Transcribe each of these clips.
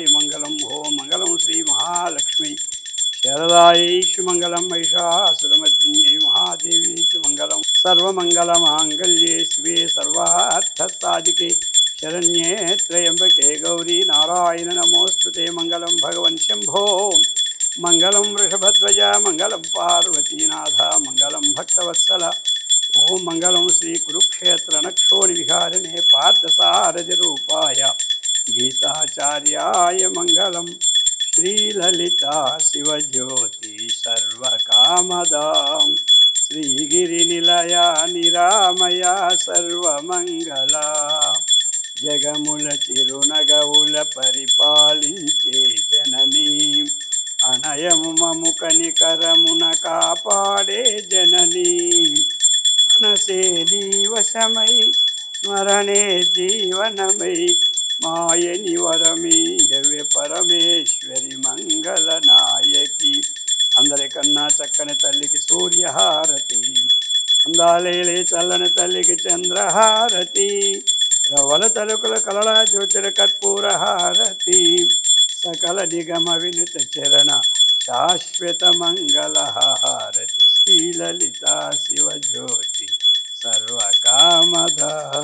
మంగళం ఓం మంగళం శ్రీ మహాలక్ష్మి శారదాయై మంగళం మహిషాసురమర్దిన్యై మహాదేవ్యై చ మంగళం సర్వమంగళమాంగళ్యే శివే సర్వార్థసాధికే శరణ్యే త్రయంబకే గౌరీ నారాయణ నమోస్తుతే మంగళం భగవన్ శంభో మంగళం వృషభధ్వజ మంగళం పార్వతీనాథ మంగళం భక్తవత్సల ఓం మంగళం శ్రీ కురుక్షేత్ర నక్షోణి విహారిణే పార్థసారథి రూపాయ గీతాచార్యాయ మంగళం శ్రీలలితా శివజ్యోతి సర్వకామదాం శ్రీగిరినిలయ నిరామయ సర్వమంగళ జగముల చిరునగవుల పరిపాలించే జననీ అనయము మము కనికరమున కాపాడే జననీ మనసే నీ వశమై స్మరణే జీవనమై మాయని వరమీయవే పరమేశ్వరి మంగళ నాయకి అందరికన్నా చక్కని తల్లికి సూర్యహారతి అందాలేలే చల్లని తల్లికి చంద్రహారతి రవల తలుకుల కలల జ్యోతిర కర్పూర హారతి సకల నిగమ వినుత చరణ శాశ్వత మంగళ హారతి శ్రీలలిత శివజ్యోతి సర్వకామద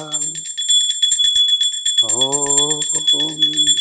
ఓం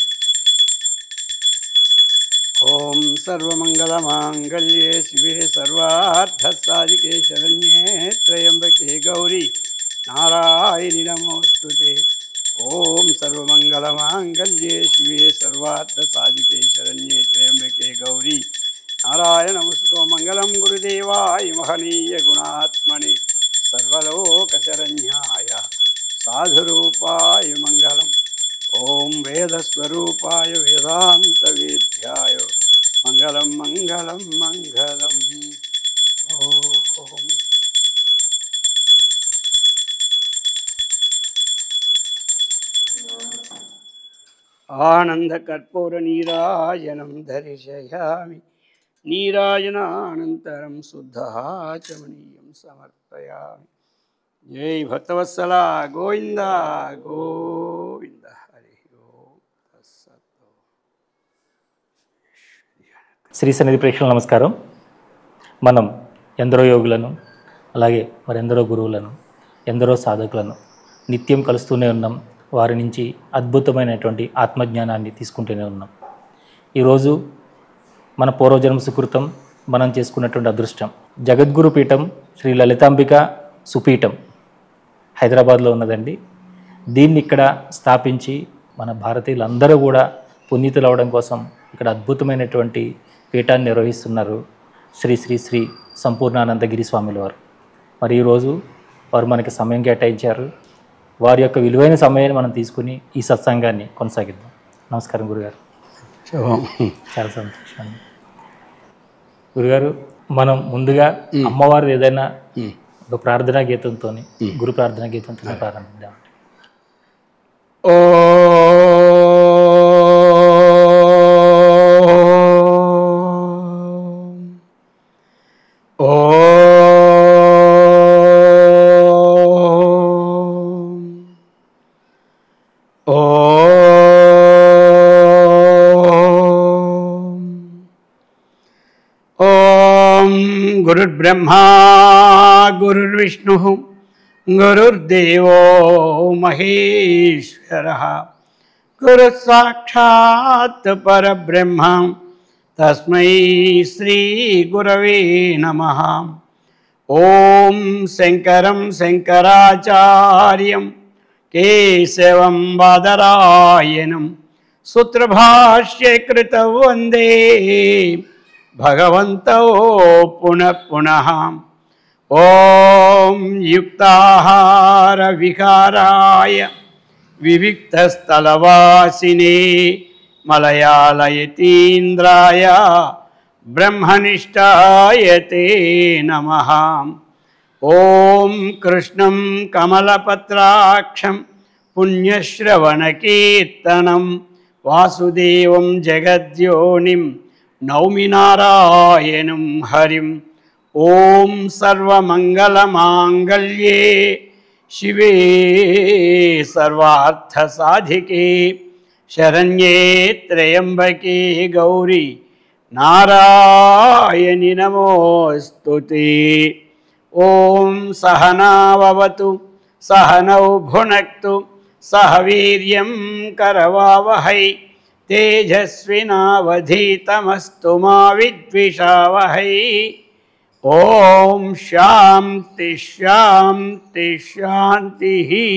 ఓం సర్వమంగళమాంగళ్యే శివే సర్వార్థసాధికే శరణ్యే త్రయంబకే గౌరీ నారాయణి నమోస్తుతే ఓం సర్వమంగళమాంగళ్యే శివే సర్వార్థసాధికే శరణ్యే త్రయంబకే గౌరీ నారాయణ నమస్తుతో మంగళం గురుదేవాయ మహనీయ గుణాత్మనే సర్వలోకశరణ్యాయ సాధురూపాయ మంగళం ఓం వేదస్వరూపాయ వేదాంతవేద్యాయ మంగళం మంగళం మంగళం ఓం ఆనందకర్పూరనీరాజనం దర్శయామి నీరాజనానంతరం శుద్ధాచమనీయం సమర్పయామి జై భక్తవత్సల గోవింద గోవింద హరి ఓం తత్సత్ శ్రీ సన్నిధి ప్రేక్షకులు నమస్కారం మనం ఎందరో యోగులను అలాగే మరెందరో గురువులను ఎందరో సాధకులను నిత్యం కలుస్తూనే ఉన్నాం వారి నుంచి అద్భుతమైనటువంటి ఆత్మజ్ఞానాన్ని తీసుకుంటూనే ఉన్నాం ఈరోజు మన పూర్వజన్మ సుకృతం మనం చేసుకున్నటువంటి అదృష్టం జగద్గురు పీఠం శ్రీ లలితాంబిక సుపీఠం హైదరాబాద్లో ఉన్నదండి దీన్ని ఇక్కడ స్థాపించి మన భారతీయులందరూ కూడా పునీతులు అవడం కోసం ఇక్కడ అద్భుతమైనటువంటి పీఠాన్ని నిర్వహిస్తున్నారు శ్రీ శ్రీ శ్రీ సంపూర్ణానందగిరి స్వామిల వారు మరి ఈరోజు వారు మనకి సమయం కేటాయించారు వారి యొక్క విలువైన సమయాన్ని మనం తీసుకుని ఈ సత్సంగాన్ని కొనసాగిద్దాం నమస్కారం గురుగారు శుభం చాలా సంతోషం అండి గురుగారు మనం ముందుగా అమ్మవారు ఏదైనా ఒక ప్రార్థనా గీతంతో గురు ప్రార్థనా గీతంతో ప్రారంభిద్దాం ఓం గురుర్బ్రహ్మా గురుర్విష్ణు గురుర్దేవో మహేశ్వర గురు సాక్షాత్ పరబ్రహ్మ తస్మై శ్రీ గురవే నమ ఓం శంకరం శంకరాచార్యం కేశవం బాదరాయణం సూత్రభాష్యకృత వందే భగవంతో పునః పునః ఓం యుక్తాహార విహారాయ వివిక్తస్థలవాసినే మలయాళయతీంద్రాయ బ్రహ్మనిష్టాయ తే నమ ఓం కృష్ణం కమలపత్రాక్షం పుణ్యశ్రవణకీర్తనం వాసుదేవం జగద్యోనిం నౌమి నారాయణం హరిం ఓం సర్వమంగళమాంగళ్యే శివే సర్వార్థసాధికే శరణ్యే త్రయంబకే గౌరీ నారాయణి నమోస్తుతే ఓం సహనావతు సహనౌ భునక్తు సహ వీర్యం కరవావహై తేజస్వినావధీతమస్తు మా విద్విషావహై ఓం శాంతి శాంతి శాంతి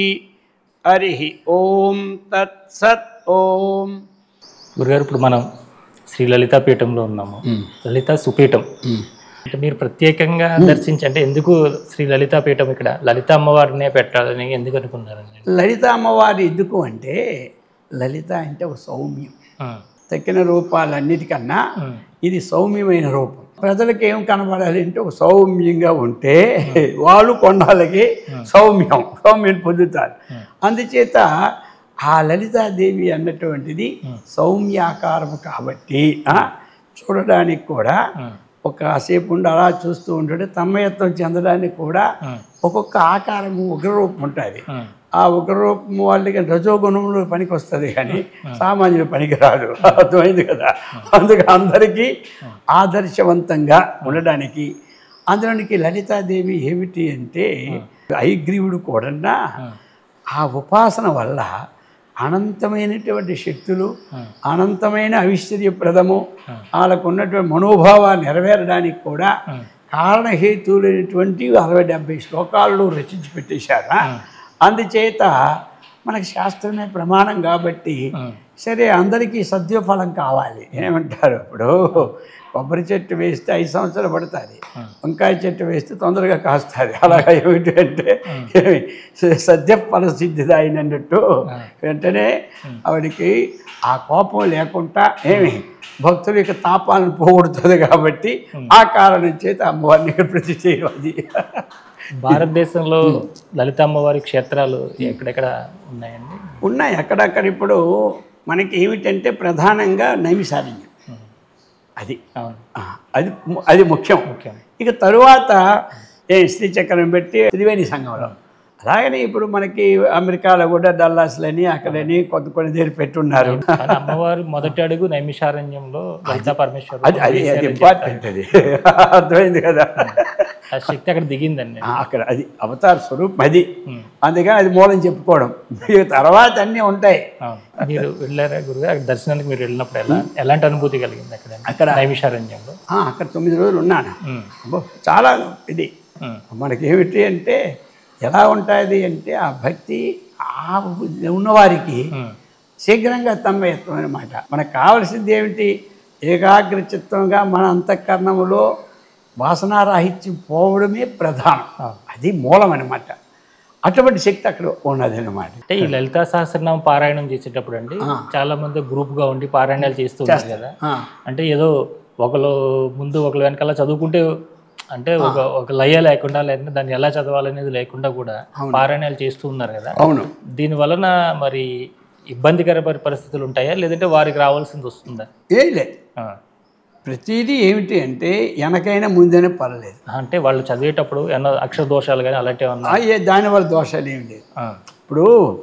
హరి ఓం తత్సత్ ఓం గురుగారు ఇప్పుడు మనం శ్రీ లలితా పీఠంలో ఉన్నాము లలిత సుపీఠం అంటే మీరు ప్రత్యేకంగా దర్శించి అంటే ఎందుకు శ్రీ లలితా పీఠం ఇక్కడ లలిత అమ్మవారినే పెట్టాలని ఎందుకు అనుకున్నారండి లలిత అమ్మవారి ఎందుకు అంటే లలిత అంటే ఒక సౌమ్యం ఉమ్, తక్కిన రూపాలన్నిటికన్నా ఉమ్, ఇది సౌమ్యమైన రూపం ప్రజలకు ఏం కనబడాలి అంటే ఒక సౌమ్యంగా ఉంటే వాళ్ళు కొన్నాళ్ళకి సౌమ్యం సౌమ్యం పొందుతారు అందుచేత ఆ లలితాదేవి అన్నటువంటిది సౌమ్యాకారము కాబట్టి ఆ, చూడడానికి కూడా ఉమ్, ఒకసేపు ఉండి అలా చూస్తూ ఉంటుంటే తన్మయత్వం చెందడానికి కూడా ఉమ్, ఒక్కొక్క ఆకారము ఉగ్రరూపం ఉంటుంది ఉమ్, ఆ ఉగ్రరూపం వాళ్ళకి రజోగుణంలో పనికి వస్తుంది కానీ సామాన్యుల పనికి రాదు అర్థమైంది కదా అందుకే అందరికీ ఆదర్శవంతంగా ఉండడానికి అందులోనికి లలితాదేవి ఏమిటి అంటే ఐగ్రీవుడు కూడా ఆ ఉపాసన వల్ల అనంతమైనటువంటి శక్తులు అనంతమైన ఐశ్వర్యప్రదము వాళ్ళకు ఉన్నటువంటి మనోభావాలు నెరవేరడానికి కూడా కారణహేతులైనటువంటి అరవై డెబ్బై శ్లోకాలు రచించి పెట్టేశారా అందుచేత మనకి శాస్త్రమే ప్రమాణం కాబట్టి ఉమ్, సరే అందరికీ సద్యఫలం కావాలి ఏమంటారు ఇప్పుడు కొబ్బరి చెట్టు వేస్తే ఐదు సంవత్సరాలు పడుతుంది వంకాయ చెట్టు వేస్తే తొందరగా కాస్తుంది అలాగా ఏమిటి అంటే సద్య ఫల సిద్ధిదాయినట్టు వెంటనే ఆవిడికి ఆ కోపం లేకుండా ఏమి భక్తుల యొక్క తాపాలను పోగొడుతుంది కాబట్టి ఆ కారణం చేత అమ్మవారిని ఇక్కడ ప్రతి చేయడం అది భారతదేశంలో లలిత అమ్మవారి క్షేత్రాలు ఎక్కడెక్కడ ఉన్నాయండి ఉన్నాయి అక్కడక్కడ ఇప్పుడు మనకి ఏమిటంటే ప్రధానంగా నైమిసారణ్యం ఉమ్, అది అవును ఆ, అది ము- అది ముఖ్యం ముఖ్యం ఇక తరువాత ఏ శ్రీచక్రం పెట్టి త్రివేణి సంఘంలో అలాగనే ఇప్పుడు మనకి అమెరికాలో కూడా డల్లాస్లని అక్కడని కొత్త కొన్ని దగ్గర పెట్టున్నారు కానీ అమ్మవారి మొదటి అడుగు నైమిషారణ్యంలో లలితా పరమేశ్వరు అది అది అది ఇంపార్టెంట్ అది అర్థమైంది కదా ఆ శక్తి అక్కడ దిగిందండి ఆ, అక్కడ అది అవతార స్వరూపం అది ఉమ్, అందుకని అది మూలం చెప్పుకోవడం ఇక తర్వాత అన్నీ ఉంటాయి అవును మీరు వెళ్ళారా గురుగా అక్కడ దర్శనానికి మీరు వెళ్ళినప్పుడు ఎలా ఎలాంటి అనుభూతి కలిగింది అక్కడ అక్కడ నైమిషారణ్యంలో ఆ, అక్కడ తొమ్మిది రోజులు ఉన్నాను ఉమ్, అబ్బో, చాలా ఇది ఉమ్, మనకి ఏమిటి అంటే ఎలా ఉంటుంది అంటే ఆ భక్తి ఆ ఉన్నవారికి ఉమ్, శీఘ్రంగా తన్మయత్వం అనమాట మనకు కావలసింది ఏమిటి ఏకాగ్ర చిత్తంగా మన అంతఃకరణములో వాసనారాహిత్యం పోవడమే ప్రధానం అవును. అది మూలం అనమాట అటువంటి శక్తి అక్కడ ఉన్నది అనమాట అంటే ఈ లలితా సహస్రనామం పారాయణం చేసేటప్పుడు అండి చాలా మంది గ్రూప్ గా ఉండి పారాయణాలు చేస్తూ ఉంటారు కదా అంటే ఏదో ఒకరు ముందు ఒకరు వెనకాల చదువుకుంటే అంటే ఒక ఒక లయ లేకుండా లేదంటే దాన్ని ఎలా చదవాలనేది లేకుండా కూడా పారాయణాలు చేస్తూ ఉన్నారు కదా అవును దీని వలన మరి ఇబ్బందికర పరి- పరిస్థితులు ఉంటాయా లేదంటే వారికి రావాల్సింది వస్తుందా ఏం లేదు ఆ. ప్రతిదీ ఏమిటి అంటే వెనకైనా ముందైనా పర్లేదు అంటే వాళ్ళు చదివేటప్పుడు ఏమన్నా అక్షర దోషాలు కానీ అలాంటివి ఏమన్నా ఆ ఏ దానివల్ల దోషాలు ఏమి లేదు ఆ. ఇప్పుడు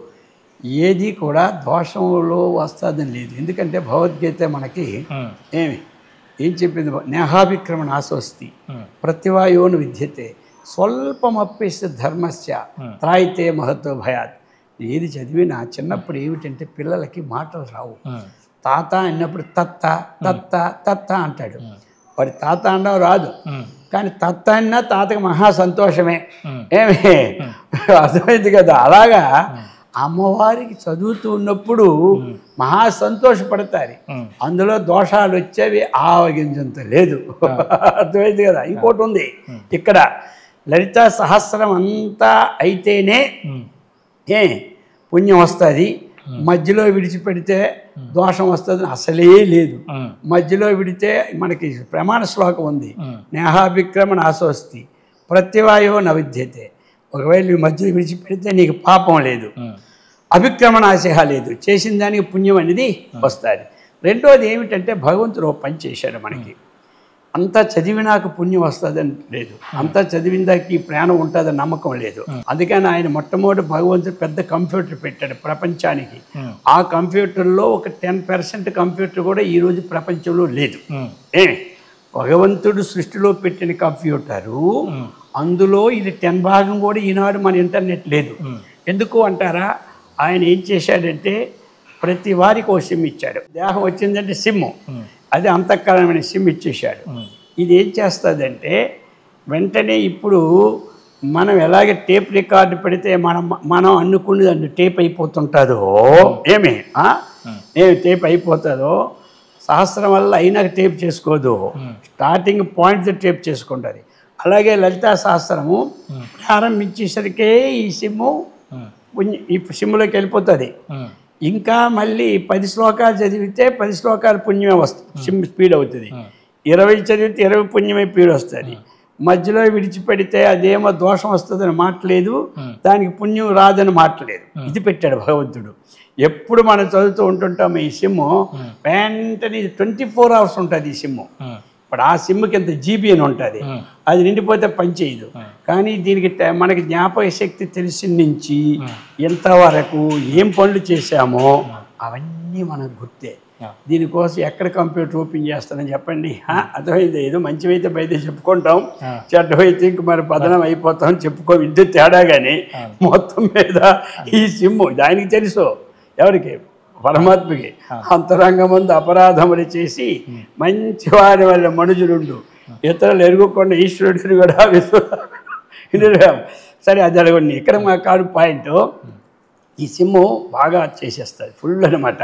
ఏది కూడా దోషంలో వస్తుందని లేదు ఎందుకంటే భగవద్గీత మనకి ఉమ్, ఏమి ఏం చెప్పింది నేహాభిక్రమణ ఆస్వస్తి ఉమ్, ప్రతివాయోను విద్యతే స్వల్పమప్యస్య ధర్మస్య త్రాయితే మహత్వ భయాత్ ఏది చదివినా చిన్నప్పుడు ఏమిటంటే పిల్లలకి మాటలు రావు ఉమ్, తాత అన్నప్పుడు తత్త తత్త తత్త అంటాడు వాడి తాత అనడం రాదు ఉమ్, కానీ తత్త అన్నా తాతకి మహా సంతోషమే ఉమ్, ఏమి అర్థమైంది కదా అలాగా అమ్మవారికి చదువుతూ ఉన్నప్పుడు మహా సంతోషపడతారు ఉమ్, అందులో దోషాలు వచ్చేవి ఆవగింజంత లేదు అర్థమైంది కదా ఇంకోటి ఉంది ఇక్కడ లలిత సహస్రం అంతా అయితేనే ఉమ్, ఏ పుణ్యం వస్తుంది మధ్యలో విడిచిపెడితే దోషం వస్తుంది అసలే లేదు ఉమ్, మధ్యలో విడితే మనకి ప్రమాణ శ్లోకం ఉంది ఉమ్, నేహాభిక్రమణ ఆసోస్తి ప్రత్యవాయో నవిద్యతే ఒకవేళ నువ్వు మధ్యలో విడిచిపెడితే నీకు పాపం లేదు ఉమ్, అభిక్రమణ ఆశయ లేదు చేసిన దానికి పుణ్యం అనేది వస్తుంది రెండోది ఏమిటంటే భగవంతుడు ఒక పని చేశాడు మనకి అంతా చదివినాక పుణ్యం వస్తుందని లేదు అంతా చదివిందాక ఈ ప్రాణం ఉంటుందని నమ్మకం లేదు అందుకని ఆయన మొట్టమొదటి భగవంతుడు పెద్ద కంప్యూటర్ పెట్టాడు ప్రపంచానికి ఉమ్, ఆ కంప్యూటర్లో ఒక టెన్ పర్సెంట్ కంప్యూటర్ కూడా ఈరోజు ప్రపంచంలో లేదు ఉమ్, ఏ భగవంతుడు సృష్టిలో పెట్టిన కంప్యూటరు అందులో ఇది టెన్ భాగం కూడా ఈనాడు మన ఇంటర్నెట్ లేదు ఉమ్, ఎందుకు అంటారా ఆయన ఏం చేశాడంటే ప్రతి వారికి ఓ సిమ్ ఇచ్చాడు దేహం వచ్చిందంటే సిమ్ము ఉమ్, అది అంతఃకరణమైన సిమ్ ఇచ్చేశాడు ఉమ్, ఇది ఏం చేస్తుందంటే వెంటనే ఇప్పుడు మనం ఎలాగ టేప్ రికార్డు పెడితే మనం మనం అనుకున్నది టేప్ అయిపోతుంటుందో ఏమి ఆ? ఏమి టేప్ అయిపోతుందో సహస్రం వల్ల అయినాక టేప్ చేసుకోదు స్టార్టింగ్ పాయింట్ టేప్ చేసుకుంటుంది అలాగే లలితా సహస్రము ప్రారంభించేసరికే ఈ సిమ్ము ఉమ్, పుణ్య- ఈ సిమ్ములోకి వెళ్ళిపోతుంది ఉమ్, ఇంకా మళ్ళీ పది శ్లోకాలు చదివితే పది శ్లోకాలు పుణ్యమే వస్తుంది సిమ్ స్పీడ్ అవుతుంది ఇరవై చదివితే ఇరవై పుణ్యమే స్పీడ్ వస్తుంది మధ్యలో విడిచిపెడితే అదేమో దోషం వస్తుందని మాట్లేదు దానికి పుణ్యం రాదని మాట్లేదు ఇది పెట్టాడు భగవంతుడు ఎప్పుడు మనం చదువుతూ ఉంటుంటాం ఈ సిమ్ము వెంటనే ట్వంటీ ఫోర్ అవర్స్ ఉంటుంది ఈ సిమ్ము ఉమ్, ఇప్పుడు ఆ సిమ్కి ఎంత జీబీ అని ఉంటుంది ఉమ్, అది నిండిపోతే పనిచేయదు కానీ దీనికి ట- మనకి జ్ఞాపక శక్తి తెలిసిన నుంచి ఎంతవరకు ఏం పనులు చేశామో అవన్నీ మనకు గుర్తే ఆ. దీనికోసం ఎక్కడ కంప్యూటర్ ఓపెన్ చేస్తానని చెప్పండి హా, అర్థమైంది ఏదో మంచివైతే బయట చెప్పుకుంటాం ఆ. చెడ్డవైతే ఇంక మరి పతనం అయిపోతాం చెప్పుకో ఇంటి తేడా కానీ మొత్తం మీద ఈ సిమ్ము దానికి తెలుసు ఎవరికి పరమాత్మకి అంతరంగ ముందు అపరాధములు చేసి మంచి వారి వల్ల మనుజులుండు ఇతరులు ఎరుగుకుండా ఈశ్వరుడిని కూడా విశ్వ వినురాం. సరే అది అడగండి ఇక్కడ మా కారు పాయింట్ ఈ సిమ్ము బాగా చేసేస్తుంది ఫుల్ అనమాట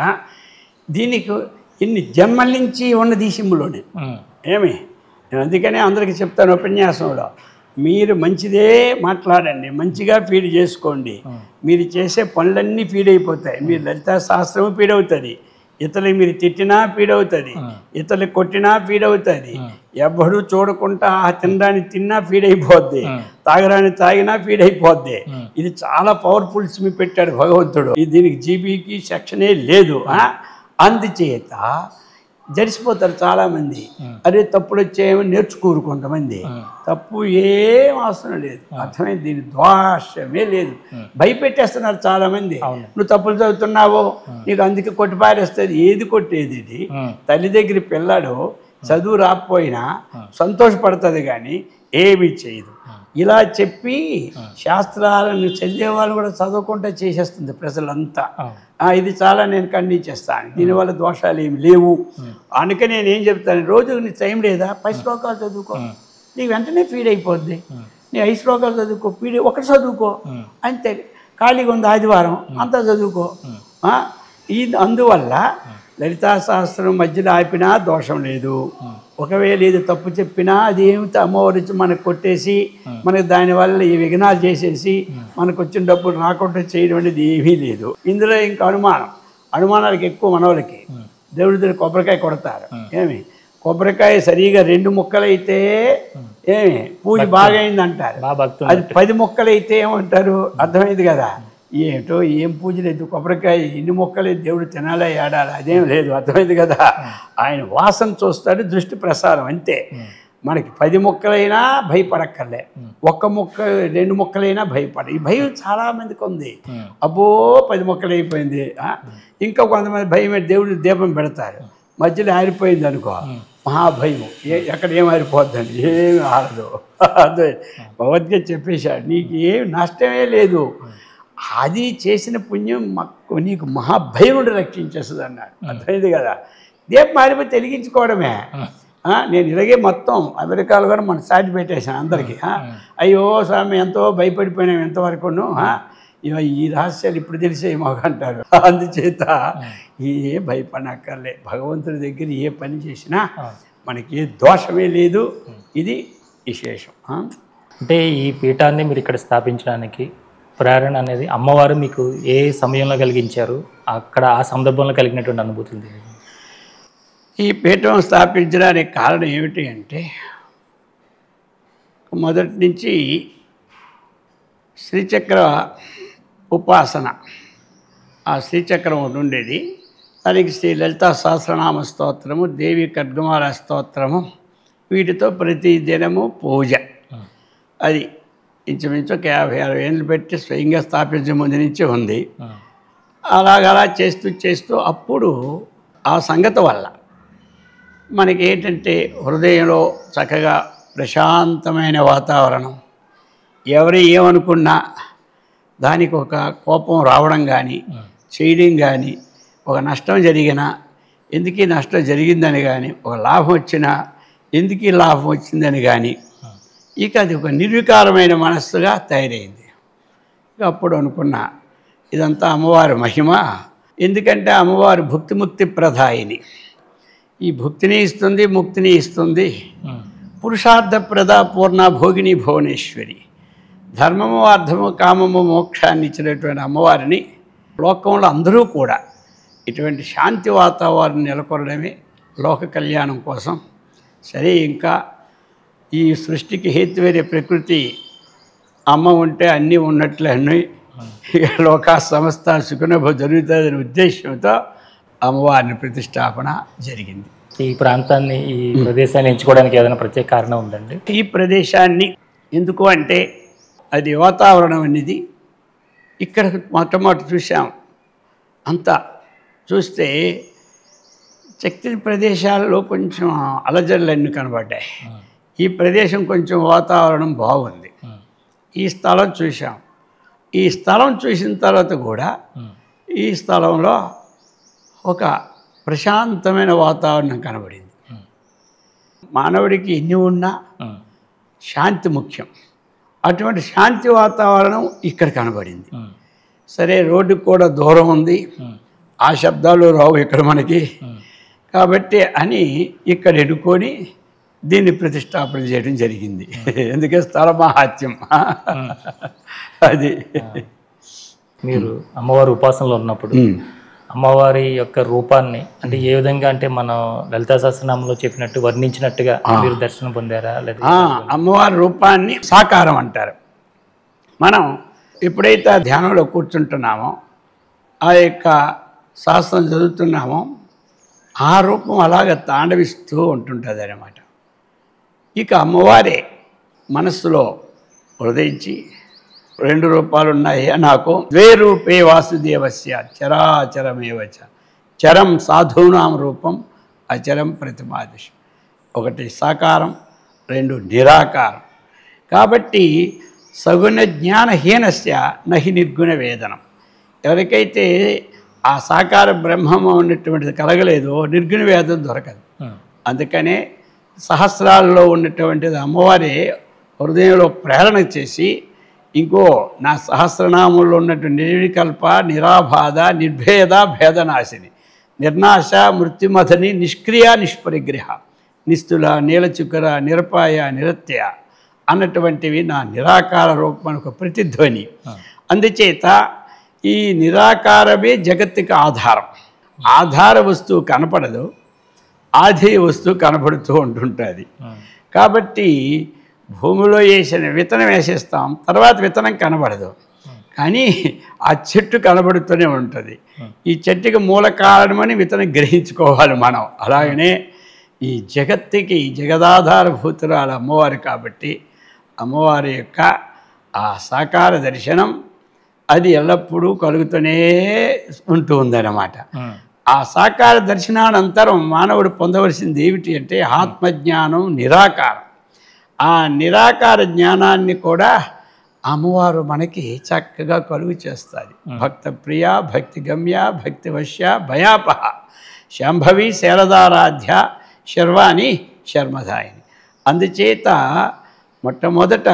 దీనికి ఇన్ని జన్మల నుంచి ఉన్నది ఈ సిమ్ములోనే ఉమ్, ఏమి నేను అందుకనే అందరికీ చెప్తాను ఉపన్యాసంలో మీరు మంచిదే మాట్లాడండి మంచిగా ఫీడ్ చేసుకోండి మీరు చేసే పనులన్నీ ఫీడ్ అయిపోతాయి మీరు లలితా శాస్త్రము ఫీడ్ అవుతుంది ఇతరులు మీరు తిట్టినా ఫీడ్ అవుతుంది ఇతరులు కొట్టినా ఫీడ్ అవుతుంది ఎవ్వడు చూడకుండా ఆ తినడానికి తిన్నా ఫీడ్ అయిపోద్ది తాగరాని తాగినా ఫీడ్ అయిపోద్ది ఇది చాలా పవర్ఫుల్ సిమ్ పెట్టాడు భగవంతుడు ఇది దీనికి జీబీకి సెక్షనే లేదు ఆ? అందుచేత జడిసిపోతారు చాలామంది అరే తప్పులు వచ్చేమో నేర్చుకోరు కొంతమంది తప్పు ఏం అవసరం లేదు అర్థమైంది దీని దోషమే లేదు భయపెట్టేస్తున్నారు చాలామంది అవును. నువ్వు తప్పులు చదువుతున్నావో నీకు అందుకే కొట్టి పారేస్తుంది ఏది కొట్టేది ఇది ఉమ్, తల్లి దగ్గర పిల్లాడు చదువు రాకపోయినా సంతోషపడుతుంది కానీ ఏమీ చేయదు ఇలా చెప్పి శాస్త్రాలను చదివే వాళ్ళు కూడా చదవకుండా చేసేస్తుంది ప్రజలంతా అవును. ఆ, ఇది చాలా నేను ఖండించేస్తాను దీనివల్ల దోషాలు ఏమి లేవు అందుకే నేను ఏం చెప్తాను రోజు నీ టైం లేదా పై శ్లోకాలు చదువుకో నీకు వెంటనే ఫీడ్ అయిపోద్ది నీ ఐదు శ్లోకాలు చదువుకో ఫీడ్ ఒకటి చదువుకో అంతే ఖాళీగా ఉంది ఆదివారం అంతా చదువుకో ఆ, ఈ అందువల్ల లలితా శాస్త్రం మధ్యలో ఆపినా దోషం లేదు ఒకవేళ ఇది తప్పు చెప్పినా అది ఏమిటి అమ్మవారు వచ్చి మనకు కొట్టేసి మనకి దానివల్ల ఈ విఘ్నాలు చేసేసి మనకు వచ్చిన డబ్బులు రాకుండా చేయడం అనేది ఏమీ లేదు ఇందులో ఇంకా అనుమానం అనుమానాలకు ఎక్కువ మనవలకి దేవుడి దగ్గర కొబ్బరికాయ కొడతారు ఏమి కొబ్బరికాయ సరిగా రెండు ముక్కలైతే ఏమి పూజ బాగా అయింది అంటారు బాగా భక్తులు అది పది మొక్కలైతే ఏమంటారు అర్థమైంది కదా ఏటో ఏం పూజ లేదు కొబ్బరికాయ ఇన్ని మొక్కలే దేవుడు తినాలా ఏడాలి అదేం లేదు అర్థమైంది కదా ఆయన వాసన చూస్తాడు దృష్టి ప్రసారం అంతే మనకి పది మొక్కలైనా భయపడక్కర్లే ఒక్క మొక్క రెండు మొక్కలైనా భయపడ ఈ భయం చాలా మందికి ఉంది ఉమ్, అబ్బో పది మొక్కలు అయిపోయింది ఆ? ఇంకా కొంతమంది భయం పెట్టి దేవుడి దీపం పెడతారు మధ్యలో ఆరిపోయింది అనుకో మహాభయం ఏ ఎక్కడ ఏం ఆరిపోద్దని ఏమి ఆరదు అదే భగవద్గీత చెప్పేశాడు నీకు ఏం నష్టమే లేదు అది చేసిన పుణ్యం మాకు నీకు మహాభయం నుండి రక్షించేస్తుంది అన్నాడు అర్థమైంది కదా దీపం ఆరిపోయి తెలిగించుకోవడమే ఆ, నేను ఇలాగే మొత్తం అమెరికాలో కూడా మన సాటి పెట్టేశాను అందరికీ ఆ. అయ్యో స్వామి ఎంతో భయపడిపోయినాం ఎంతవరకును ఆ. ఇవ ఈ రహస్యాలు ఇప్పుడు తెలిసే మాకు అంటారు అందుచేత ఏ భయపడక్కర్లే భగవంతుడి దగ్గర ఏ పని చేసినా మనకి ఏ దోషమే లేదు ఇది విశేషం ఆ? అంటే ఈ పీఠాన్ని మీరు ఇక్కడ స్థాపించడానికి ప్రేరణ అనేది అమ్మవారు మీకు ఏ సమయంలో కలిగించారు అక్కడ ఆ సందర్భంలో కలిగినటువంటి అనుభూతి ఉంది ఈ పీఠం స్థాపించడానికి కారణం ఏమిటి అంటే మొదటి నుంచి శ్రీచక్ర ఉపాసన ఆ శ్రీచక్రం ఒకటి ఉండేది దానికి శ్రీ లలితా సహస్రనామ స్తోత్రము దేవి ఖడ్గమాల స్తోత్రము వీటితో ప్రతి దినము పూజ అది ఇంచుమించు ఒక యాభై అరవై ఏళ్ళు పెట్టి స్వయంగా స్థాపించే ముందు నుంచి ఉంది అలాగలా చేస్తూ చేస్తూ అప్పుడు ఆ సంగతి వల్ల మనకి ఏంటంటే హృదయంలో చక్కగా ప్రశాంతమైన వాతావరణం ఎవరు ఏమనుకున్నా దానికి ఒక కోపం రావడం కానీ చేయడం కానీ ఒక నష్టం జరిగినా ఎందుకు ఈ నష్టం జరిగిందని కానీ ఒక లాభం వచ్చినా ఎందుకు ఈ లాభం వచ్చిందని కానీ ఇక అది ఒక నిర్వికారమైన మనస్సుగా తయారైంది ఇక అప్పుడు అనుకున్నా ఇదంతా అమ్మవారి మహిమ ఎందుకంటే అమ్మవారు భుక్తిముక్తి ప్రధాయిని ఈ భుక్తిని ఇస్తుంది ముక్తిని ఇస్తుంది పురుషార్థ ప్రద పూర్ణ భోగిని భువనేశ్వరి ధర్మము అర్థము కామము మోక్షాన్ని ఇచ్చినటువంటి అమ్మవారిని లోకంలో అందరూ కూడా ఇటువంటి శాంతి వాతావరణం నెలకొనడమే లోక కళ్యాణం కోసం సరే ఇంకా ఈ సృష్టికి హేతువేరే ప్రకృతి అమ్మ ఉంటే అన్నీ ఉన్నట్లే అన్నీ ఇక లోకా సంస్థ సుఖనభ జరుగుతుందనే ఉద్దేశంతో అమ్మవారిని ప్రతిష్టాపన జరిగింది ఈ ప్రాంతాన్ని ఈ ప్రదేశాన్ని ఎంచుకోవడానికి ఏదైనా ప్రత్యేక కారణం ఉందండి ఈ ప్రదేశాన్ని ఎందుకు అంటే అది వాతావరణం అనేది ఇక్కడ మొట్టమొదటి చూసాం అంతా చూస్తే శక్తి ప్రదేశాల్లో కొంచెం అలజడులన్నీ కనబడ్డాయి ఈ ప్రదేశం కొంచెం వాతావరణం బాగుంది ఈ స్థలం చూసాం ఈ స్థలం చూసిన తర్వాత కూడా ఈ స్థలంలో ఒక ప్రశాంతమైన వాతావరణం కనబడింది మానవుడికి ఎన్ని ఉన్నా శాంతి ముఖ్యం అటువంటి శాంతి వాతావరణం ఇక్కడ కనబడింది సరే రోడ్డుకు కూడా దూరం ఉంది ఆ శబ్దాలు రావు ఇక్కడ మనకి కాబట్టి అని ఇక్కడ ఎన్నుకొని దీన్ని ప్రతిష్టాపన చేయడం జరిగింది ఎందుకే స్థల మహాత్యం అది మీరు అమ్మవారి ఉపాసనలో ఉన్నప్పుడు ఉమ్. అమ్మవారి యొక్క రూపాన్ని అంటే ఏ విధంగా అంటే మనం లలితా సహస్రనామంలో చెప్పినట్టు వర్ణించినట్టుగా మీరు దర్శనం పొందారా లేదా ఆ, అమ్మవారి రూపాన్ని సాకారం అంటారు మనం ఎప్పుడైతే ఆ ధ్యానంలో కూర్చుంటున్నామో ఆ యొక్క శాస్త్రం చదువుతున్నామో ఆ రూపం అలాగ తాండవిస్తూ ఉంటుంటుంది అనమాట ఇక అమ్మవారే మనస్సులో హృదయించి రెండు రూపాలు ఉన్నాయి నాకు ద్వే రూపే వాసుదేవస్య చరాచరమేవచ చరం సాధూనాం రూపం అచరం ప్రతిమాదిశం ఒకటి సాకారం రెండు నిరాకారం కాబట్టి సగుణ జ్ఞానహీనస్య నహి నిర్గుణ వేదనం ఎవరికైతే ఆ సాకార బ్రహ్మము ఉన్నటువంటిది కలగలేదో నిర్గుణ వేదం దొరకదు ఉమ్, అందుకనే సహస్రాల్లో ఉన్నటువంటిది అమ్మవారే హృదయంలో ప్రేరణ చేసి ఇంకో నా సహస్రనామంలో ఉన్నటువంటి నిర్వికల్ప నిరాబాధ నిర్భేద భేదనాశిని నిర్నాశ మృత్యుమథని నిష్క్రియ నిష్పరిగ్రహ నిస్తుల నీలచుకర నిరపాయ నిరత్య అన్నటువంటివి నా నిరాకార రూపం ఒక ప్రతిధ్వని అందుచేత ఈ నిరాకారమే జగత్తుకి ఆధారం ఆధార వస్తువు కనపడదు ఆధేయ వస్తువు కనబడుతూ ఉంటుంటుంది ఉమ్, కాబట్టి భూమిలో వేసిన విత్తనం వేసేస్తాం తర్వాత విత్తనం కనబడదు కానీ ఆ చెట్టు కనబడుతూనే ఉంటుంది ఈ చెట్టుకి మూల కారణమని విత్తనం గ్రహించుకోవాలి మనం అలాగనే ఈ జగత్తుకి జగదాధారభూతురాలు అమ్మవారు కాబట్టి అమ్మవారి యొక్క ఆ సాకార దర్శనం అది ఎల్లప్పుడూ కలుగుతూనే ఉంటూ ఉందన్నమాట ఉమ్, ఆ సాకార దర్శనానంతరం మానవుడు పొందవలసింది ఏమిటి అంటే ఆత్మజ్ఞానం నిరాకారం ఆ నిరాకార జ్ఞానాన్ని కూడా అమ్మవారు మనకి చక్కగా కలుగు చేస్తుంది భక్త ప్రియ భక్తి గమ్య భక్తి వశ్య భయాపహ శాంభవి శైలదారాధ్య శర్వాణి శర్మదాయిని అందుచేత మొట్టమొదట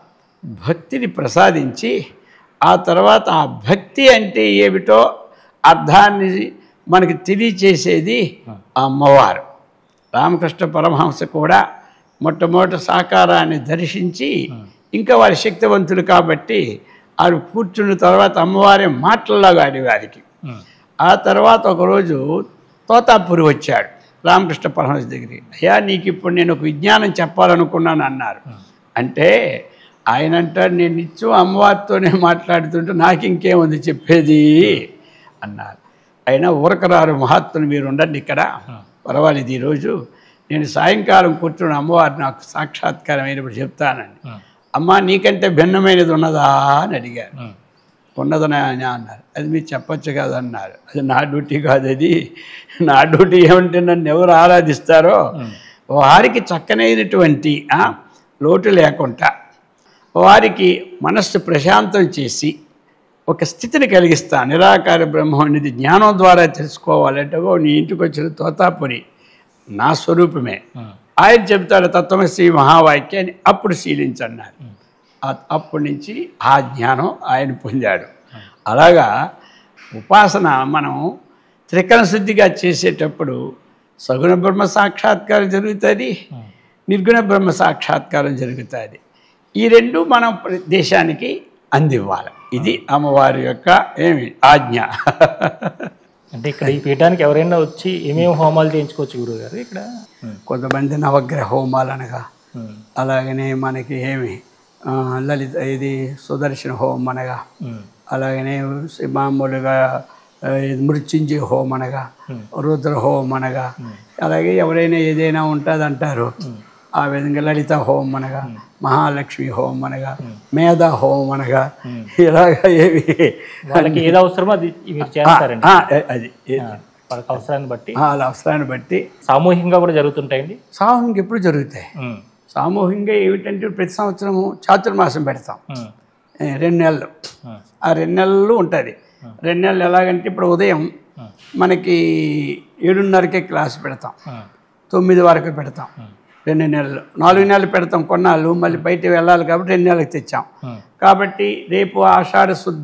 భక్తిని ప్రసాదించి ఆ తర్వాత ఆ భక్తి అంటే ఏమిటో అర్థాన్ని మనకి తెలియచేసేది ఆ అమ్మవారు రామకృష్ణ పరమహంస కూడా మొట్టమొదటి సాకారాన్ని దర్శించి ఇంకా వారి శక్తివంతులు కాబట్టి వారు కూర్చున్న తర్వాత అమ్మవారే మాటల్లాగా ఆడేవారికి ఉమ్, ఆ తర్వాత ఒకరోజు తోతాపూరి వచ్చాడు రామకృష్ణ పరమహంస దగ్గరికి అయ్యా నీకు ఇప్పుడు నేను ఒక విజ్ఞానం చెప్పాలనుకున్నాను అన్నారు అంటే ఆయన అంటారు నేను నిత్యం అమ్మవారితోనే మాట్లాడుతుంటే నాకు ఇంకేముంది చెప్పేది అన్నారు అయినా ఊరకరారు మహాత్ములు మీరు ఉండండి ఇక్కడ పర్వాలేదు ఈరోజు నేను సాయంకాలం కూర్చుని అమ్మవారు నాకు సాక్షాత్కారం అయినప్పుడు చెప్తానని ఉమ్, అమ్మ నీకంటే భిన్నమైనది ఉన్నదా అని అడిగారు ఉమ్, ఉన్నదని అని అన్నారు అది మీరు చెప్పొచ్చు కదా అన్నారు అది నా డ్యూటీ కాదు అది నా డ్యూటీ ఏమంటే నన్ను ఎవరు ఆరాధిస్తారో వారికి చక్కనైనటువంటి ఆ, లోటు లేకుండా వారికి మనస్సు ప్రశాంతం చేసి ఒక స్థితిని కలిగిస్తా నిరాకార బ్రహ్మం అనేది జ్ఞానం ద్వారా తెలుసుకోవాలంటే ఓ నీ ఇంటికి వచ్చిన తోతాపురి నా స్వరూపమే ఉమ్, ఆయన చెబుతాడు తత్వమశ్రీ మహావాక్యాన్ని అప్పుడు శీలించన్నారు ఆ- అప్పటి నుంచి ఆ జ్ఞానం ఆయన పొందాడు అలాగా ఉపాసన మనం త్రికరణ శుద్ధిగా చేసేటప్పుడు సగుణ బ్రహ్మ సాక్షాత్కారం జరుగుతుంది నిర్గుణ బ్రహ్మ సాక్షాత్కారం జరుగుతుంది ఈ రెండు మనం ప్ర- దేశానికి అందివ్వాలి ఇది అమ్మవారి యొక్క ఏమి ఆజ్ఞ అంటే ఇక్కడ ఈ పీఠానికి ఎవరైనా వచ్చి ఏమేమి హోమాలు చేయించుకోవచ్చు గురువు గారు ఇక్కడ ఉమ్, కొంతమంది నవగ్రహ హోమాలు అనగా ఉమ్, అలాగనే మనకి ఏమి ఆ, లలిత ఇది సుదర్శన హోమం అనగా ఉమ్, అలాగనే మామూలుగా ఆ, ఇది మృత్యుంజయ హోమం అనగా రుద్ర హోమం అనగా అలాగే ఎవరైనా ఏదైనా ఉంటుంది అంటారు ఆ విధంగా లలిత హోమం అనగా మహాలక్ష్మి హోమం అనగా మేధా హోమం అనగా ఇలాగా ఏవి వాళ్ళకి ఏది అవసరమో అది మీరు చేస్తారండి ఆ, అది ఆ, వాళ్ళకి అవసరాన్ని బట్టి ఆ, వాళ్ళ అవసరాన్ని బట్టి సామూహికంగా కూడా జరుగుతుంటాయండి సామూహికంగా ఎప్పుడు జరుగుతాయి ఉమ్, సామూహికంగా ఏమిటంటే ప్రతి సంవత్సరము చాతుర్మాసం పెడతాం ఉమ్, ఏ, రెండు నెలలు ఉమ్, ఆ రెండు నెలలు ఉంటుంది రెండు నెలలు ఎలాగంటే ఇప్పుడు ఉదయం మనకి ఏడున్నరకే క్లాస్ పెడతాం ఉమ్, తొమ్మిది వరకు పెడతాం రెండు నెలలు నాలుగు నెలలు పెడతాం కొన్నాళ్ళు మళ్ళీ బయట వెళ్ళాలి కాబట్టి రెండు నెలలకు తెచ్చాం ఉమ్, కాబట్టి రేపు ఆషాఢ శుద్ధ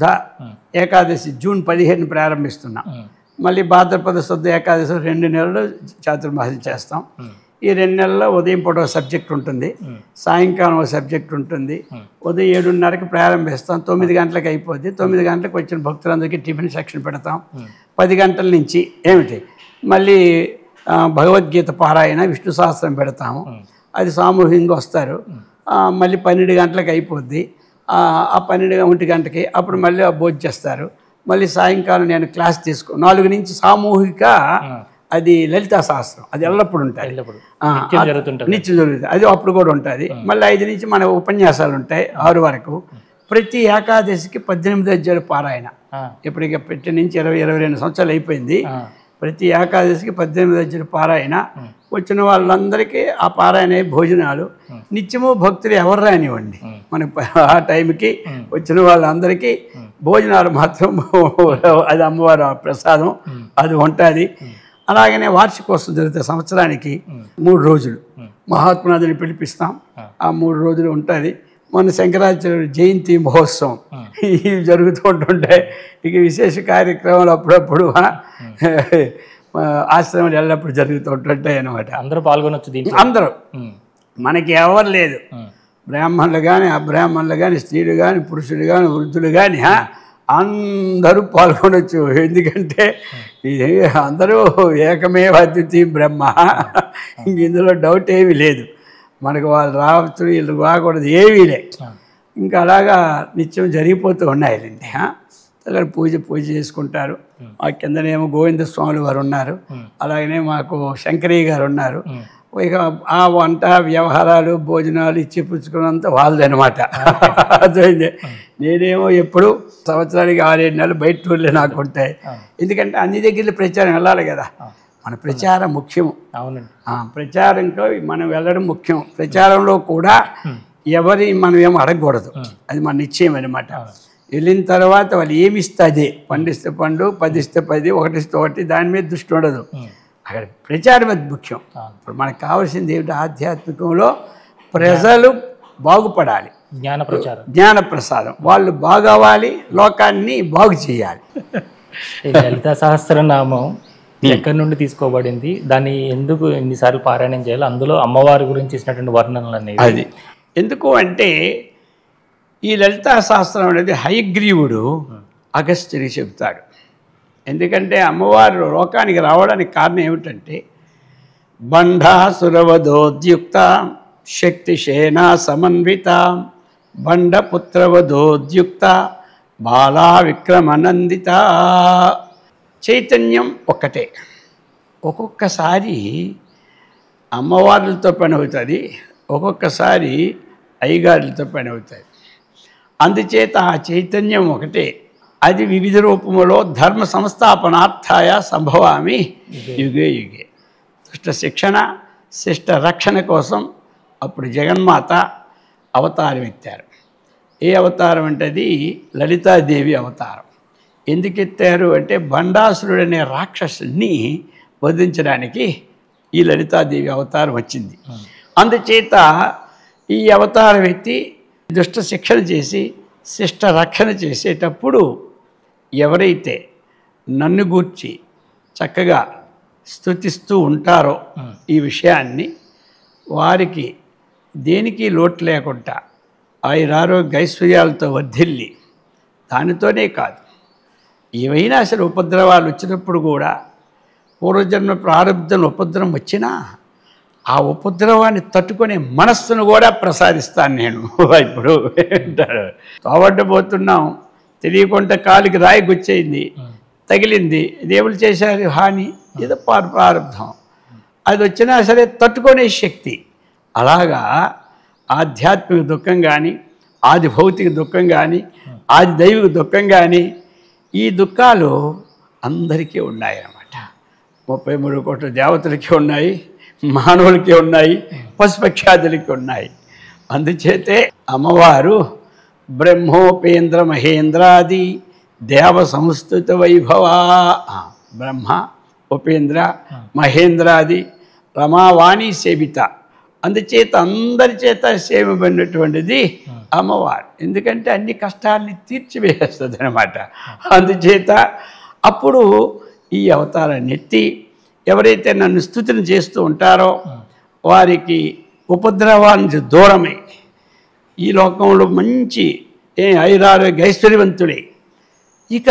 ఏకాదశి జూన్ పదిహేను ప్రారంభిస్తున్నాం ఉమ్, మళ్ళీ భాద్రపద శుద్ధ ఏకాదశి రెండు నెలలు చాతుర్మాసం చేస్తాం ఉమ్, ఈ రెండు నెలల్లో ఉదయం పూట ఒక సబ్జెక్ట్ ఉంటుంది ఉమ్, సాయంకాలం ఒక సబ్జెక్ట్ ఉంటుంది ఉదయం ఏడున్నరకి ప్రారంభిస్తాం తొమ్మిది గంటలకు అయిపోద్ది తొమ్మిది గంటలకు వచ్చిన భక్తులందరికీ టిఫిన్ సెక్షన్ పెడతాం పది గంటల నుంచి ఏమిటి మళ్ళీ ఆ, భగవద్గీత పారాయణ విష్ణు సహస్రం పెడతాము అది సామూహికంగా వస్తారు ఆ, మళ్ళీ పన్నెండు గంటలకు అయిపోద్ది ఆ ఆ పన్నెండు ఒంటి గంటకి అప్పుడు మళ్ళీ భోజనం చేస్తారు మళ్ళీ సాయంకాలం నేను క్లాస్ తీసుకో నాలుగు నుంచి సామూహిక అది లలితా శాస్త్రం అది ఎల్లప్పుడు ఉంటుంది వెళ్ళినప్పుడు ఆ, నిత్యం జరుగుతుంటుంది నిత్యం జరుగుతుంది అది అప్పుడు కూడా ఉంటుంది మళ్ళీ ఐదు నుంచి మన ఉపన్యాసాలు ఉంటాయి ఆరు వరకు ప్రతి ఏకాదశికి పద్దెనిమిది అధ్యాయులు పారాయణ ఆ, ఇప్పటికి పెట్టి నుంచి ఇరవై ఇరవై రెండు సంవత్సరాలు అయిపోయింది ఆ, ప్రతి ఏకాదశికి పద్దెనిమిది అధ్యాయులు పారాయణ వచ్చిన వాళ్ళందరికీ ఆ పారాయణ అయ్యే భోజనాలు నిత్యము భక్తులు ఎవరు రానివ్వండి మన ఆ టైంకి వచ్చిన వాళ్ళందరికీ భోజనాలు మాత్రం అది అమ్మవారు ప్రసాదం అది ఉంటుంది అలాగనే వార్షికోత్సవం జరుగుతుంది సంవత్సరానికి మూడు రోజులు మహాత్మునాథుని పిలిపిస్తాం ఆ మూడు రోజులు ఉంటుంది మొన్న శంకరాచార్య జయంతి మహోత్సవం ఇవి జరుగుతూ ఉంటుంటాయి ఇక విశేష కార్యక్రమాలు అప్పుడప్పుడు ఆ, ఆశ్రమాలు ఎల్లప్పుడు జరుగుతూ ఉంటుంటాయి అన్నమాట అందరూ పాల్గొనొచ్చు దీంట్లో అందరూ ఉమ్, మనకి ఎవరు లేదు ఉమ్, బ్రాహ్మణులు కానీ అబ్రాహ్మణులు కానీ స్త్రీలు కానీ పురుషులు కానీ వృద్ధులు కానీ అందరూ పాల్గొనొచ్చు ఎందుకంటే ఇది అందరూ ఏకమే అద్వితీయం బ్రహ్మ ఇంక ఇందులో డౌట్ ఏమీ లేదు మనకు వాళ్ళు రావచ్చు వీళ్ళు రాకూడదు ఏమీ లే ఇంకా అలాగా నిత్యం జరిగిపోతూ ఉన్నాయండి అక్కడ పూజ పూజ చేసుకుంటారు ఆ కిందనేమో గోవింద స్వాములు వారు ఉన్నారు అలాగనే మాకు శంకరయ్య గారు ఉన్నారు ఇక ఆ వంట వ్యవహారాలు భోజనాలు ఇచ్చి పుచ్చుకున్నంత వాళ్ళదనమాట అర్థమైంది నేనేమో ఎప్పుడు సంవత్సరానికి ఆరేడు నెలలు బయట టూర్లే నాకు ఉంటాయి ఎందుకంటే అన్ని దగ్గర ప్రచారం వెళ్ళాలి కదా మన ప్రచారం ముఖ్యము అవునండి ఆ, ప్రచారంలో మనం వెళ్ళడం ముఖ్యం ప్రచారంలో కూడా ఎవరి మనం ఏం అడగకూడదు అది మన నిశ్చయం అనమాట వెళ్ళిన తర్వాత వాళ్ళు ఏమి ఇస్తే అదే పండిస్తే పండు పదిస్తే పది ఒకటిస్తే ఒకటి దాని మీద దృష్టి ఉండదు అక్కడ ప్రచారం అది ముఖ్యం ఇప్పుడు మనకు కావాల్సింది ఏమిటి ఆధ్యాత్మికంలో ప్రజలు బాగుపడాలి జ్ఞాన ప్రచారం జ్ఞాన ప్రసాదం వాళ్ళు బాగవ్వాలి లోకాన్ని బాగు చేయాలి ఈ లలితా సహస్రనామం ఎక్కడి నుండి తీసుకోబడింది దాన్ని ఎందుకు ఎన్నిసార్లు పారాయణం చేయాలి అందులో అమ్మవారి గురించి ఇచ్చినటువంటి వర్ణనలు అనేవి అది ఎందుకు అంటే ఈ లలితా శాస్త్రం అనేది హయగ్రీవుడు అగస్త్యుడికి చెప్తాడు ఎందుకంటే అమ్మవారు లోకానికి రావడానికి కారణం ఏమిటంటే బండాసురవధోద్యుక్త శక్తిశేనా సమన్విత బండపుత్రవధోద్యుక్త బాలా విక్రమనందిత చైతన్యం ఒక్కటే ఒక్కొక్కసారి అమ్మవార్లతో పని అవుతుంది ఒక్కొక్కసారి అయ్యగారులతో పని అవుతుంది అందుచేత ఆ చైతన్యం ఒకటే అది వివిధ రూపములో ధర్మ సంస్థాపనార్థాయ సంభవామి యుగే యుగే దుష్ట శిక్షణ శిష్ట రక్షణ కోసం అప్పుడు జగన్మాత అవతారం ఎత్తారు ఏ అవతారం అంటే అది లలితాదేవి అవతారం ఎందుకు ఎత్తారు అంటే బండాసురుడు అనే రాక్షసుని వధించడానికి ఈ లలితాదేవి అవతారం వచ్చింది అందుచేత ఈ అవతారం ఎత్తి దుష్ట శిక్షణ చేసి శిష్ట రక్షణ చేసేటప్పుడు ఎవరైతే నన్ను గూర్చి చక్కగా స్తుతిస్తూ ఉంటారో ఈ విషయాన్ని వారికి దేనికి లోటు లేకుండా ఆయురారోగ్య ఐశ్వర్యాలతో వర్ధిల్లి దానితోనే కాదు ఏవైనా అసలు ఉపద్రవాలు వచ్చినప్పుడు కూడా పూర్వజన్మ ప్రారంభం ఉపద్రవం వచ్చినా ఆ ఉపద్రవాన్ని తట్టుకునే మనస్సును కూడా ప్రసాదిస్తాను నేను ఇప్పుడు అంటాడు తోబడ్డబోతున్నాం తెలియకుండా కాలికి రాయి గుచ్చేయింది తగిలింది దేవుళ్ళు చేశారు హాని ఏదో పార్ ప్రారంభం అది వచ్చినా సరే తట్టుకునే శక్తి అలాగా ఆధ్యాత్మిక దుఃఖం కానీ ఆది భౌతిక దుఃఖం కానీ ఆది దైవిక దుఃఖం కానీ ఈ దుఃఖాలు అందరికీ ఉన్నాయి అన్నమాట ముప్పై మూడు కోట్ల దేవతలకి ఉన్నాయి మానవులకి ఉన్నాయి పశుపక్షాదులకి ఉన్నాయి అందుచేతే అమ్మవారు బ్రహ్మోపేంద్ర మహేంద్రాది దేవ సంస్థిత వైభవ ఆ, బ్రహ్మ ఉపేంద్ర మహేంద్రాది రమావాణి సేవిత అందుచేత అందరి చేత సేవబడినటువంటిది అమ్మవారు ఎందుకంటే అన్ని కష్టాలని తీర్చివేస్తుంది అనమాట అందుచేత అప్పుడు ఈ అవతారాన్ని ఎత్తి ఎవరైతే నన్ను స్థుతిని చేస్తూ ఉంటారో వారికి ఉపద్రవాల నుంచి దూరమై ఈ లోకంలో మంచి ఏ ఐరారోగ్య ఐశ్వర్యవంతుడే ఇక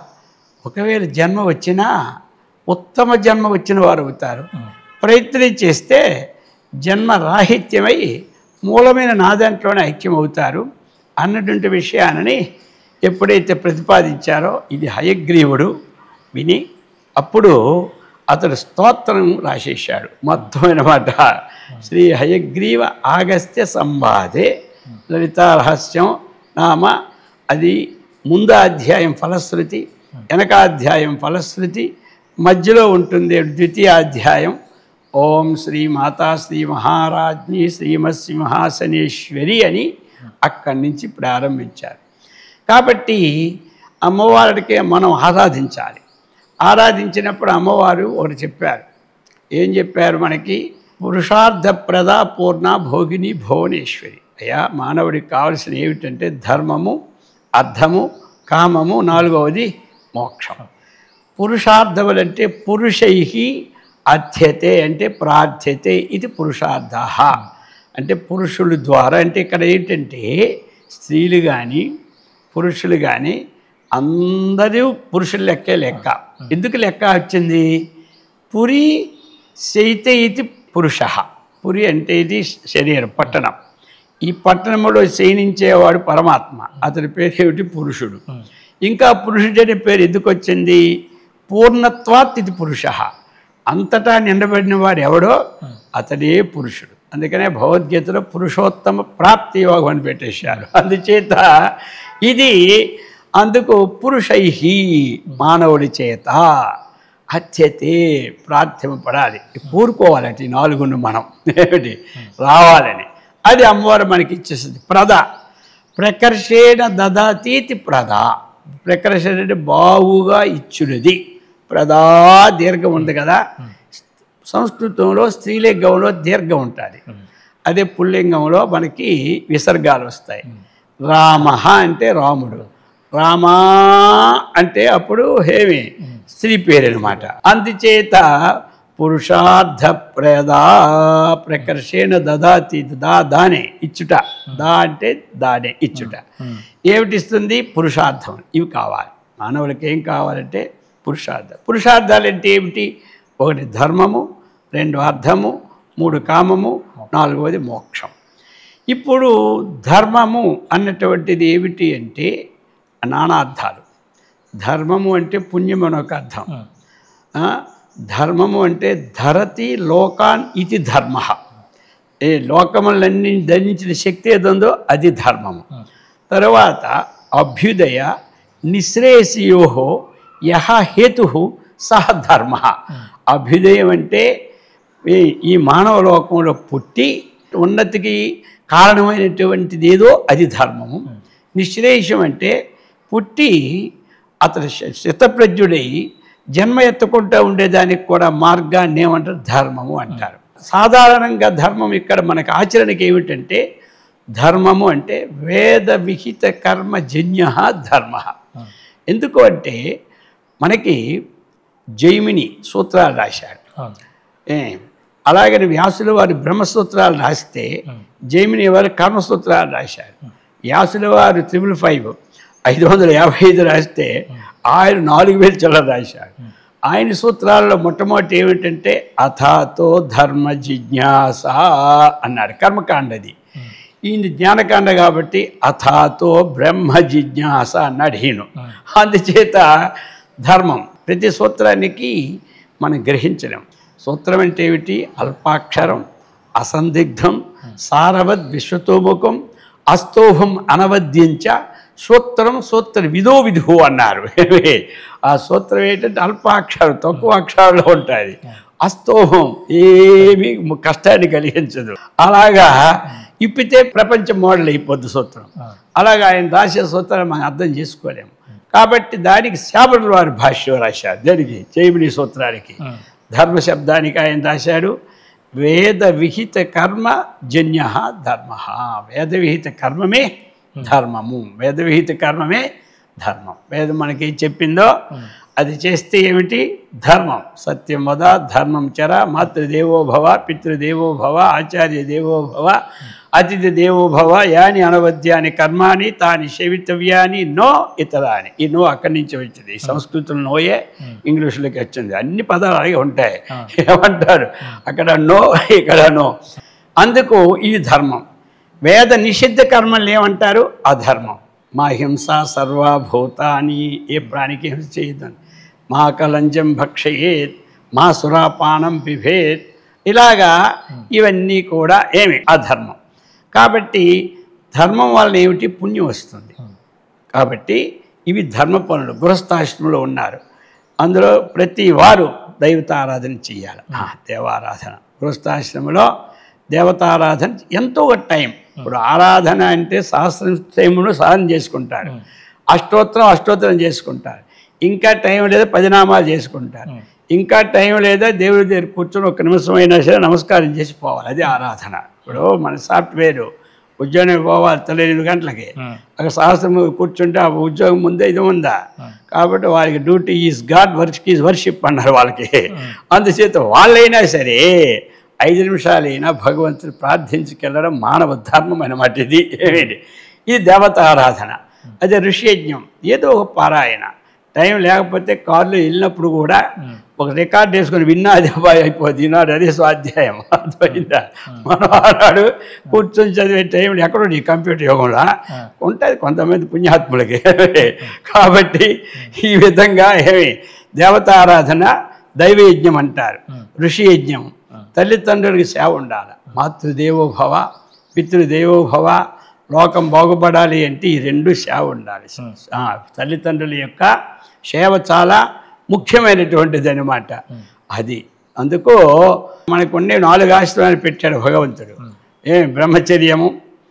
ఒకవేళ జన్మ వచ్చినా ఉత్తమ జన్మ వచ్చిన వారు అవుతారు ప్రయత్నం చేస్తే జన్మ రాహిత్యమై మూలమైన నా దాంట్లోనే ఐక్యమవుతారు అన్నటువంటి విషయాన్ని ఎప్పుడైతే ప్రతిపాదించారో ఇది హయగ్రీవుడు విని అప్పుడు అతడు స్తోత్రం రాసేశాడు మొత్తం అనమాట శ్రీ హయగ్రీవ ఆగస్త్య సంవాదే లలితా రహస్యం నామ అది ముందు అధ్యాయం ఫలశ్రుతి వెనకాధ్యాయం ఫలశ్రుతి మధ్యలో ఉంటుంది ద్వితీయాధ్యాయం ఓం శ్రీ మాతా శ్రీ మహారాజ్ని శ్రీమత్ సింహాసనేశ్వరి అని అక్కడి నుంచి ప్రారంభించారు కాబట్టి అమ్మవారికి మనం ఆరాధించాలి ఆరాధించినప్పుడు అమ్మవారు ఒకటి చెప్పారు ఏం చెప్పారు మనకి పురుషార్థప్రద పూర్ణ భోగిని భువనేశ్వరి అయ్యా మానవుడికి కావలసిన ఏమిటంటే ధర్మము అర్థము కామము నాలుగవది మోక్షం పురుషార్థములంటే పురుషై అధ్యతే అంటే ప్రార్థ్యతే ఇది పురుషార్థ అంటే పురుషుల ద్వారా అంటే ఇక్కడ ఏంటంటే స్త్రీలు కానీ పురుషులు కానీ అందరూ పురుషుల లెక్కే లెక్క ఎందుకు లెక్క వచ్చింది పురి శైతే ఇది పురుష పురి అంటే ఇది శరీరం పట్టణం ఈ పట్టణంలో శయనించేవాడు పరమాత్మ అతని పేరు ఏమిటి పురుషుడు ఇంకా పురుషుడు అనే పేరు ఎందుకు వచ్చింది పూర్ణత్వాత్ ఇది పురుష అంతటా నిండబడిన వాడు ఎవడో అతడే పురుషుడు అందుకనే భగవద్గీతలో పురుషోత్తమ ప్రాప్తి యోగం అని పెట్టేశారు అందుచేత ఇది అందుకు పురుషై మానవుడి చేత హత్యతే ప్రార్థింపడాలి కూరుకోవాలంటే ఈ నాలుగును మనం ఏమిటి రావాలని అది అమ్మవారు మనకి ఇచ్చేస్తుంది ప్రద ప్రకర్షేణ దదాతీతి ప్రద ప్రకర్షణ అంటే బావుగా ఇచ్చునది ప్రదా దీర్ఘం ఉంది కదా సంస్కృతంలో స్త్రీలింగంలో దీర్ఘం ఉంటుంది అదే పుల్లింగంలో మనకి విసర్గాలు వస్తాయి రామ అంటే రాముడు రామా అంటే అప్పుడు హేమి స్త్రీ పేరు అనమాట అందుచేత పురుషార్థ ప్రదా ప్రకర్షేణ దదాతి దా దానే ఇచ్చుట దా అంటే దానే ఇచ్చుట ఏమిటిస్తుంది పురుషార్థం ఇవి కావాలి మానవులకి ఏం కావాలంటే పురుషార్థం పురుషార్థాలు అంటే ఏమిటి ఒకటి ధర్మము రెండు అర్థము మూడు కామము నాలుగవది మోక్షం ఇప్పుడు ధర్మము అన్నటువంటిది ఏమిటి అంటే నానార్థాలు ధర్మము అంటే పుణ్యం అని ఒక అర్థం ఆ, ధర్మము అంటే ధరతి లోకాన్ ఇది ధర్మ ఏ లోకములన్నీ ధరించిన శక్తి ఏది ఉందో అది ధర్మము తర్వాత అభ్యుదయ నిశ్రేయసియో యహ హేతు సహ ధర్మ అభ్యుదయం అంటే ఈ- ఈ మానవ లోకంలో పుట్టి ఉన్నతికి కారణమైనటువంటిది ఏదో అది ధర్మము నిశ్రేయసం అంటే పుట్టి అతడు శ- శతప్రజ్ఞుడై జన్మ ఎత్తుకుంటూ ఉండేదానికి కూడా మార్గాన్ని ఏమంటారు ధర్మము అంటారు సాధారణంగా ధర్మం ఇక్కడ మనకు ఆచరణకి ఏమిటంటే ధర్మము అంటే వేద విహిత కర్మ జన్య ధర్మ ఎందుకు అంటే మనకి జైమిని సూత్రాలు రాశాడు అవును ఏ, అలాగని వ్యాసుల వారి బ్రహ్మసూత్రాలు రాస్తే జైమిని వారు కర్మసూత్రాలు రాశారు వ్యాసుల వారు త్రిబుల్ ఫైవ్ ఐదు వందల యాభై ఐదు రాస్తే ఆయన నాలుగు వేలు చిల్లర రాశాడు ఆయన సూత్రాలలో మొట్టమొదటి ఏమిటంటే అథాతో ధర్మ జిజ్ఞాస అన్నాడు కర్మకాండది ఈయన జ్ఞానకాండ కాబట్టి అథాతో బ్రహ్మ జిజ్ఞాస అన్నాడు ఈయన అందుచేత ధర్మం ప్రతి సూత్రానికి మనం గ్రహించలేం సూత్రం అంటే ఏమిటి అల్పాక్షరం అసందిగ్ధం సారవద్ విశ్వతోముఖం అస్తోహం అనవద్యంచ సూత్రం సూత్ర విధో విధు అన్నారు ఆ సూత్రం ఏంటంటే అల్పాక్షరం తక్కువ అక్షరాల్లో ఉంటుంది అస్తోహం ఏమీ కష్టాన్ని కలిగించదు అలాగా ఇప్పితే ప్రపంచం మోడల్ అయిపోద్ది సూత్రం అలాగా ఆయన రాసే సూత్రాన్ని మనం అర్థం చేసుకోలేము కాబట్టి దానికి శాబరుల వారి భాష్యం రాశారు దానికి జైమిని సూత్రానికి ధర్మ శబ్దానికి ఆయన రాశాడు వేద విహిత కర్మ జన్య ధర్మ వేద విహిత కర్మమే ధర్మము వేద విహిత కర్మమే ధర్మం వేదం మనకి ఏం చెప్పిందో అది చేస్తే ఏమిటి ధర్మం సత్యం వద ధర్మం చర మాతృదేవో భవ పితృదేవో భవ ఆచార్య దేవో భవ అతిథి దేవో భవ యాని అనవద్యాని కర్మాని తాని సేవితవ్యాని నో ఇతరాని ఈ నో అక్కడి నుంచి వచ్చింది ఈ సంస్కృతం నోయే ఇంగ్లీష్లోకి వచ్చింది అన్ని పదాలు అలాగే ఉంటాయి ఏమంటారు అక్కడ నో ఇక్కడ నో అందుకు ఇది ధర్మం వేద నిషిద్ధ కర్మలు ఏమంటారు అధర్మం మా హింస సర్వభూతాని ఏ ప్రాణికి హింస చేయదని మా కలంజం భక్షయేత్ మా సురాపానం పిభేత్ ఇలాగా ఇవన్నీ కూడా ఏమి అధర్మం కాబట్టి ధర్మం వలన ఏమిటి పుణ్యం వస్తుంది కాబట్టి ఇవి ధర్మ పనులు గృహస్థాశ్రమంలో ఉన్నారు అందులో ప్రతి వారు దైవతారాధన చేయాలి ఆ, దేవారాధన గృహస్థాశ్రమంలో దేవతారాధన ఎంతో ఒక టైం ఇప్పుడు ఆరాధన అంటే సహస్రం టైమును సాధన చేసుకుంటారు అష్టోత్తరం అష్టోత్తరం చేసుకుంటారు ఇంకా టైం లేదా పదినామాలు చేసుకుంటారు ఇంకా టైం లేదా దేవుడి దగ్గర కూర్చొని ఒక నిమిషం అయినా సరే నమస్కారం చేసి పోవాలి అది ఆరాధన ఇప్పుడు మన సాఫ్ట్వేర్ ఉద్యోగం పోవాలి తొలి ఎనిమిది గంటలకి అక్కడ సహస్రం కూర్చుంటే ఆ ఉద్యోగం ముందే ఇది ఉందా కాబట్టి వారికి duty is God work is worship అన్నారు వాళ్ళకి అందుచేత వాళ్ళైనా సరే ఐదు నిమిషాలైనా భగవంతుని ప్రార్థించుకెళ్ళడం మానవ ధర్మం అన్నమాట ఇది ఏమిటి ఇది దేవత ఆరాధన అదే ఋషియజ్ఞం ఏదో ఒక పారాయణ టైం లేకపోతే కారులో వెళ్ళినప్పుడు కూడా ఒక రికార్డ్ వేసుకొని విన్నా అది అబ్బాయి అయిపోద్ది ఈనాడు అదే స్వాధ్యాయం అర్థమైందా మనం ఆనాడు కూర్చొని చదివే టైంలో ఎక్కడో నీ కంప్యూటర్ యోగంలో ఉంటుంది కొంతమంది పుణ్యాత్ములకి కాబట్టి ఈ విధంగా ఏమి దేవతారాధన దైవయజ్ఞం అంటారు ఋషి యజ్ఞం తల్లిదండ్రులకి సేవ ఉండాలి మాతృదేవో భవ పితృదేవో భవ లోకం బాగుపడాలి అంటే ఈ రెండు సేవ ఉండాలి ఆ, తల్లిదండ్రుల యొక్క సేవ చాలా ముఖ్యమైనటువంటిది అనమాట అది అందుకు మనకు ఉండే నాలుగు ఆశ్రమాలు పెట్టాడు భగవంతుడు ఏ బ్రహ్మచర్యము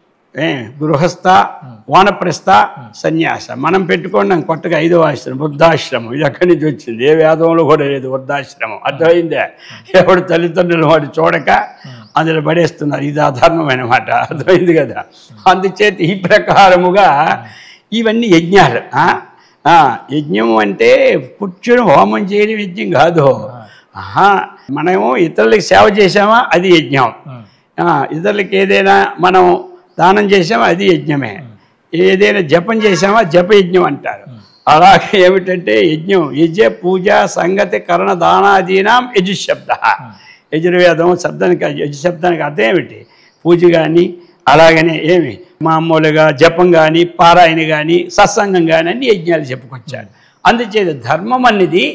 ఏ గృహస్థ వానప్రస్థ సన్యాస మనం పెట్టుకున్నాం కొత్తగా ఐదో ఆశ్రమం వృద్ధాశ్రమం ఇది అక్కడి నుంచి వచ్చింది ఏ వేదంలో కూడా లేదు వృద్ధాశ్రమం అర్థమైందే ఎవడు తల్లిదండ్రులు వాడు చూడక అందులో పడేస్తున్నారు ఇది అధర్మమైన మాట అర్థమైంది కదా అందుచేత ఈ ప్రకారముగా ఇవన్నీ యజ్ఞాలు ఆ? ఆ, యజ్ఞం అంటే కూర్చొని హోమం చేయడం యజ్ఞం కాదు ఆహా మనము ఇతరులకు సేవ చేసామా అది యజ్ఞం ఆ, ఇతరులకి ఏదైనా మనం దానం చేసామా అది యజ్ఞమే ఏదైనా జపం చేసామా జప యజ్ఞం అంటారు అలాగే ఏమిటంటే యజ్ఞం యజ్ఞ పూజ సంగతి కరణ దానాదీనాం యజుశబ్ద యజుర్వేదం శబ్దానికి యజు శబ్దానికి అర్థం ఏమిటి పూజ కానీ అలాగనే ఏమి మామూలుగా జపం కానీ పారాయణ కానీ సత్సంగం కానీ అన్ని యజ్ఞాలు చెప్పుకొచ్చారు అందుచేత ధర్మం అనేది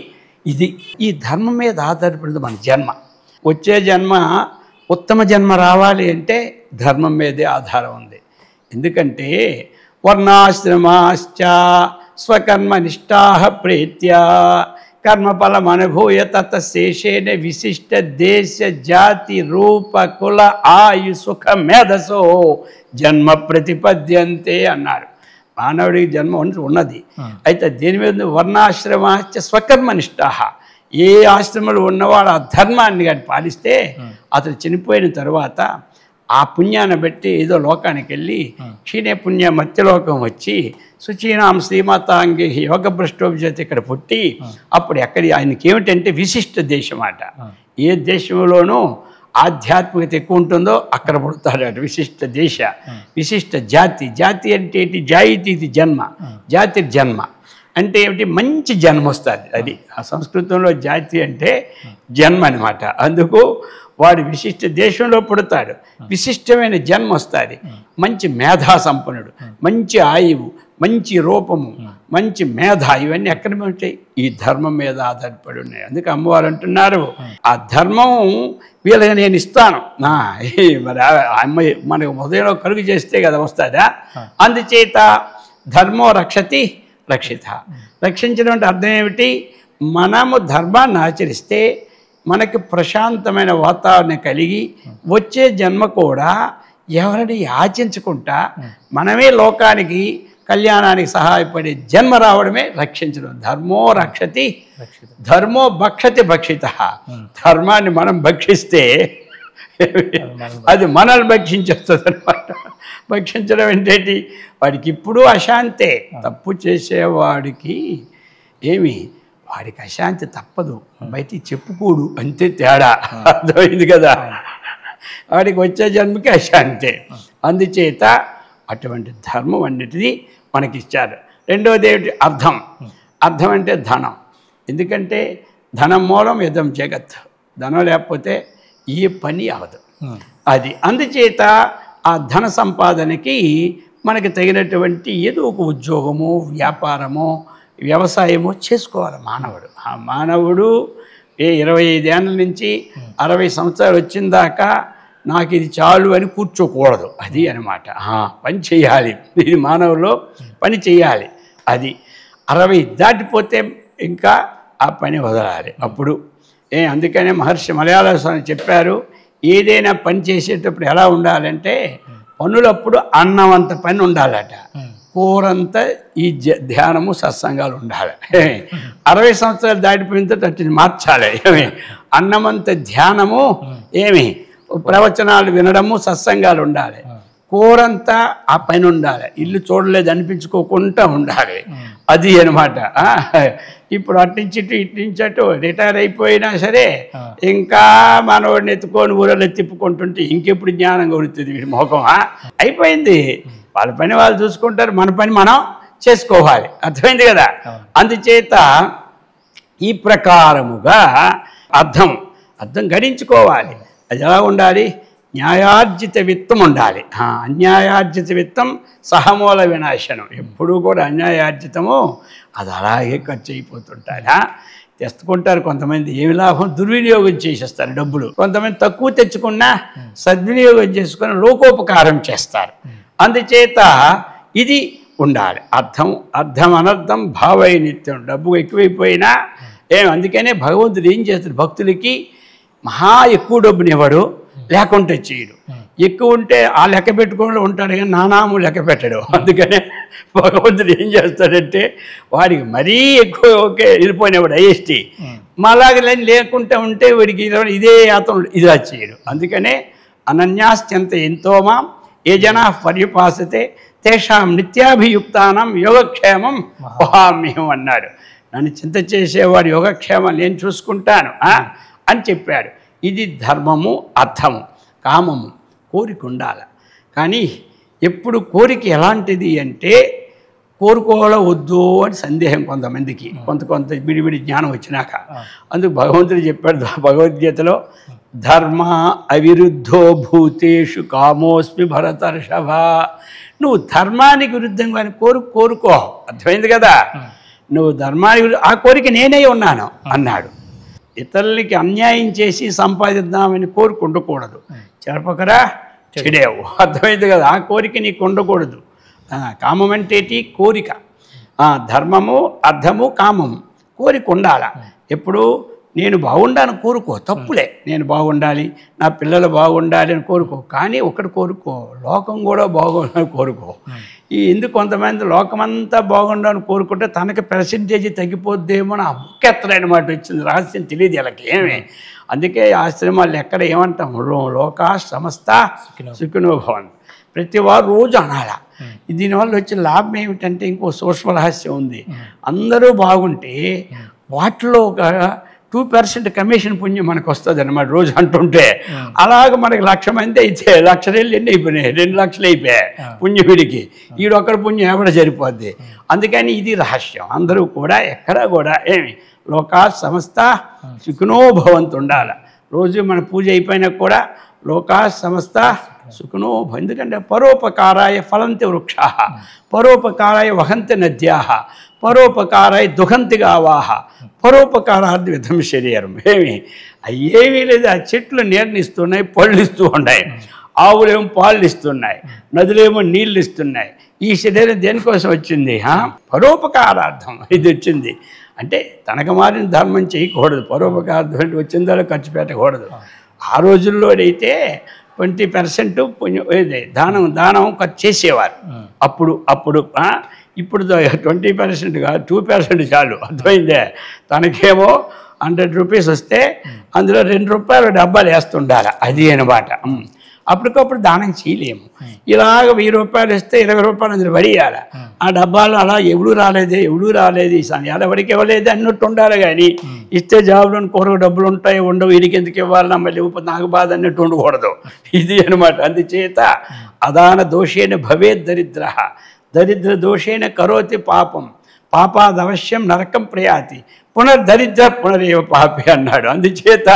ఇది ఈ ధర్మం మీద ఆధారపడింది మన జన్మ వచ్చే జన్మ ఉత్తమ జన్మ రావాలి అంటే ధర్మం మీదే ఆధారం ఉంది ఎందుకంటే వర్ణాశ్రమాశ్చ స్వకర్మనిష్టా ప్రీత్య కర్మఫలం అనుభూయ తత శేషేణ విశిష్ట దేశ జాతి రూప కుల ఆయు సుఖ మేధసో జన్మ ప్రతిపద్యంతే అన్నారు మానవుడికి జన్మ ఉన్న- ఉన్నది అయితే దేని మీద ఉంది? వర్ణాశ్రమాశ్చ స్వకర్మనిష్టా ఏ ఆశ్రమంలో ఉన్నవాడు ఆ ధర్మాన్ని కానీ పాలిస్తే అతను చనిపోయిన తర్వాత ఆ పుణ్యాన్ని బట్టి ఏదో లోకానికి వెళ్ళి క్షీణే పుణ్య మత్స్యలోకం వచ్చి సుచీనాం శ్రీమాతాంగి యోగ భ్రష్టోభిజత ఇక్కడ పుట్టి అప్పుడు ఎక్కడి ఆయనకి ఏమిటంటే విశిష్ట దేశం అట ఏ దేశంలోనూ ఆధ్యాత్మికత ఎక్కువ ఉంటుందో అక్కడ పుడతాడు అటు విశిష్ట దేశ విశిష్ట జాతి జాతి అంటే ఏంటి జాయితీ ఇది జన్మ జాతి జన్మ అంటే ఏమిటి మంచి జన్మ వస్తుంది అది ఆ సంస్కృతంలో జాతి అంటే జన్మ అనమాట అందుకు వాడు విశిష్ట దేశంలో పుడతాడు విశిష్టమైన జన్మ వస్తుంది మంచి మేధా సంపన్నుడు మంచి ఆయువు మంచి రూపము మంచి మేధ ఇవన్నీ ఎక్కడ ఉంటాయి ఈ ధర్మం మీద ఆధారపడి ఉన్నాయి అందుకే అమ్మవారు అంటున్నారు ఆ ధర్మం వీళ్ళకి నేను ఇస్తాను నా ఏ మరి ఆ అమ్మాయి మనకు ఉదయంలో కలుగు చేస్తే కదా వస్తుందా అందుచేత ధర్మో రక్షతి రక్షిత రక్షించడం అంటే అర్థం ఏమిటి మనము ధర్మాన్ని ఆచరిస్తే మనకి ప్రశాంతమైన వాతావరణం కలిగి వచ్చే జన్మ కూడా ఎవరిని యాచించకుండా మనమే లోకానికి కళ్యాణానికి సహాయపడే జన్మ రావడమే రక్షించడం ధర్మో రక్షతి రక్షిత ధర్మో భక్షతి భక్షిత ధర్మాన్ని మనం భక్షిస్తే అది మనల్ని భక్షించేస్తుంది అనమాట భక్షించడం ఏంటంటే వాడికి ఇప్పుడు అశాంతే తప్పు చేసేవాడికి ఏమి వాడికి అశాంతి తప్పదు బయటికి చెప్పుకోడు అంతే తేడా అర్థమైంది కదా వాడికి వచ్చే జన్మకి అశాంతే అందుచేత అటువంటి ధర్మం అన్నిటిది మనకి ఇచ్చారు రెండవది ఏమిటి అర్థం అర్థం అంటే ధనం ఎందుకంటే ధనం మూలం యదం జగత్ ధనం లేకపోతే ఏ పని అవదు అది అందుచేత ఆ ధన సంపాదనకి మనకి తగినటువంటి ఏదో ఒక ఉద్యోగము వ్యాపారము వ్యవసాయము చేసుకోవాలి మానవుడు ఆ మానవుడు ఏ ఇరవై ఐదేళ్ళ నుంచి అరవై సంవత్సరాలు వచ్చిన దాకా నాకు ఇది చాలు అని కూర్చోకూడదు అది అనమాట పని చేయాలి ఇది మానవులో పని చేయాలి అది అరవై దాటిపోతే ఇంకా ఆ పని వదలాలి అప్పుడు ఏ అందుకనే మహర్షి మలయాళ స్వామి చెప్పారు ఏదైనా పని చేసేటప్పుడు ఎలా ఉండాలంటే పనులప్పుడు అన్నం అంత పని ఉండాలట కూరంతా ఈ జ- ధ్యానము సత్సంగాలు ఉండాలి అరవై సంవత్సరాలు దాటిపోయిన తర్వాత అట్టిది మార్చాలి ఏమి అన్నమంత ధ్యానము ఏమి ప్రవచనాలు వినడము సత్సంగాలు ఉండాలి కూరంతా ఆ పైన ఉండాలి ఇల్లు చూడలేదు అనిపించుకోకుండా ఉండాలి అది అనమాట ఇప్పుడు అటు నుంచి ఇటు ఇటు నుంచి అటు రిటైర్ అయిపోయినా సరే ఇంకా మనవాడిని ఎత్తుకొని ఊరలో తిప్పుకుంటుంటే ఇంకెప్పుడు జ్ఞానం కొడుతుంది వీడి మొహం ఆ? అయిపోయింది వాళ్ళ పని వాళ్ళు చూసుకుంటారు మన పని మనం చేసుకోవాలి అర్థమైంది కదా అందుచేత ఈ ప్రకారముగా అర్థం అర్థం గడించుకోవాలి అది ఎలా ఉండాలి న్యాయార్జిత విత్తం ఉండాలి ఆ, అన్యాయార్జిత విత్తం సహమూల వినాశనం ఎప్పుడూ కూడా అన్యాయార్జితము అది అలాగే ఖర్చు అయిపోతుంటారా తెచ్చుకుంటారు కొంతమంది ఏమి లాభం దుర్వినియోగం చేసేస్తారు డబ్బులు కొంతమంది తక్కువ తెచ్చుకున్నా సద్వినియోగం చేసుకొని లోకోపకారం చేస్తారు అందుచేత ఇది ఉండాలి అర్థం అర్థం అనర్థం భావై నిత్యం డబ్బు ఎక్కువైపోయినా ఏం అందుకనే భగవంతుడు ఏం చేస్తాడు భక్తులకి మహా ఎక్కువ డబ్బునివ్వడు లేకుంటే చేయడు ఎక్కువ ఉంటే ఆ లెక్క పెట్టుకోవడం ఉంటాడు కానీ నానాము లెక్క పెట్టడు అందుకనే భగవంతుడు ఏం చేస్తాడంటే వాడికి మరీ ఎక్కువ ఓకే వెళ్ళిపోయినవాడు ఐఎస్టీ మలాగ లేకుంటే ఉంటే వీడికి ఇదే- ఇదే అతను ఇదా చేయడు అందుకనే అనన్యాశ్చంత ఎంతో మాం ఏ జనా పర్యుపాసతే తేషాం నిత్యాభియుక్తానం యోగక్షేమం వహామ్యం అన్నాడు నన్ను చింత చేసేవాడు యోగక్షేమం నేను చూసుకుంటాను ఆ? అని చెప్పాడు ఇది ధర్మము అర్థము కామము కోరిక ఉండాలి కానీ ఎప్పుడు కోరిక ఎలాంటిది అంటే కోరుకోవాలో వద్దు అని సందేహం కొంతమందికి కొంత కొంత విడివిడి జ్ఞానం వచ్చినాక అందుకు భగవంతుడు చెప్పాడు భగవద్గీతలో ధర్మ అవిరుద్ధో భూతేషు కామోస్మి భరతర్షభ నువ్వు ధర్మానికి విరుద్ధంగా కోరు కోరుకో అర్థమైంది కదా నువ్వు ధర్మాన్ని గురి- ఆ కోరిక నేనే ఉన్నాను అన్నాడు ఇతరులకి అన్యాయం చేసి సంపాదిద్దామని కోరిక ఉండకూడదు చెరపకరా చెడేవు అర్థమైంది కదా ఆ కోరిక నీకు ఉండకూడదు ఆ, కామం అంటే ఏంటి? కోరిక ఆ, ధర్మము అర్థము కామము కోరిక ఉండాల ఎప్పుడు నేను బాగుండాలని కోరుకో తప్పులే నేను బాగుండాలి నా పిల్లలు బాగుండాలి అని కోరుకో కానీ ఒకటి కోరుకో లోకం కూడా బాగుండాలని కోరుకో ఈ ఎందుకు కొంతమంది లోకమంతా బాగుండాలని కోరుకుంటే తనకి పర్సంటేజ్ తగ్గిపోద్దేమో అని ముక్కెత్తలేని మాట వచ్చింది రహస్యం తెలియదు వీళ్ళకి ఏమి అందుకే ఆశ్రమాలు ఎక్కడ ఏమంటాం లో- లోకా సమస్త సుఖినో భవన్ ప్రతి వారు రోజు అనాల దీనివల్ల వచ్చే లాభం ఏమిటంటే ఇంకో సూక్ష్మ రహస్యం ఉంది అందరూ బాగుంటే వాటిలో ఒక టూ పర్సెంట్ కమిషన్ పుణ్యం మనకు వస్తుంది అనమాట రోజు అంటుంటే అలాగ మనకి లక్ష మంది అయితే లక్ష రెళ్ళు ఎన్ని అయిపోయినాయి రెండు లక్షలు అయిపోయాయి పుణ్యకుడికి ఈడొక్కడి పుణ్యం ఎవడ సరిపోద్ది అందుకని ఇది రహస్యం అందరూ కూడా ఎక్కడా కూడా ఏమి లోకా సమస్త సుఖినో భవంతు ఉండాలి రోజు మన పూజ అయిపోయినా కూడా లోకా సమస్త సుఖినో భవ- ఎందుకంటే పరోపకారాయ ఫలంతి వృక్షా పరోపకారాయ వహంతి నద్యా పరోపకారాయ దుహంతి గావాహ పరోపకారార్థ విధం శరీరం ఏమి ఏమీ లేదు ఆ చెట్లు నీరునిస్తున్నాయి పళ్ళు ఇస్తూ ఉన్నాయి ఆవులేమో పాలు ఇస్తున్నాయి నదులేమో నీళ్ళు ఇస్తున్నాయి ఈ శరీరం దేనికోసం వచ్చింది హా? పరోపకారార్థం ఇది వచ్చింది అంటే తనకు మారిన ధర్మం చేయకూడదు పరోపకారార్థం అంటే వచ్చిందో ఖర్చు పెట్టకూడదు ఆ రోజుల్లో అయితే ట్వంటీ పర్సెంట్ పుణ్యం ఇది దానం దానం ఖర్చు చేసేవారు అప్పుడు అప్పుడు ఆ, ఇప్పుడు ట్వంటీ పర్సెంట్ కాదు టూ పర్సెంట్ చాలు అర్థమైందే తనకేమో హండ్రెడ్ రూపీస్ వస్తే అందులో రెండు రూపాయలు డబ్బాలు వేస్తుండాలి అది అనమాట ఉమ్. అప్పటికప్పుడు దానం చేయలేము ఇలాగ వెయ్యి రూపాయలు ఇస్తే ఇరవై రూపాయలు అందులో పడియాలి ఆ డబ్బాలు అలా ఎవడు రాలేదే ఎవడు రాలేదు ఈసారి ఎవరికి ఇవ్వలేదు అన్నట్టు ఉండాలి కానీ ఇస్తే జాబులో కొరకు డబ్బులు ఉంటాయి ఉండవు వీడికి ఎందుకు ఇవ్వాలన్నా మళ్ళీ ఇవ్వకపోతే నాకు బాధ అన్నట్టు ఉండకూడదు ఇది అనమాట అందుచేత అదాన దోషేణ భవేద్ దరిద్ర దరిద్ర దోషేణ కరోతి పాపం పాపాదవశ్యం నరకం ప్రయాతి పునర్దరిద్ర పునరేవ పాపి అన్నాడు అందుచేత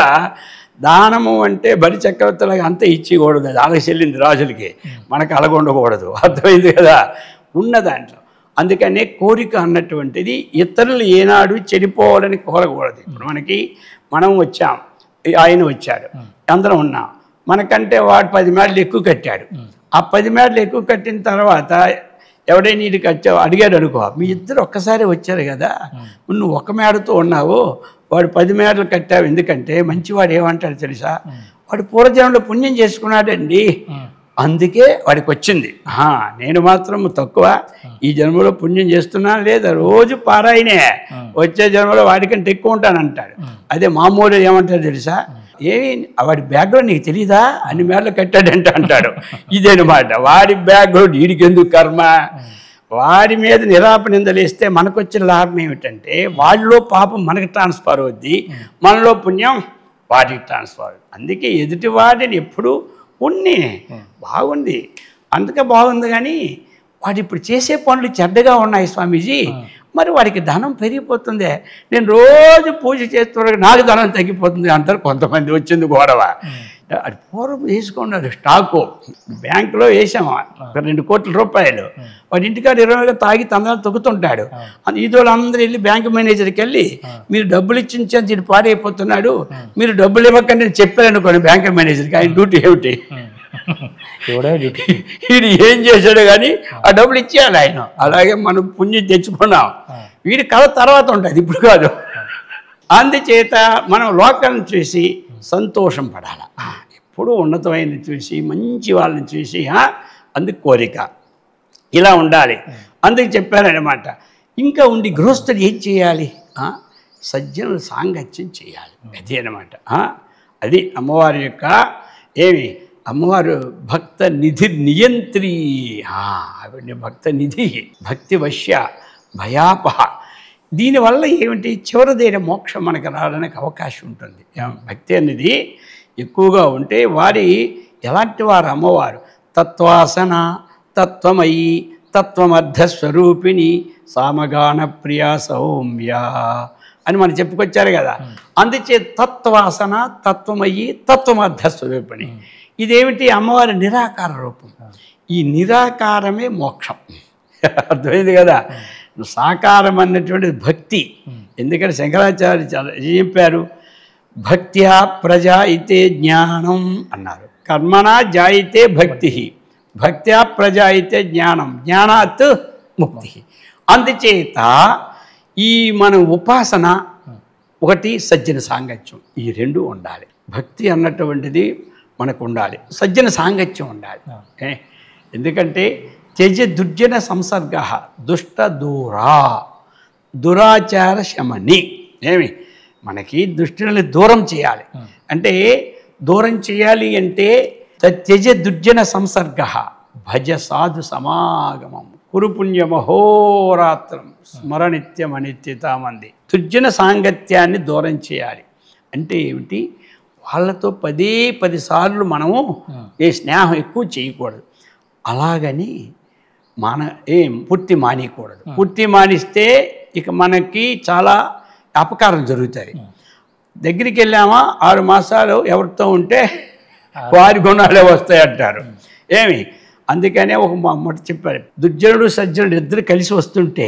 దానము అంటే బలి చక్రవర్తులకు అంత ఇచ్చేయకూడదు అది అలాగ చెల్లింది రాజులకి మనకు అలాగ ఉండకూడదు అర్థమైంది కదా ఉన్న దాంట్లో అందుకనే కోరిక అన్నటువంటిది ఇతరులు ఏనాడు చెడిపోవాలని కోరకూడదు ఇప్పుడు మనకి మనం వచ్చాం ఈ ఆయన వచ్చాడు అందరం ఉన్నాం మనకంటే వాడు పది మేడలు ఎక్కువ కట్టాడు ఆ పది మేడలు ఎక్కువ కట్టిన తర్వాత ఎవడైనా నీటికి వచ్చావు అడిగాడు అనుకో మీ ఇద్దరు ఒక్కసారి వచ్చారు కదా నువ్వు ఒక మేడతో ఉన్నావు వాడు పది మేడలు కట్టావు ఎందుకంటే మంచివాడు ఏమంటాడు తెలుసా వాడు పూర్వజనంలో పుణ్యం చేసుకున్నాడండి అందుకే వాడికి వచ్చింది ఆ, నేను మాత్రం తక్కువ ఈ జన్మలో పుణ్యం చేస్తున్నాను లేదా రోజు పారాయణే వచ్చే జన్మలో వాడికంటే ఎక్కువ ఉంటానంటాడు అదే మామూలు ఏమంటాడు తెలుసా ఏమి వాడి బ్యాక్గ్రౌండ్ నీకు తెలీదా అన్ని మేడలు కట్టాడంట అంటాడు ఇదేనమాట వాడి బ్యాక్గ్రౌండ్ వీడికి ఎందుకు కర్మ వాడి మీద నిరాప నిందలేస్తే మనకు వచ్చిన లాభం ఏమిటంటే వాళ్ళలో పాపం మనకి ట్రాన్స్ఫర్ అవుద్ది మనలో పుణ్యం వాటికి ట్రాన్స్ఫర్ అవుద్ది అందుకే ఎదుటి వాడిని ఎప్పుడు ఉన్ని బాగుంది అందుకే బాగుంది కానీ వాడు ఇప్పుడు చేసే పనులు చెడ్డగా ఉన్నాయి స్వామీజీ మరి వాడికి ధనం పెరిగిపోతుంది నేను రోజు పూజ చేస్తున్నా నాకు ధనం తగ్గిపోతుంది అంటారు కొంతమంది వచ్చింది గొడవ అది పూర్వం వేసుకున్నాడు స్టాకు బ్యాంకులో వేసాము ఒక రెండు కోట్ల రూపాయలు వాడి ఇంటికాడ ఇరవైగా తాగి తందనాలు తొక్కుతుంటాడు ఈదోళ్ళు అందరూ వెళ్ళి బ్యాంక్ మేనేజర్కి వెళ్ళి మీరు డబ్బులు ఇచ్చించని ఇటు పాడైపోతున్నాడు మీరు డబ్బులు ఇవ్వకండి అని చెప్పారనుకోండి బ్యాంక్ మేనేజర్కి ఆయన డ్యూటీ ఏమిటి ఎవడో డ్యూటీ వీడు ఏం చేశాడు కానీ ఆ డబ్బులు ఇచ్చేయాలి ఆయన అలాగే మనం పుణ్యం తెచ్చుకున్నాం వీడి కథ తర్వాత ఉంటుంది ఇప్పుడు కాదు అందుచేత మనం లోకాలను చూసి సంతోషం పడాలి ఎప్పుడూ ఉన్నతమైన చూసి మంచి వాళ్ళని చూసి ఆ, అందుకు కోరిక ఇలా ఉండాలి అందుకు చెప్పారనమాట ఇంకా ఉండి గృహస్థుడు ఏం చేయాలి ఆ? సజ్జనుల సాంగత్యం చేయాలి అది అనమాట ఆ? అది అమ్మవారి యొక్క ఏమి అమ్మవారు భక్త నిధి నియంత్రి ఆ, ఆవిడ భక్త నిధి భక్తి వశ్య భయాపహ దీనివల్ల ఏమిటి చివరిదైన మోక్షం మనకు రావడానికి అవకాశం ఉంటుంది ఏం భక్తి అనేది ఎక్కువగా ఉంటే వారి ఎలాంటి వారు అమ్మవారు తత్వాసన తత్వమయి తత్వమర్థ స్వరూపిణి సామగాన ప్రియ సౌమ్య అని మనం చెప్పుకొచ్చారు కదా అందుచే తత్వాసన తత్వమయ్యి తత్వమర్థ స్వరూపిణి ఇదేమిటి అమ్మవారి నిరాకార రూపం ఈ నిరాకారమే మోక్షం అర్థమైంది కదా సాకారం అన్నటువంటిది భక్తి ఎందుకంటే శంకరాచార్య చాలా ఏం చెప్పారు భక్త్యా ప్రజా అయితే జ్ఞానం అన్నారు కర్మణ జాయితే భక్తి భక్త్యా ప్రజా అయితే జ్ఞానం జ్ఞానాత్ ముక్తి అందుచేత ఈ మన ఉపాసన ఒకటి సజ్జన సాంగత్యం ఈ రెండు ఉండాలి భక్తి అన్నటువంటిది మనకు ఉండాలి సజ్జన సాంగత్యం ఉండాలి ఏ? ఎందుకంటే త్యజ దుర్జన సంసర్గ దుష్ట దూరా దురాచార శమని ఏమి మనకి దుష్టులని దూరం చేయాలి అంటే దూరం చేయాలి అంటే త్యజ దుర్జన సంసర్గ భజ సాధు సమాగమం కురుపుణ్యమహోరాత్రం స్మరనిత్యం అనిత్యతామంది దుర్జన సాంగత్యాన్ని దూరం చేయాలి అంటే ఏమిటి వాళ్ళతో పదే పది సార్లు మనము ఏ స్నేహం ఎక్కువ చేయకూడదు అలాగని మాన ఏం పూర్తి మానేయకూడదు పూర్తి మానిస్తే ఇక మనకి చాలా అపకారం జరుగుతుంది దగ్గరికి వెళ్ళామా ఆరు మాసాలు ఎవరితో ఉంటే వారి గుణాలే వస్తాయి అంటారు ఏమి అందుకనే ఒక మా మాట చెప్పారు దుర్జనుడు సజ్జనుడు ఇద్దరు కలిసి వస్తుంటే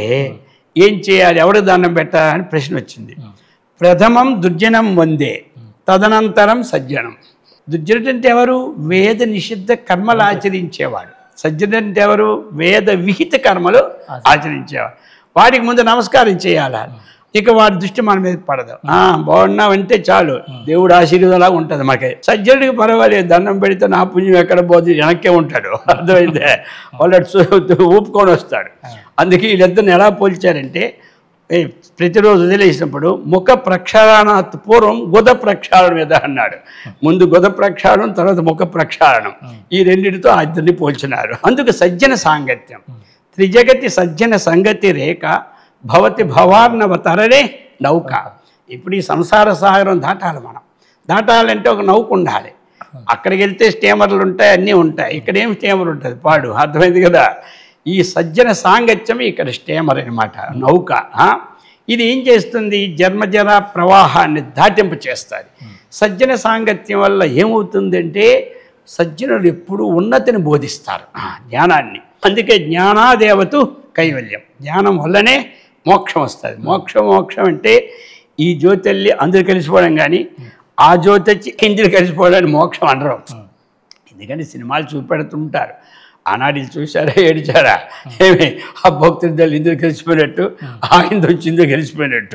ఏం చేయాలి ఎవరికి దండం పెట్టాలని ప్రశ్న వచ్చింది ప్రథమం దుర్జనం వందే తదనంతరం సజ్జనం దుర్జనుడు అంటే ఎవరు వేద నిషిద్ధ కర్మలు ఆచరించేవాడు సజ్జనుడు అంటే ఎవరు వేద విహిత కర్మలు ఆచరించేవాడు వాడికి ముందు నమస్కారం చేయాలి ఇక వాడి దృష్టి మన మీద పడదు ఆ బాగున్నావంటే చాలు దేవుడు ఆశీర్వాదంలాగా ఉంటుంది మనకి సజ్జనుడికి పర్వాలేదు దండం పెడితే నా పుణ్యం ఎక్కడ పోతుంది వెనక్కే ఉంటాడు అర్థమైందే వాళ్ళు అటు చూ- ఊపుకొని వస్తాడు అందుకే వీళ్ళిద్దరిని ఎలా పోల్చారంటే ఏ, ప్రతిరోజు వదిలేసినప్పుడు ముఖ ప్రక్షాళనాత్ పూర్వం గుద ప్రక్షాళన మీద అన్నాడు ముందు గుద ప్రక్షాళనం తర్వాత ముఖ ప్రక్షాళనం ఈ రెండింటితో ఆ ఇద్దరిని పోల్చినారు అందుకు సజ్జన సాంగత్యం త్రిజగతి సజ్జన సంగతి రేఖ భవతి భవార్ణవ తరనే నౌక ఇప్పుడు ఈ సంసార సాగరం దాటాలి మనం దాటాలంటే ఒక నౌక ఉండాలి అక్కడికి వెళ్తే స్టీమర్లు ఉంటాయి అన్నీ ఉంటాయి ఇక్కడ ఏం స్టీమర్ ఉంటుంది పాడు అర్థమైంది కదా ఈ సజ్జన సాంగత్యం ఇక్కడ స్టీమర్ అనమాట నౌక ఆ? ఇది ఏం చేస్తుంది జన్మజర ప్రవాహాన్ని దాటింపు చేస్తుంది సజ్జన సాంగత్యం వల్ల ఏమవుతుందంటే సజ్జనులు ఎప్పుడు ఉన్నతిని బోధిస్తారు ఆ, జ్ఞానాన్ని అందుకే జ్ఞానాదేవతు కైవల్యం జ్ఞానం వల్లనే మోక్షం వస్తుంది మోక్షం మోక్షం అంటే ఈ జ్యోతిల్లి అందరు కలిసిపోవడం కానీ ఆ జ్యోతి వచ్చి ఇందులో కలిసిపోవడానికి మోక్షం అనరు ఎందుకంటే సినిమాలు చూపెడుతుంటారు ఆనాడు ఇది చూసారా ఏడిచారా ఏమి ఆ భక్తులు ఇందులో కలిసిపోయినట్టు ఆయన వచ్చి ఇందులో కలిసిపోయినట్టు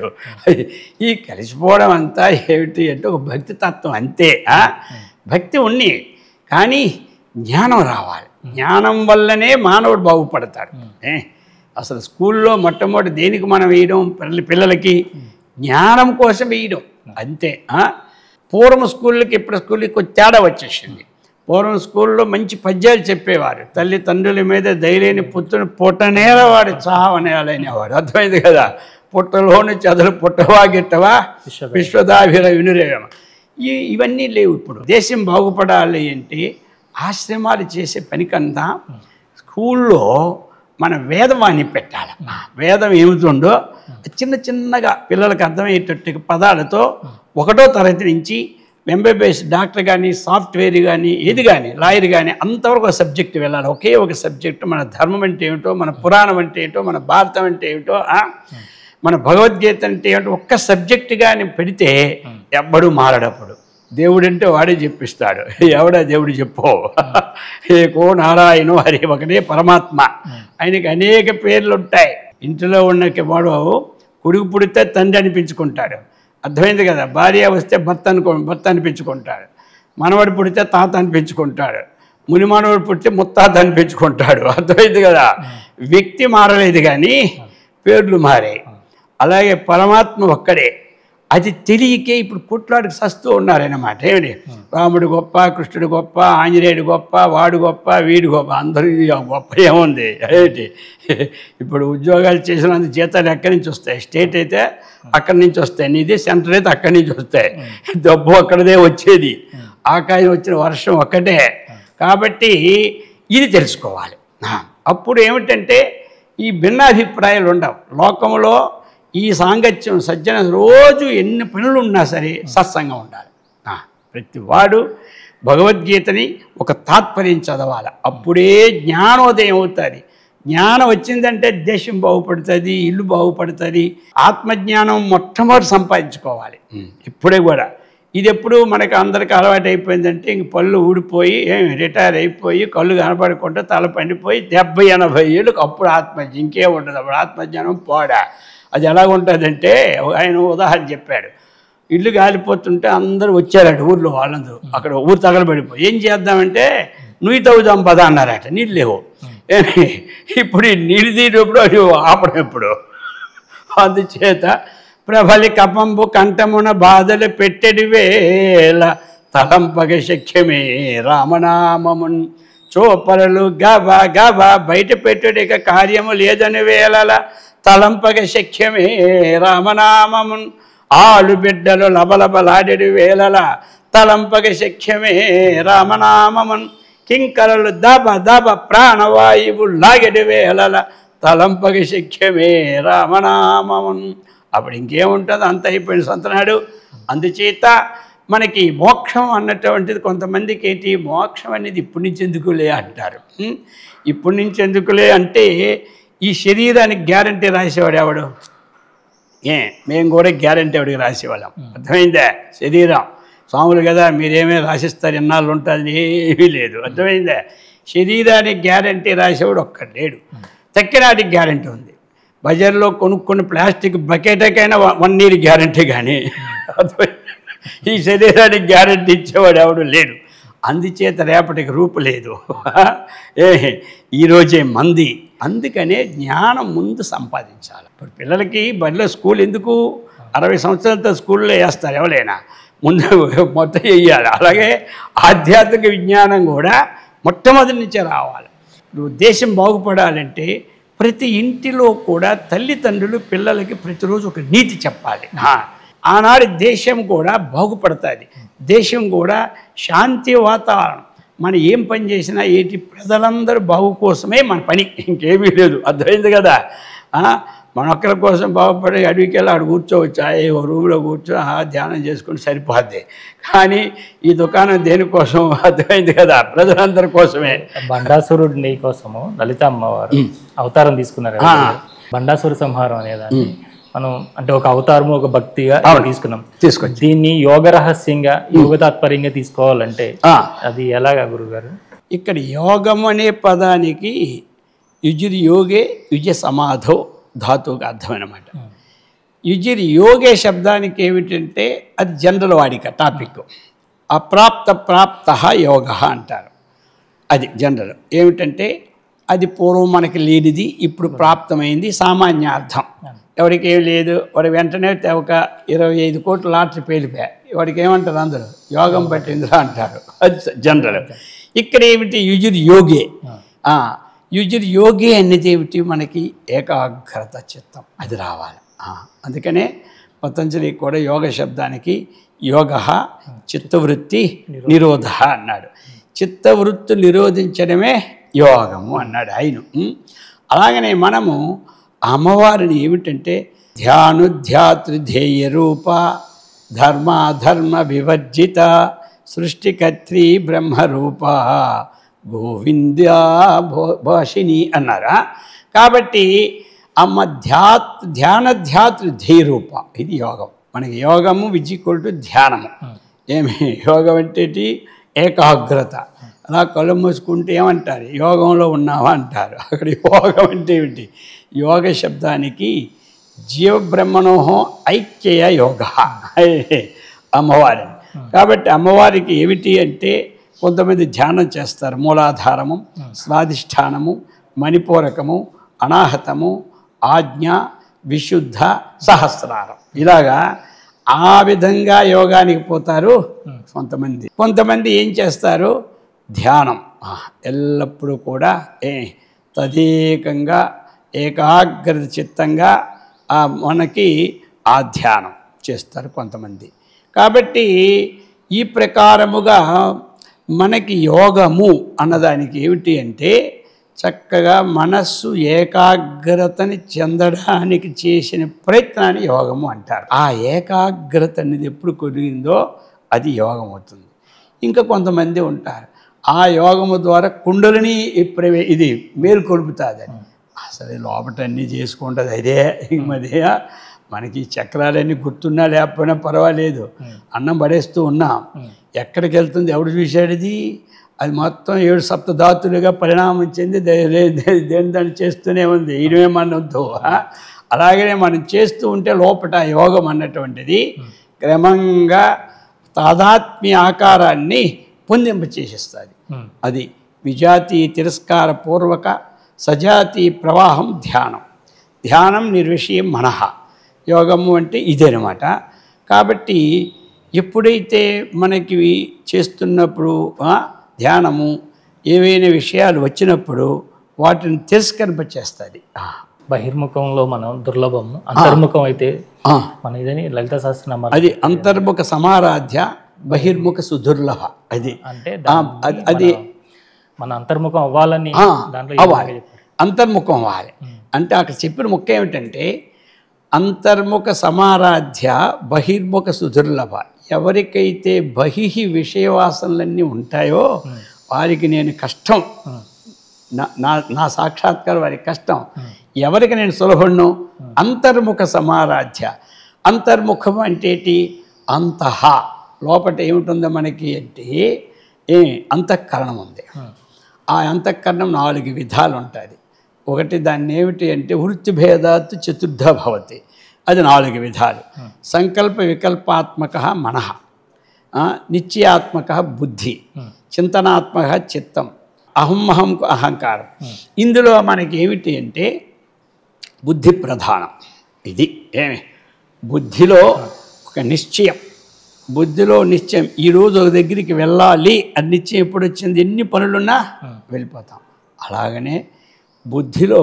ఈ కలిసిపోవడం అంతా ఏమిటి అంటే ఒక భక్తి తత్వం అంతే ఆ? భక్తి ఉన్ని కానీ జ్ఞానం రావాలి జ్ఞానం వల్లనే మానవుడు బాగుపడతాడు ఏ అసలు స్కూల్లో మొట్టమొదటి దేనికి మనం వేయడం పిల్ల పిల్లలకి జ్ఞానం కోసం వేయడం అంతే ఆ? పూర్వం స్కూళ్ళకి ఇప్పుడు స్కూల్కి కొంచెం తేడా వచ్చేసింది పూర్వం స్కూల్లో మంచి పద్యాలు చెప్పేవారు తల్లి తండ్రుల మీద ధైర్యని పుత్రుని పుట్టనేల వాడు చావనేలనేవాడు అర్థమైంది కదా పుట్టలోని చదులు పుట్టవా గిట్టవా విశ్వదాభిర వినురేమ ఈ ఇవన్నీ లేవు ఇప్పుడు దేశం బాగుపడాలి అంటే ఆశ్రమాలు చేసే పనికన్నా స్కూల్లో మన వేదవాణి పెట్టాలి వేదం ఏమిటుందో చిన్న చిన్నగా పిల్లలకు అర్థమయ్యేటట్టు పదాలతో ఒకటో తరగతి నుంచి ఎంబీబీఎస్ డాక్టర్ కానీ సాఫ్ట్వేర్ కానీ ఏది కానీ లాయర్ కానీ అంతవరకు ఒక సబ్జెక్ట్ వెళ్ళాలి ఒకే ఒక సబ్జెక్ట్ మన ధర్మం అంటే ఏమిటో మన పురాణం అంటే ఏమిటో మన భారతం అంటే ఏమిటో ఆ? మన భగవద్గీత అంటే ఏమిటో ఒక్క సబ్జెక్ట్ కానీ పెడితే ఎవ్వడు మారడప్పుడు దేవుడు అంటే వాడే చెప్పిస్తాడు ఎవడా దేవుడు చెప్పో ఏకో నారాయణో హరి ఒకటే పరమాత్మ ఆయనకి అనేక పేర్లు ఉంటాయి ఇంటిలో ఉన్న వాడు కొడుకు పుడితే తండ్రి అనిపించుకుంటాడు అర్థమైంది కదా భార్య వస్తే భర్త అనుకో భర్త అనిపించుకుంటాడు మనవడు పుడితే తాత అనిపించుకుంటాడు ముని మనవడు పుడితే ముత్తాత అనిపించుకుంటాడు అర్థమైంది కదా వ్యక్తి మారలేదు కానీ పేర్లు మారాయి అలాగే పరమాత్మ ఒక్కడే అది తెలియకే ఇప్పుడు పుట్లాడికి సస్తూ ఉన్నారన్నమాట ఏమిటి రాముడు గొప్ప కృష్ణుడు గొప్ప ఆంజనేయుడు గొప్ప వాడు గొప్ప వీడు గొప్ప అందరూ గొప్ప ఏముంది ఏంటి ఇప్పుడు ఉద్యోగాలు చేసినందుకు జీతాలు ఎక్కడి నుంచి వస్తాయి స్టేట్ అయితే అక్కడి నుంచి వస్తాయి నీది సెంటర్ అయితే అక్కడి నుంచి వస్తాయి డబ్బు అక్కడదే వచ్చేది ఆకాశం వచ్చిన వర్షం ఒక్కటే కాబట్టి ఇది తెలుసుకోవాలి ఆ, అప్పుడు ఏమిటంటే ఈ భిన్నాభిప్రాయాలు ఉండవు లోకంలో ఈ సాంగత్యం సజ్జన రోజు ఎన్ని పనులు ఉన్నా సరే సత్సంగం ఉండాలి ఆ, ప్రతి వాడు భగవద్గీతని ఒక తాత్పర్యం చదవాలి అప్పుడే జ్ఞానోదయం అవుతుంది జ్ఞానం వచ్చిందంటే దేశం బాగుపడుతుంది ఇల్లు బాగుపడుతుంది ఆత్మజ్ఞానం మొట్టమొదటి సంపాదించుకోవాలి ఇప్పుడే కూడా ఇది ఎప్పుడు మనకి అందరికి అలవాటు అయిపోయిందంటే ఇంక పళ్ళు ఊడిపోయి ఏం రిటైర్ అయిపోయి కళ్ళు కనపడకుండా తల పండిపోయి డెబ్బై ఎనభై ఏళ్ళకి అప్పుడు ఆత్మజ్ఞ ఇంకేం ఉండదు అప్పుడు ఆత్మజ్ఞానం పోడా అది ఎలాగుంటుందంటే ఆయన ఉదాహరణ చెప్పాడు ఇల్లు కాలిపోతుంటే అందరూ వచ్చారట ఊర్లో వాళ్ళందరూ అక్కడ ఊరు తగలబడిపోయి ఏం చేద్దామంటే నువ్వు తవ్వుదాం పద అన్నారట నీళ్ళు లేవు ఏమి? ఇప్పుడు ఈ నీళ్ళు తీయటప్పుడు అది ఆపడం ఎప్పుడు అందుచేత ప్రబలి కపంబు కంఠమున బాధలు పెట్టెడి వేళ తలంపగ శక్యమే రామనామమున్ చూపరలు గబ గబ బయట పెట్టుడిక కార్యము లేదని వేళల తలంపగ శక్యమే రామనామమున్ ఆలు బిడ్డలు లబలబలాడెడి వేళల తలంపగ శక్యమే రామనామమున్ కింకరలు దబ దబ ప్రాణవాయువు లాగెడి వేళల తలంపగ శక్యమే రామనామమున్ అప్పుడు ఇంకేముంటుంది అంత అయిపోయిన సంతనాడు అందుచేత మనకి మోక్షం అన్నటువంటిది కొంతమందికి ఏంటి మోక్షం అనేది ఇప్పటి నుంచి ఎందుకులే అంటారు ఉం? ఇప్పటి నుంచి ఎందుకులే అంటే ఈ శరీరానికి గ్యారంటీ రాసేవాడు ఎవడు ఏ మేము కూడా గ్యారంటీ ఎవడికి రాసేవాళ్ళం అర్థమైందా శరీరం స్వాములు కదా మీరేమీ రాసిస్తారు ఎన్నాళ్ళు ఉంటుంది ఏమీ లేదు అర్థమైందా శరీరానికి గ్యారంటీ రాసేవాడు ఒక్కడు లేడు తక్కినాటికి గ్యారంటీ ఉంది బజార్లో కొనుక్కున్న ప్లాస్టిక్ బకెట్కైనా వన్ ఇయర్ గ్యారంటీ కానీ అర్థమైందా? ఈ శరీరానికి గ్యారంటీ ఇచ్చేవాడు ఎవడు లేడు అందుచేత రేపటికి రూపు లేదు ఏ ఈరోజే మంది అందుకనే జ్ఞానం ముందు సంపాదించాలి ఇప్పుడు పిల్లలకి బడిలో స్కూల్ ఎందుకు అరవై సంవత్సరాలతో స్కూల్లో వేస్తారు ఎవరైనా ముందు మొత్తం వేయాలి అలాగే ఆధ్యాత్మిక విజ్ఞానం కూడా మొట్టమొదటి నుంచే రావాలి ఇప్పుడు దేశం బాగుపడాలంటే ప్రతి ఇంటిలో కూడా తల్లిదండ్రులు పిల్లలకి ప్రతిరోజు ఒక నీతి చెప్పాలి ఆ, ఆనాడు దేశం కూడా బాగుపడుతుంది దేశం కూడా శాంతి వాతావరణం మనం ఏం పని చేసినా ఏంటి ప్రజలందరూ బాగు కోసమే మన పని ఇంకేమీ లేదు అర్థమైంది కదా ఆ, మన ఒక్కరి కోసం బాగుపడి అడవికి వెళ్ళి ఆడు కూర్చోవచ్చు ఆ, ఏ రూమ్లో కూర్చో ఆ, ధ్యానం చేసుకుని సరిపోద్ది కానీ ఈ దుకాణం దేనికోసం అర్థమైంది కదా ప్రజలందరి కోసమే బండాసురుడి నీ కోసము లలిత అమ్మవారు అవతారం తీసుకున్నారు కదా. బండాసుర సంహారం అనేదాన్ని మనం అంటే ఒక అవతారము ఒక భక్తిగా తీసుకున్నాం తీసుకొచ్చి దీన్ని యోగ రహస్యంగా యోగ తాత్పర్యంగా తీసుకోవాలంటే ఆ, అది ఎలాగా గురుగారు ఇక్కడ యోగం అనే పదానికి యుజిరి యోగే యుజ సమాధో ధాతువుగా అర్థమన్నమాట యుజిరి యోగే శబ్దానికి ఏమిటంటే అది జనరల్ వాడిక టాపిక్ అప్రాప్త ప్రాప్త యోగ అంటారు అది జనరల్ ఏమిటంటే అది పూర్వం మనకి లేనిది ఇప్పుడు ప్రాప్తమైంది సామాన్య అర్థం ఎవరికి ఏం లేదు వాడు వెంటనే ఒక ఇరవై ఐదు కోట్ల లాటరీ పేలిపోయా వాడికి ఏమంటారు అందరూ యోగం పట్టిందిరా అంటారు అది జనరల్ ఇక్కడ ఏమిటి యుజుర్ యోగే ఆ, యుజుర్ యోగి అనేది ఏమిటి మనకి ఏకాగ్రత చిత్తం అది రావాలి ఆ, అందుకనే పతంజలి కూడా యోగ శబ్దానికి యోగ చిత్తవృత్తి నిరోధ అన్నాడు చిత్తవృత్తి నిరోధించడమే యోగము అన్నాడు ఆయన ఉం? అలాగనే మనము అమ్మవారిని ఏమిటంటే ధ్యానుధ్యాతృధేయ రూప ధర్మాధర్మ వివర్జిత సృష్టికర్త్రి బ్రహ్మరూప గోవింద్యా భో భాషిని అన్నారా కాబట్టి అమ్మ ధ్యాత్ ధ్యాన ధ్యాతృ ధీరూప ఇది యోగం మనకి యోగము విజికొల్టు ధ్యానము ఏమి యోగం అంటే ఏంటి? ఏకాగ్రత అలా కళ్ళు మూసుకుంటే ఏమంటారు యోగంలో ఉన్నావా అంటారు అక్కడ యోగం అంటే ఏమిటి యోగ శబ్దానికి జీవబ్రహ్మణోహం ఐక్యయ యోగ అమ్మవారిని కాబట్టి అమ్మవారికి ఏమిటి అంటే కొంతమంది ధ్యానం చేస్తారు మూలాధారము స్వాధిష్టానము మణిపూరకము అనాహతము ఆజ్ఞ విశుద్ధ సహస్రారం ఇలాగా ఆ విధంగా యోగానికి పోతారు కొంతమంది కొంతమంది ఏం చేస్తారు ధ్యానం ఆ, ఎల్లప్పుడూ కూడా ఏ తదేకంగా ఏకాగ్రత చిత్తంగా ఆ మనకి ఆ ధ్యానం చేస్తారు కొంతమంది కాబట్టి ఈ ప్రకారముగా మనకి యోగము అన్నదానికి ఏమిటి అంటే చక్కగా మనస్సు ఏకాగ్రతని చెందడానికి చేసిన ప్రయత్నాన్ని యోగము అంటారు ఆ ఏకాగ్రత అనేది ఎప్పుడు కుదిరిందో అది యోగం అవుతుంది ఇంకా కొంతమంది ఉంటారు ఆ యోగము ద్వారా కుండలిని ప్రవే ఇది మేలుకొలుపుతుంది అసలు లోపట అన్నీ చేసుకుంటుంది అదే ఇంక మరి మనకి ఈ చక్రాలన్నీ గుర్తున్నా లేకపోయినా పర్వాలేదు అన్నం పడేస్తూ ఉన్నాం ఎక్కడికి వెళ్తుంది ఎవడు చూశాడు ఇది అది మొత్తం ఏడు సప్తధాతులుగా పరిణామం చెంది దే- దే- దే- దేని దాన్ని చేస్తూనే ఉంది ఇరవై మనతో అలాగనే మనం చేస్తూ ఉంటే లోపట యోగం అన్నటువంటిది క్రమంగా తాదాత్మ్య ఆకారాన్ని పొందింప చేసేస్తుంది ఉమ్, అది విజాతి తిరస్కార పూర్వక సజాతి ప్రవాహం ధ్యానం ధ్యానం నిర్విషయం మనః యోగము అంటే ఇదనమాట కాబట్టి ఎప్పుడైతే మనకి చేస్తున్నప్పుడు ఆ, ధ్యానము ఏవైనా విషయాలు వచ్చినప్పుడు వాటిని తిరస్కరింపచేస్తుంది ఆ, బహిర్ముఖంలో మనం దుర్లభము అంతర్ముఖం అయితే ఆ, మన ఇదని లలిత సహస్రనామ అది అంతర్ముఖ సమారాధ్య బహిర్ముఖ సుదుర్లభ అది అంటే ఆ, దాన్ని అది- అది మన అంతర్ముఖం అవ్వాలని ఆ, దాంట్లో ఏ అవ్వాలి విధంగా చెప్పారు? అంతర్ముఖం అవ్వాలి అంటే అక్కడ చెప్పిన ముక్క ఏమిటంటే అంతర్ముఖ సమారాధ్య బహిర్ముఖ సుదుర్లభ ఎవరికైతే బహిహి విషయవాసనలన్నీ ఉంటాయో వారికి నేను కష్టం ఉమ్, నా నా నా సాక్షాత్కారం వారికి కష్టం ఎవరికి నేను సులభుణ్ణు అంతర్ముఖ సమారాధ్య అంతర్ముఖం అంటే ఏంటి అంతః లోపట ఏమిటుందో మనకి అంటే ఏ అంతఃకరణం ఉంది ఉమ్, ఆ అంతఃకరణం నాలుగు విధాలు ఉంటుంది ఒకటి దాన్ని ఏమిటి అంటే వృత్తి భేదాత్ చతుర్థ భవతి అది నాలుగు విధాలు సంకల్ప వికల్పాత్మక మనః ఆ, నిశ్చయాత్మక బుద్ధి చింతనాత్మక చిత్తం అహంహం అహంకారం ఇందులో మనకి ఏమిటి అంటే బుద్ధి ప్రధానం ఇది ఏమి బుద్ధిలో ఒక నిశ్చయం బుద్ధిలో నిశ్చయం ఈరోజు ఒక దగ్గరికి వెళ్ళాలి అని నిశ్చయం ఎప్పుడు వచ్చింది ఎన్ని పనులున్నా వెళ్ళిపోతాం అలాగనే బుద్ధిలో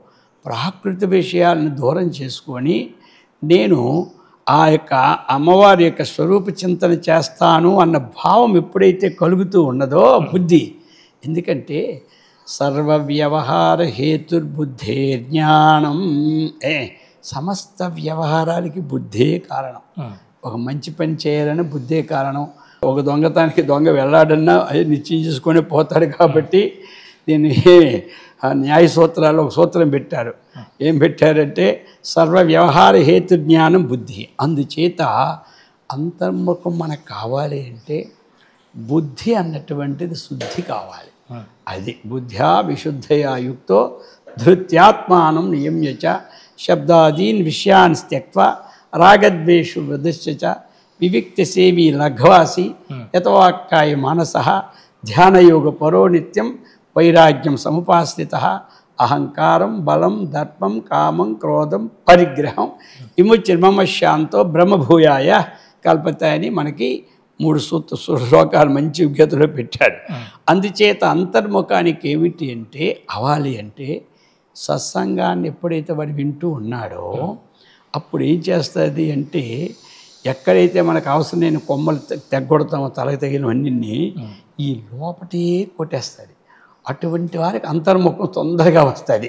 ప్రాకృత విషయాలను దూరం చేసుకొని నేను ఆ యొక్క అమ్మవారి యొక్క స్వరూప చింతన చేస్తాను అన్న భావం ఎప్పుడైతే కలుగుతూ ఉన్నదో బుద్ధి ఎందుకంటే సర్వ వ్యవహార హేతుర్బుద్ధే జ్ఞానం ఏ సమస్త వ్యవహారాలకి బుద్ధే కారణం ఉమ్, ఒక మంచి పని చేయాలని బుద్ధే కారణం ఒక దొంగతానికి దొంగ వెళ్ళాడన్నా అది నిశ్చయం చేసుకొని పోతాడు కాబట్టి దీన్ని ఆ న్యాయ సూత్రాలు ఒక సూత్రం పెట్టారు ఏం పెట్టారంటే సర్వ వ్యవహార హేతు జ్ఞానం బుద్ధి అందుచేత అంతర్ముఖం మనకు కావాలి అంటే బుద్ధి అన్నటువంటిది శుద్ధి కావాలి ఉమ్, అది బుద్ధ్యా విశుద్ధయా యుక్తో ధృత్యాత్మానం నియమ్య చ శబ్దాదీన్ విషయాన్ త్యక్వా రాగద్వేషు వృధశ్చ చ వివిక్తసేవీ లఘ్వాసి యతవాక్కాయ మానస ధ్యానయోగ పరో నిత్యం వైరాగ్యం సముపాశ్రిత అహంకారం బలం దర్పం కామం క్రోధం పరిగ్రహం విముచ్య మమ శాంతో బ్రహ్మభూయాయ కల్పతాయని మనకి మూడు సూత్ర శ్లోకాలు మంచి గీతలో పెట్టాడు అందుచేత అంతర్ముఖానికి ఏమిటి అంటే అవాలి అంటే సత్సంగాన్ని ఎప్పుడైతే వాడు వింటూ ఉన్నాడో అప్పుడు ఏం చేస్తుంది అంటే ఎక్కడైతే మనకు అవసరం లేని కొమ్మలు తె- తెగ్గొడతామో తలకి తగినవన్నీ ఈ లోపటే కొట్టేస్తుంది అటువంటి వారికి అంతర్ముఖం తొందరగా వస్తుంది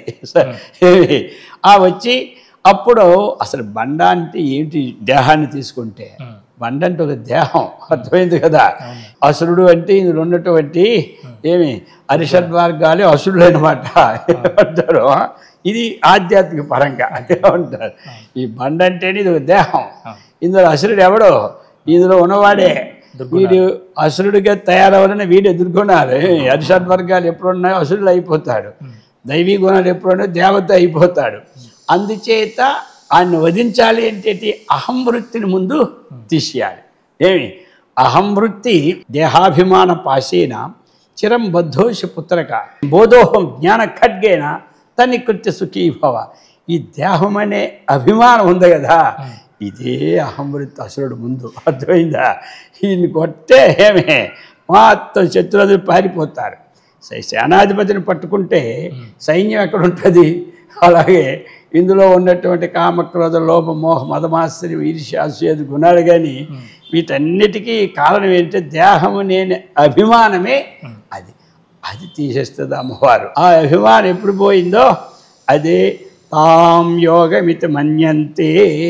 సరే. ఆ వచ్చి అప్పుడు అసలు బండ అంటే ఏంటి దేహాన్ని తీసుకుంటే బండ అంటే ఒక దేహం అర్థమైంది కదా అసురుడు అంటే ఇందులో ఉన్నటువంటి ఏమి అరిషడ్ మార్గాలు అసురుడు అనమాట ఏమంటారు ఇది ఆధ్యాత్మిక పరంగా అదే ఉంటారు ఈ బండ అంటేనే ఇది ఒక దేహం ఇందులో అసురుడు ఎవడో ఇందులో ఉన్నవాడే వీడు అసురుడిగా తయారవ్వాలని వీడు ఎదుర్కొన్నారు అరిషడ్ వర్గాలు ఎప్పుడు ఉన్నాయో అసురుడు అయిపోతాడు దైవీ గుణాలు ఎప్పుడు ఉన్నాయో దేవత అయిపోతాడు అందుచేత ఆయన్ని వధించాలి అంటే అహం వృత్తిని ముందు తీసేయాలి ఏమి అహం వృత్తి దేహాభిమాన పాశేన చిరం బద్ధోషి పుత్రక బోధోహం జ్ఞాన ఖడ్గేన తని కృత్య సుఖీ భవ ఈ దేహం అనే అభిమానం ఉంది కదా ఇదే అహంవృత్తి అసురుడు ముందు అర్థమైందా ఈయన్ని కొట్టే ఏమే మొత్తం శత్రువులు పారిపోతారు సై- సేనాధిపతిని పట్టుకుంటే సైన్యం ఎక్కడ ఉంటుంది అలాగే ఇందులో ఉన్నటువంటి కామక్రోధ లోభ మోహ మదమాశ్చర్యం ఈర్ష్యాసేది గుణాలు కానీ వీటన్నిటికీ కారణం ఏంటంటే దేహము నేను అభిమానమే అది అది తీసేస్తుంది అమ్మవారు ఆ అభిమానం ఎప్పుడు పోయిందో అదే తాం యోగమితి మన్యంతే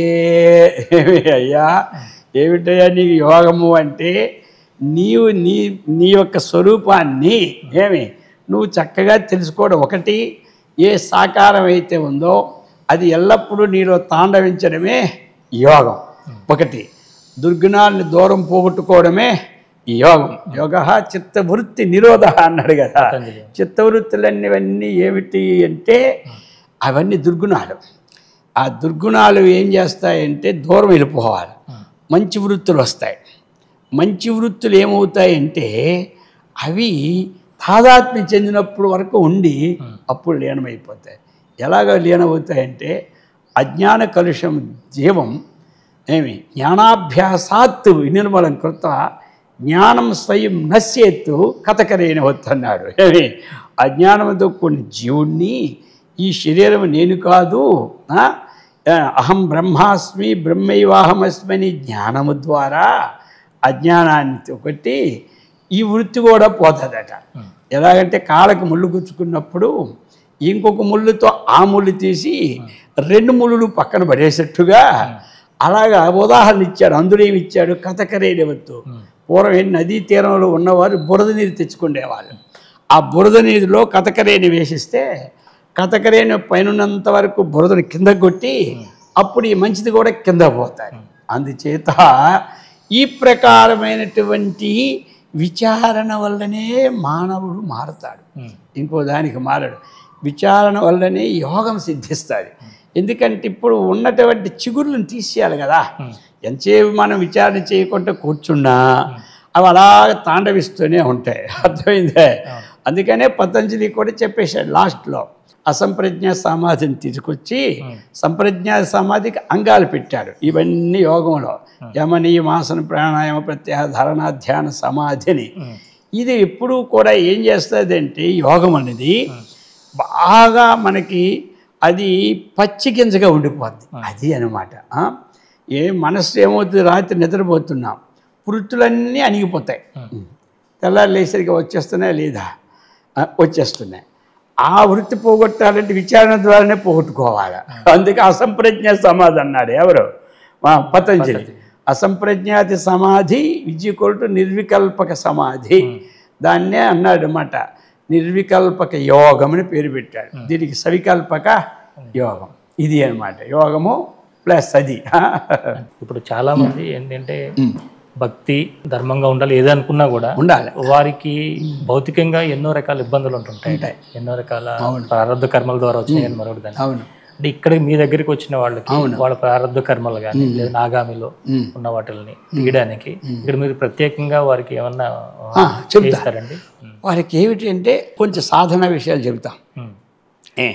ఏమి అయ్యా ఏమిటయ్యా నీకు యోగము అంటే నీవు నీ నీ యొక్క స్వరూపాన్ని ఏమి నువ్వు చక్కగా తెలుసుకోవడం ఒకటి ఏ సాకారం అయితే ఉందో అది ఎల్లప్పుడూ నీలో తాండవించడమే యోగం ఒకటి దుర్గుణాలను దూరం పోగొట్టుకోవడమే యోగం యోగ చిత్తవృత్తి నిరోధ అన్నాడు కదా పతంజలి. చిత్తవృత్తులన్నవన్నీ ఏమిటి అంటే అవన్నీ దుర్గుణాలు ఆ దుర్గుణాలు ఏం చేస్తాయంటే దూరం వెళ్ళిపోవాలి మంచి వృత్తులు వస్తాయి మంచి వృత్తులు ఏమవుతాయంటే అవి తాదాత్మ్యం చెందినప్పుడు వరకు ఉండి అప్పుడు లీనమైపోతాయి ఎలాగ లీనమవుతాయంటే అజ్ఞాన కలుషం జీవం ఏమి జ్ఞానాభ్యాసాత్తు నిర్మలం కృత జ్ఞానం స్వయం నశ్యేత్తు కథకరైన వద్దన్నాడు ఏమి అజ్ఞానంతో కొన్ని జీవుణ్ణి ఈ శరీరం నేను కాదు ఆ, అహం బ్రహ్మాస్మి బ్రహ్మైవాహమస్మని జ్ఞానము ద్వారా అజ్ఞానాన్ని ఒకటి ఈ వృత్తి కూడా పోతుందట ఎలాగంటే కాళ్ళకి ముళ్ళు గుచ్చుకున్నప్పుడు ఇంకొక ముళ్ళుతో ఆ ముళ్ళు తీసి రెండు ముళ్ళు పక్కన పడేసేట్టుగా అలాగా ఉదాహరణ ఇచ్చాడు అందులో ఏమి ఇచ్చాడు కథకరేడవద్దు పూర్వం ఏం నదీ తీరంలో ఉన్నవారు బురద నీరు తెచ్చుకునేవాళ్ళు ఆ బురద నీరులో కథకరేని వేసిస్తే కథకరేని పైనున్నంత వరకు బురదను కింద కొట్టి అప్పుడు ఈ మంచిది కూడా కింద పోతాయి అందుచేత ఈ ప్రకారమైనటువంటి విచారణ వల్లనే మానవుడు మారతాడు ఇంకో దానికి మారడు విచారణ వల్లనే యోగం సిద్ధిస్తుంది ఎందుకంటే ఇప్పుడు ఉన్నటువంటి చిగుర్లను తీసేయాలి కదా ఎంతసేపు మనం విచారణ చేయకుండా కూర్చున్నా అవి అలాగ తాండవిస్తూనే ఉంటాయి అర్థమైందే అందుకనే పతంజలి కూడా చెప్పేశాడు లాస్ట్లో అసంప్రజ్ఞ సమాధిని తీసుకొచ్చి సంప్రజ్ఞ సమాధికి అంగాలు పెట్టాడు ఇవన్నీ యోగంలో యమ నియమాసన ప్రాణాయామ ప్రత్యాహార ధారణ ధ్యాన సమాధిని ఇది ఎప్పుడూ కూడా ఏం చేస్తుంది అంటే యోగం అనేది బాగా మనకి అది పచ్చి గింజగా ఉండిపోద్ది అది అనమాట ఆ? ఏ మనస్సు ఏమవుతుంది రాత్రి నిద్రపోతున్నాం వృత్తులన్నీ అణిగిపోతాయి తెల్లారి లేసరికి వచ్చేస్తున్నాయా లేదా ఆ, వచ్చేస్తున్నాయి ఆ వృత్తి పోగొట్టాలంటే విచారణ ద్వారానే పోగొట్టుకోవాలి అందుకే అసంప్రజ్ఞ సమాధి అన్నాడు ఎవరు మా పతంజలి అసంప్రజ్ఞాతి సమాధి విద్యకొల్టు నిర్వికల్పక సమాధి దాన్నే అన్నాడు అన్నమాట నిర్వికల్పక యోగం అని పేరు పెట్టాడు దీనికి సవికల్పక యోగం ఇది అన్నమాట యోగము ప్లస్ అది ఇప్పుడు చాలా మంది ఏంటంటే భక్తి ధర్మంగా ఉండాలి ఏది అనుకున్నా కూడా ఉండాలి వారికి భౌతికంగా ఎన్నో రకాల ఇబ్బందులు ఉంటుంటాయి ఉంటాయి. ఎన్నో రకాల ప్రారంభ కర్మల ద్వారా వచ్చినాయని మరొకటి దాన్ని అవును అంటే ఇక్కడ మీ దగ్గరికి వచ్చిన వాళ్ళకి వాళ్ళ ప్రారంభ కర్మలు కానీ లేదా నాగామిలో ఉమ్. ఉన్న వాటిని తీయడానికి ఇక్కడ మీరు ప్రత్యేకంగా వారికి ఏమన్నా ఆ, చెప్తా చేస్తారండి ఉమ్. వారికి ఏమిటి అంటే కొంచెం సాధన విషయాలు చెబుతాం ఉమ్. ఏ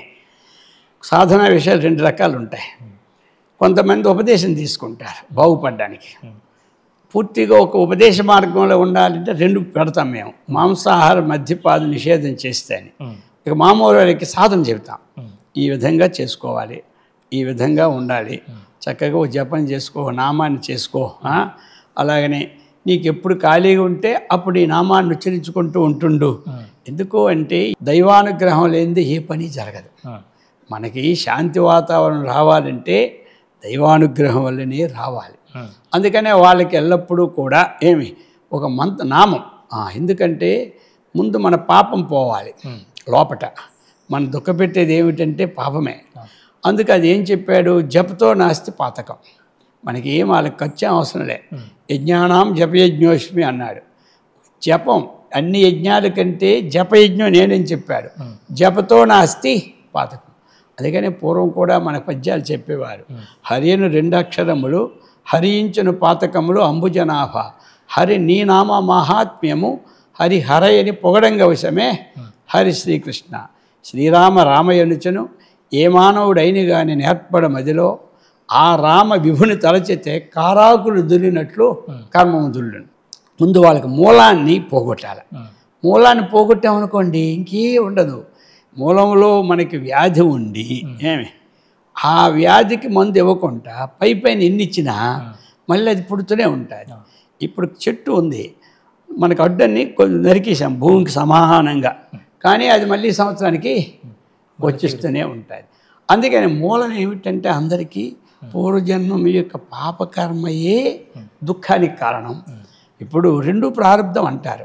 సాధన విషయాలు రెండు రకాలు ఉంటాయి కొంతమంది ఉపదేశం తీసుకుంటారు బాగుపడడానికి పూర్తిగా ఒక ఉపదేశ మార్గంలో ఉండాలంటే రెండు పెడతాం మేము మాంసాహార మద్యపాదు నిషేధం చేస్తే అని ఉమ్. ఇక మామూలు వాళ్ళకి సాధన చెబుతాం ఉమ్. ఈ విధంగా చేసుకోవాలి ఈ విధంగా ఉండాలి చక్కగా ఓ జపం చేసుకో ఓ నామాన్ని చేసుకో ఆ? అలాగనే నీకు ఎప్పుడు ఖాళీగా ఉంటే అప్పుడు ఈ నామాన్ని ఉచ్చరించుకుంటూ ఉంటుండు ఎందుకు అంటే దైవానుగ్రహం లేనిది ఏ పని జరగదు ఉమ్. మనకి శాంతి వాతావరణం రావాలంటే దైవానుగ్రహం వల్లనే రావాలి ఉమ్. అందుకనే వాళ్ళకి ఎల్లప్పుడూ కూడా ఏమి ఒక మంత నామం ఆ, ఎందుకంటే ముందు మన పాపం పోవాలి ఉమ్. లోపట మన దుఃఖపెట్టేది ఏమిటంటే పాపమే అందుకు అది ఏం చెప్పాడు జపతో నాస్తి పాతకం మనకి ఏం వాళ్ళకి ఖర్చు అవసరం లే యజ్ఞానాం జపయజ్ఞోష్మి అన్నాడు జపం అన్ని యజ్ఞాల కంటే జపయజ్ఞం నేనని చెప్పాడు జపతో నాస్తి పాతకం అందుకనే పూర్వం కూడా మన పద్యాలు చెప్పేవారు హరియను రెండు అక్షరములు హరించును పాతకములు అంబుజనాభ హరి నీ నామ మహాత్మ్యము హరి హరయని పొగడంగవశమే హరి శ్రీకృష్ణ శ్రీరామ రామయనుచను ఏ మానవుడైన గాని నేర్పడ మదిలో ఆ రామ విభుని తలచితే కారాకులు దుల్లినట్లు కర్మము దుల్లును ముందు వాళ్ళకి మూలాన్ని పోగొట్టాలి ఉమ్. మూలాన్ని పోగొట్టామనుకోండి ఇంకే ఉండదు మూలంలో మనకి వ్యాధి ఉండి ఏమి ఆ వ్యాధికి మందు ఇవ్వకుండా పై పైన ఎన్ని ఇచ్చినా మళ్ళీ అది పుడుతూనే ఉంటుంది ఇప్పుడు చెట్టు ఉంది మనకు అడ్డన్ని కొంచెం నరికేసాం భూమికి సమానంగా కానీ అది మళ్ళీ సంవత్సరానికి వచ్చేస్తూనే ఉంటుంది అందుకని మూలం ఏమిటంటే అందరికీ పూర్వజన్మం యొక్క పాపకర్మయే దుఃఖానికి కారణం ఇప్పుడు రెండు ప్రారంధం అంటారు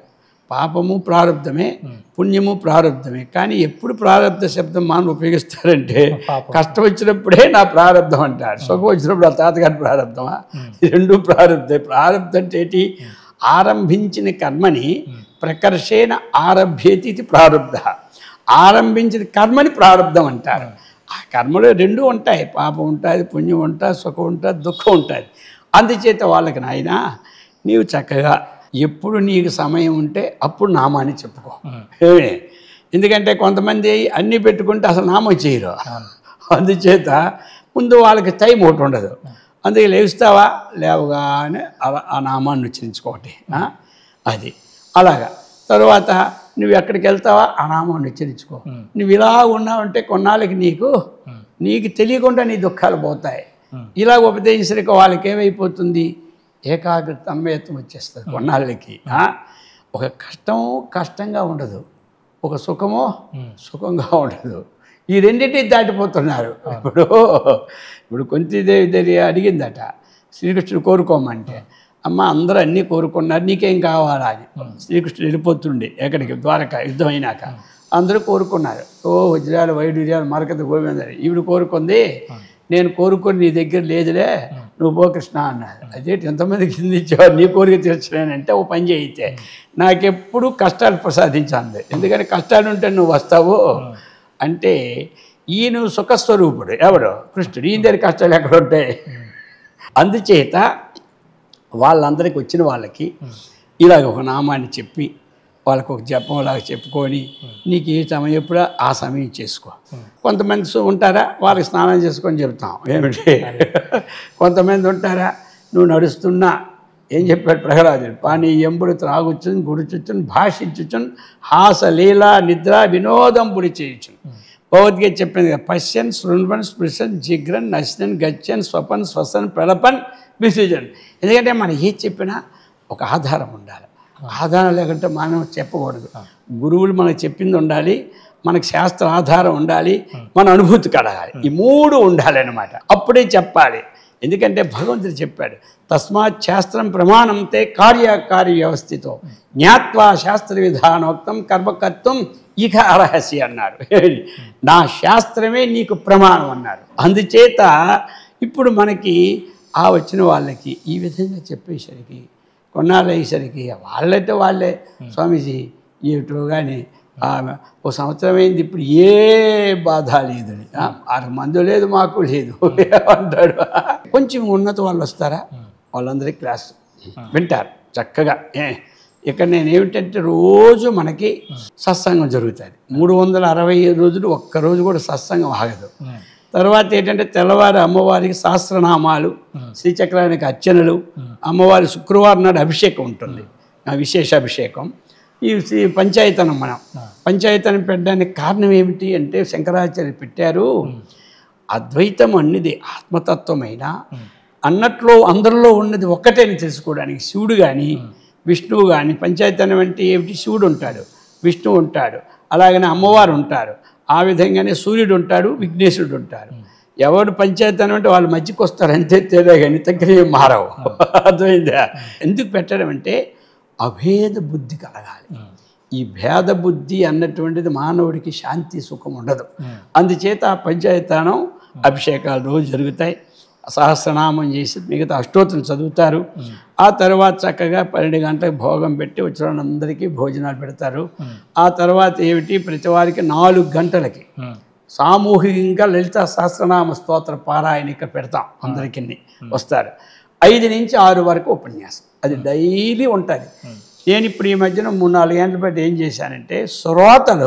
పాపము ప్రారంధమే పుణ్యము ప్రారంధమే కానీ ఎప్పుడు ప్రారంధ శబ్దం మనం ఉపయోగిస్తారంటే పాపం. కష్టం వచ్చినప్పుడే నా ప్రారంధం అంటారు సుఖం వచ్చినప్పుడు ఆ తాతగారి ప్రారంధమా ఈ రెండు ప్రారంధే ప్రారంధం అంటే ఏంటి ఆరంభించిన కర్మని ప్రకర్షేణ ఆరభ్యేతి ఇది ప్రారంధ ఆరంభించిన కర్మని ప్రారంధం అంటారు ఆ కర్మలో రెండు ఉంటాయి పాపం ఉంటుంది పుణ్యం ఉంటుంది సుఖం ఉంటుంది దుఃఖం ఉంటుంది అందుచేత వాళ్ళకి నాయన నీవు చక్కగా ఎప్పుడు నీకు సమయం ఉంటే అప్పుడు నామాన్ని చెప్పుకో ఏమి? ఎందుకంటే కొంతమంది అన్నీ పెట్టుకుంటే అసలు నామం చేయరు అందుచేత ముందు వాళ్ళకి టైం ఒకటి ఉండదు అందుకే లేస్తావా లేవగానే అలా ఆ నామాన్ని ఉచ్చరించుకోటి ఆ? అది అలాగా తర్వాత నువ్వు ఎక్కడికి వెళ్తావా ఆ నామాన్ని ఉచ్చరించుకో నువ్వు ఇలా ఉన్నావంటే కొన్నాళ్ళకి నీకు నీకు తెలియకుండా నీ దుఃఖాలు పోతాయి ఇలా ఉపదేశించక వాళ్ళకి ఏమైపోతుంది ఏకాగ్రత తన్మయత్వం వచ్చేస్తుంది కొన్నాళ్ళకి ఆ? ఒక కష్టం కష్టంగా ఉండదు ఒక సుఖమో సుఖంగా ఉండదు ఈ రెండింటిని దాటిపోతున్నారు ఇప్పుడు ఇప్పుడు కొంతిదేవి దగ్గర అడిగిందట శ్రీకృష్ణుడు కోరుకోమంటే అమ్మ అందరూ అన్నీ కోరుకున్నారు నీకేం కావాలా అని శ్రీకృష్ణుడు వెళ్ళిపోతుండే ఎక్కడికి ద్వారక యుద్ధం అయినాక అందరూ కోరుకున్నారు ఓ వజ్రాలు వైడూర్యాలు మరకత గోవిందని ఈవిడ కోరుకుంది నేను కోరుకొని నీ దగ్గర లేదులే నువ్వు పో కృష్ణ అన్నాడు అదేంటి ఎంతమందికి కింద ఇచ్చావు నీ కోరిక తీర్చలేనంటే ఓ పని చేయితే నాకెప్పుడు కష్టాలు ప్రసాదించాలి ఎందుకంటే కష్టాలు ఉంటే నువ్వు వస్తావు అంటే ఈయన సుఖస్వరూపుడు ఎవడు కృష్ణుడు ఈయన దగ్గర కష్టాలు ఎక్కడ ఉంటాయి అందుచేత వాళ్ళందరికీ వచ్చిన వాళ్ళకి ఇలాగ ఒక నామాన్ని చెప్పి వాళ్ళకు ఒక జపంలాగా చెప్పుకొని నీకు ఏ సమయం ఎప్పుడో ఆ సమయం చేసుకో కొంతమంది సు- ఉంటారా వాళ్ళకి స్నానం చేసుకొని చెప్తాం ఏమిటి కొంతమంది ఉంటారా నువ్వు నడుస్తున్నా ఏం చెప్పాడు ప్రహ్లాదుడు పానీ ఎంబుడు త్రాగుచున్ గుడుచుచున్ భాషించుచున్ హాస లీల నిద్ర వినోదంబుడి చేయుచున్ భగవద్గీత చెప్పింది కదా పశ్యన్ శృణ్వన్ స్పృశన్ జిగ్రన్ నశన్ గచ్చన్ స్వపన్ శ్వసన్ ప్రలపన్ విసర్జన్ ఎందుకంటే మనం ఏది చెప్పినా ఒక ఆధారం ఉండాలి ఆధారం లేకుంటే మనం చెప్పకూడదు గురువులు మనకు చెప్పింది ఉండాలి మనకు శాస్త్ర ఆధారం ఉండాలి మన అనుభూతి కలగాలి ఈ మూడు ఉండాలి అన్నమాట అప్పుడే చెప్పాలి ఎందుకంటే భగవంతుడు చెప్పాడు తస్మాత్ శాస్త్రం ప్రమాణంతే కార్యకార్య వ్యవస్థితో జ్ఞాత్వా శాస్త్ర విధానోక్తం కర్మకర్తం ఇక అర్హసి అన్నారు నా శాస్త్రమే నీకు ప్రమాణం అన్నారు అందుచేత ఇప్పుడు మనకి ఆ వచ్చిన వాళ్ళకి ఈ విధంగా చెప్పేసరికి కొన్నాళ్ళు అయ్యేసరికి వాళ్ళంటే వాళ్ళే స్వామీజీ ఏమిటో కానీ ఓ సంవత్సరం అయింది ఇప్పుడు ఏ బాధ లేదని ఆరు మందు లేదు మాకు లేదు అంటాడు కొంచెం ఉన్నత వాళ్ళు వస్తారా వాళ్ళందరికీ క్లాస్ వింటారు చక్కగా ఏ ఇక్కడ నేను ఏమిటంటే రోజు మనకి సత్సంగం జరుగుతుంది మూడు వందల అరవై ఐదు రోజులు ఒక్క రోజు కూడా సత్సంగం ఆగదు తర్వాత ఏంటంటే తెల్లవారి అమ్మవారికి సహస్రనామాలు శ్రీచక్రానికి అర్చనలు అమ్మవారి శుక్రవారం నాడు అభిషేకం ఉంటుంది ఆ విశేష అభిషేకం ఈ శ్రీ పంచాయతనం మనం పంచాయతనం పెట్టడానికి కారణం ఏమిటి అంటే శంకరాచార్య పెట్టారు అద్వైతం అన్నది ఆత్మతత్వమైన అన్నట్లో అందరిలో ఉన్నది ఒక్కటేని తెలుసుకోవడానికి శివుడు కానీ విష్ణువు కానీ పంచాయతనం అంటే ఏమిటి శివుడు ఉంటాడు విష్ణువు ఉంటాడు అలాగనే అమ్మవారు ఉంటారు ఆ విధంగానే సూర్యుడు ఉంటాడు విఘ్నేశుడు ఉంటాడు ఎవడు పంచాయతనం అంటే వాళ్ళ మధ్యకి వస్తారు అంతే తేడా కానీ దగ్గర ఏం మారవు అర్థమైందా ఎందుకు పెట్టడం అంటే అభేద బుద్ధి కలగాలి ఈ భేద బుద్ధి అన్నటువంటిది మానవుడికి శాంతి సుఖం ఉండదు అందుచేత ఆ పంచాయతానం అభిషేకాలు రోజు జరుగుతాయి సహస్రనామం చేసి మిగతా అష్టోత్తులు చదువుతారు ఆ తర్వాత చక్కగా పన్నెండు గంటలకు భోగం పెట్టి వచ్చిన వాళ్ళందరికీ భోజనాలు పెడతారు ఆ తర్వాత ఏమిటి ప్రతి వారికి నాలుగు గంటలకి సామూహికంగా లలిత సహస్రనామ స్తోత్ర పారాయణ ఇక్కడ పెడతాం అందరికీ వస్తారు ఐదు నుంచి ఆరు వరకు ఉపన్యాసం అది డైలీ ఉంటుంది నేను ఇప్పుడు ఈ మధ్యన మూడు నాలుగు గంటల బట్టి ఏం చేశానంటే శ్రోతలు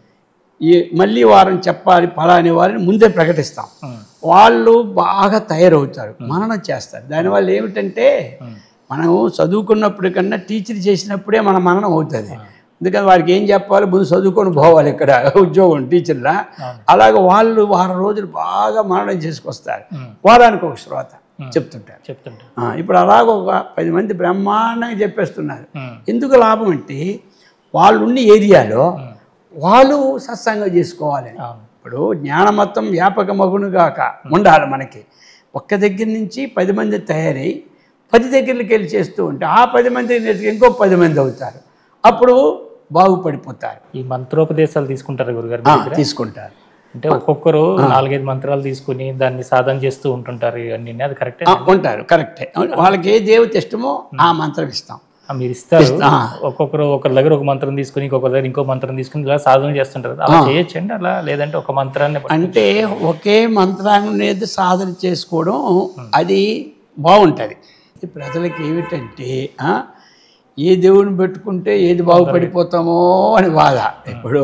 ఈ మళ్ళీ వారం చెప్పాలి పలాని వారిని ముందే ప్రకటిస్తాం వాళ్ళు బాగా తయారవుతారు మననం చేస్తారు దానివల్ల ఏమిటంటే మనం చదువుకున్నప్పుడు కన్నా టీచర్ చేసినప్పుడే మన మననం అవుతుంది ఎందుకని వారికి ఏం చెప్పాలి ముందు చదువుకొని పోవాలి ఇక్కడ ఉద్యోగం టీచర్లా అలాగే వాళ్ళు వారం రోజులు బాగా మననం చేసుకొస్తారు వారానికి ఒక శ్రోత చెప్తుంటారు చెప్తుంటా ఆ, ఇప్పుడు అలాగ ఒక పది మంది బ్రహ్మాండంగా చెప్పేస్తున్నారు ఎందుకు లాభం అంటే వాళ్ళు ఉన్న ఏరియాలో వాళ్ళు సత్సంగం చేసుకోవాలి అవును ఇప్పుడు జ్ఞానమత్తం వ్యాపకమగునుగాక ఉండాలి మనకి ఒక్క దగ్గర నుంచి పది మంది తయారై పది దగ్గరికి వెళ్ళి చేస్తూ ఉంటే ఆ పది మంది నేర్చుకు ఇంకో పది మంది అవుతారు అప్పుడు బాగుపడిపోతారు ఈ మంత్రోపదేశాలు తీసుకుంటారు గురుగారు ఆ, మీ దగ్గర? తీసుకుంటారు అంటే ఒక్కొక్కరు నాలుగైదు మంత్రాలు తీసుకుని దాన్ని సాధన చేస్తూ ఉంటుంటారు ఇవన్నీ అది కరెక్టే ఆ, ఉంటారు కరెక్టే వాళ్ళకి ఏ దేవత ఇష్టమో ఆ మంత్రం ఇస్తాం మీరు ఇస్తారు ఆ. ఒక్కొక్కరు ఒకరి దగ్గర ఒక మంత్రం తీసుకుని ఇంకొకరి దగ్గర ఇంకో మంత్రం తీసుకుని ఇలా సాధన చేస్తుంటారు కదా. అలా చేయొచ్చండి అలా లేదంటే ఒక మంత్రాన్ని పట్టుకుని- అంటే ఒకే మంత్రాన్ని అనేది సాధన చేసుకోవడం అది బాగుంటుంది ఇది ప్రజలకి ఏమిటంటే ఆ, ఏ దేవుని పెట్టుకుంటే ఏది బాగుపడిపోతామో అని బాధ ఇప్పుడు